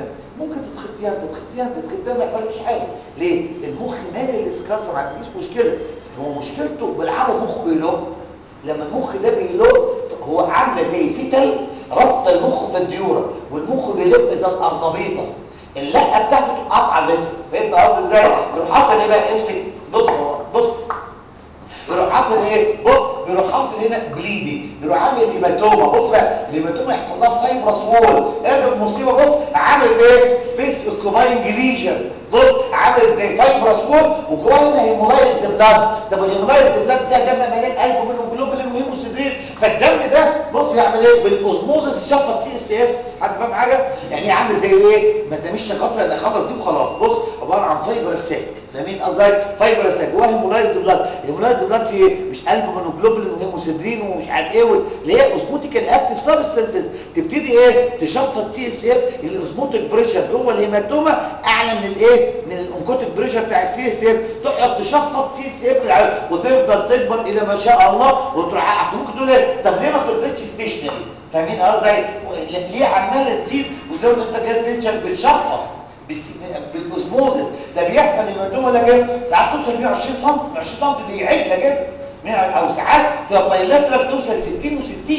يعني ده ما يحصلش حاجه ليه المخ مالي الاسكار فما عنديش مشكله هو مشكلته بالعقل مخه بيلق لما المخ ده بيلق هو عامله زي فتل ربط المخ في الديوره والمخ بيلق زي الارنبيطه اللقه بتاعته قطع بس فهمت قصدي ازاي يروح حاصل ايه بقى امسك بص بص يروح حاصل ايه بص بيروح حاصل هنا بليدي بيروح عامل هيماتوما بص بقى الهيماتوما يحصل لها فايبرس وول ايه المصيبه بص عامل ايه سبيس اوكوباينج ليجن بص عامل زي فايبرس وول وجواه هنا هيمولايزد بلاد طب الهيمولايزد بلاد ده دم مليان قلب منه جلوبولين وهيموسيدرين فالدم ده بص يعمل ايه بالاوزموزس يشفط سي اس اف حد فاهم حاجه يعني ايه عامل زي ايه ما تمشي خطره ان اخلص دي وخلاص بص عباره عن فايبر ساك فاهمين قصدي فايبر ساك جواه هيمولايزد بلاد هيمولايزد بلاد في ايه مش قلب منه جلوبولين وهيموسيدرين ومش عارف ايه اللي هي اوزموتيكال اكتيف سبستانسز تبتدي ايه تشفط سي اس اف الاوزموتيك بريشر جوه الهيماتوما اعلى من الايه من الانكوتيك بريشر بتاع السي اس اف تقعد تشفط سي اس اف وتفضل تكبر الى ما شاء الله وتروح اصل ممكن تقول ايه طب ليه ما فضلتش ستيشنري فاهمين قصدي ليه عماله تزيد وزود انت جاي تنشر بتشفط بالاوزموزس ده بيحصل هيماتوما ولا كده ساعات توصل 120 سم 120 سم دي عجله كده او ساعات تبقى بايلاترال توصل 60 و60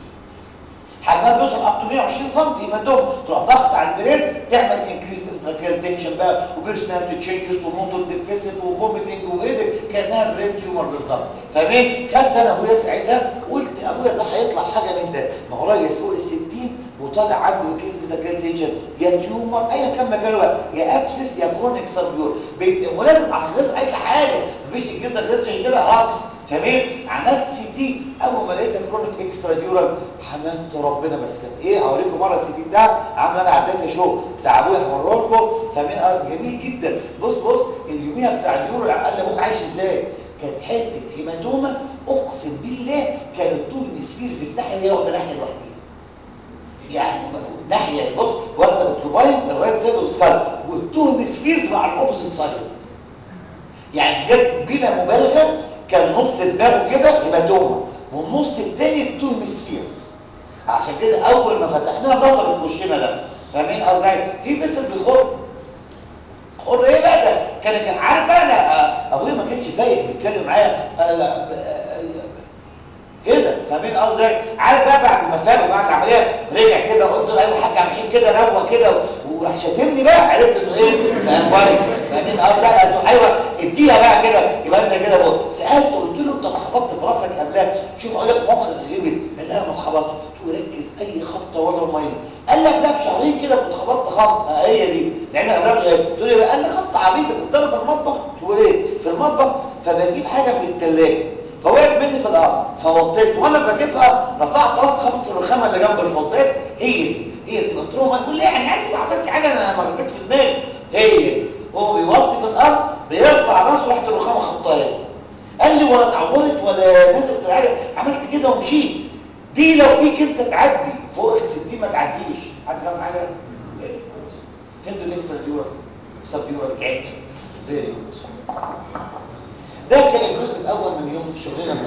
حجمها بيوصل اب تو 120 سم هيماتوما تروح ضغط على البرين تعمل انكريز انتراكيال تنشن بقى وبيرسونال تشينجز وموتور ديفيسيت وفوميتنج وايدك كانها برين تيومر بالظبط فاهمين خدت انا ابويا ساعتها قلت ابويا ده هيطلع حاجه من ده ما هو راجل فوق ال 60 وطالع عنده انكريز انتراكيال تنشن يا تيومر ايا كان مكانه يا ابسس يا كرونيك سبيور ولازم اصل لازم هيطلع حاجه مفيش انكريز انتراكيال كده هاكس فاهمين عملت سي تي اول ما لقيت الكرونيك اكسترا ديورال حمدت ربنا بس كان ايه هوريكم مره السي تي بتاع عامل انا عديت شو بتاع ابويا هوريكم فاهمين اه جميل جدا بص بص اليوميه بتاع الديورال قال لي ابوك عايش ازاي كانت حته هيماتوما اقسم بالله كانت تو هيمسفيرز افتحها هي واخده ناحيه لوحدها يعني ناحيه بص واخده الكوباين الرايت سايد والسكال والتو هيمسفيرز مع الاوبوزيت سايد يعني بجد بلا مبالغه كان نص دماغه كده هيماتوما والنص التاني التو هيمسفيرز عشان كده اول ما فتحناها ضغطت في وشنا ده فاهمين قصدي في بس بيخر خر ايه بقى ده كان كان عارف بقى انا ابويا ما كانش فايق بيتكلم معايا كده فاهمين قصدي عارف بقى بعد ما فاق وبعد العمليه رجع كده قلت له ايوه حاج عم كده روق كده وراح شاتمني بقى عرفت انه ايه بقى كويس فاهمين قصدي لا ايوه اديها بقى كده يبقى انت كده بقى سالته قلت له انت اتخبطت في راسك قبلها شوف اقول لك مخك غبت قال لا ما اتخبطت قلت له ركز اي خبطه ولا ميه قال لك لا بشهرين كده كنت خبطت خبطه هي دي لان قبلها قلت له قال لي خبطه عبيطه كنت انا في المطبخ شو ايه في المطبخ فبجيب حاجه من الثلاجه فوقعت مني في الارض فوطيت وانا بجيبها رفعت راس خبط في الرخامه اللي جنب الحوض بس هي دي هي بتبقى تروما يقول لي يعني عندي ما حصلش حاجه انا ما غلطتش في دماغي هي دي هو بيوطي في الارض بيرفع راسه واحده الرخامه خبطايه قال لي ولا اتعورت ولا نزلت حاجه عملت كده ومشيت دي لو فيك انت تعدي فوق ال 60 ما تعديش حد فاهم حاجه فين الاكسترا ديورال اكسترا ديورال كات فيري ده كان الجزء الاول من يوم شغلنا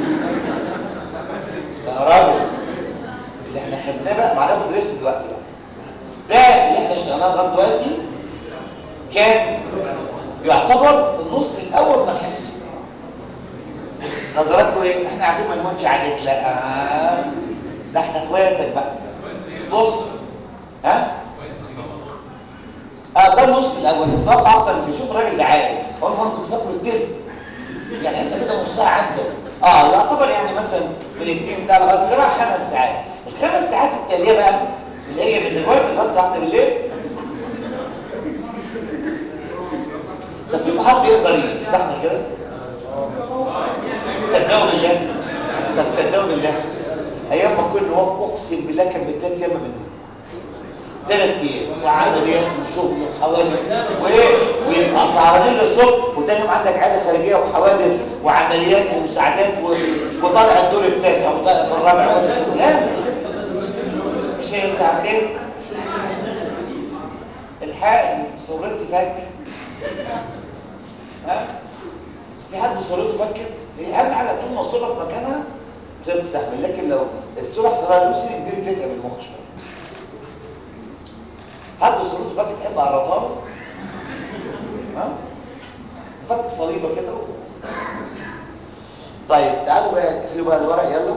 يا راجل اللي احنا خدناه بقى معانا ناخد ريست دلوقتي بقى ده اللي احنا اشتغلناه لغايه دلوقتي كان يعتبر النص الاول من الحصه نظراتكم ايه احنا عارفين ما نموتش عليك لا ده احنا اخواتك بقى بص ها اه ده النص الاول اتوقع اكتر من كده شوف الراجل ده عارف هو انا كنت فاكره التلت يعني لسه كده نص ساعه عدى اه يعتبر يعني مثلا من الاثنين ده لغايه سبع خمس ساعات الخمس ساعات التاليه بقى اللي هي من دلوقتي لغايه ساعه بالليل طب في حد يقدر يستحمل كده صدقوا بالله طب صدقوا بالله ايام ما كل وقت اقسم بالله كان بثلاث ايام منهم ثلاث ايام وعمليات وشغل وحوادث وايه ويبقى سهرانين للصبح وتاني يوم عندك عاده خارجيه وحوادث وعمليات ومساعدات وطالع الدور التاسع وطالع في الرابع لا مش هي ساعتين الحق صورتي فك ها في حد صورته فكت هي اهم حاجه طول ما الصوره في مكانها بتستحمل لكن لو الصوره حصلها له سنين دي بتتعب المخ شويه حد صورته فكت اما قرطها ها فك صليبه كده و... طيب تعالوا بقى اقفلوا بقى الورق يلا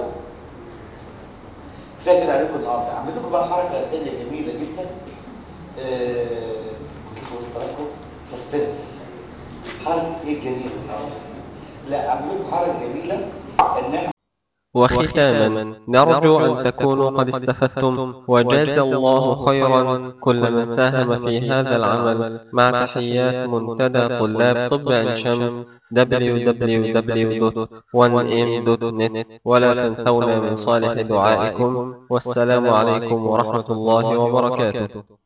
كفايه كده عليكم النهارده اعمل لكم بقى حركه تانيه جميله جدا آه... كنت لكم وسط لكم سسبنس حركه ايه الجميله دي؟ لا اعمل لكم حركه جميله ان احنا وختاما نرجو أن تكونوا قد استفدتم وجاز الله خيرا كل من ساهم في هذا العمل مع تحيات منتدى طلاب طب عين شمس www.1m.net ولا تنسونا من صالح دعائكم والسلام عليكم ورحمة الله وبركاته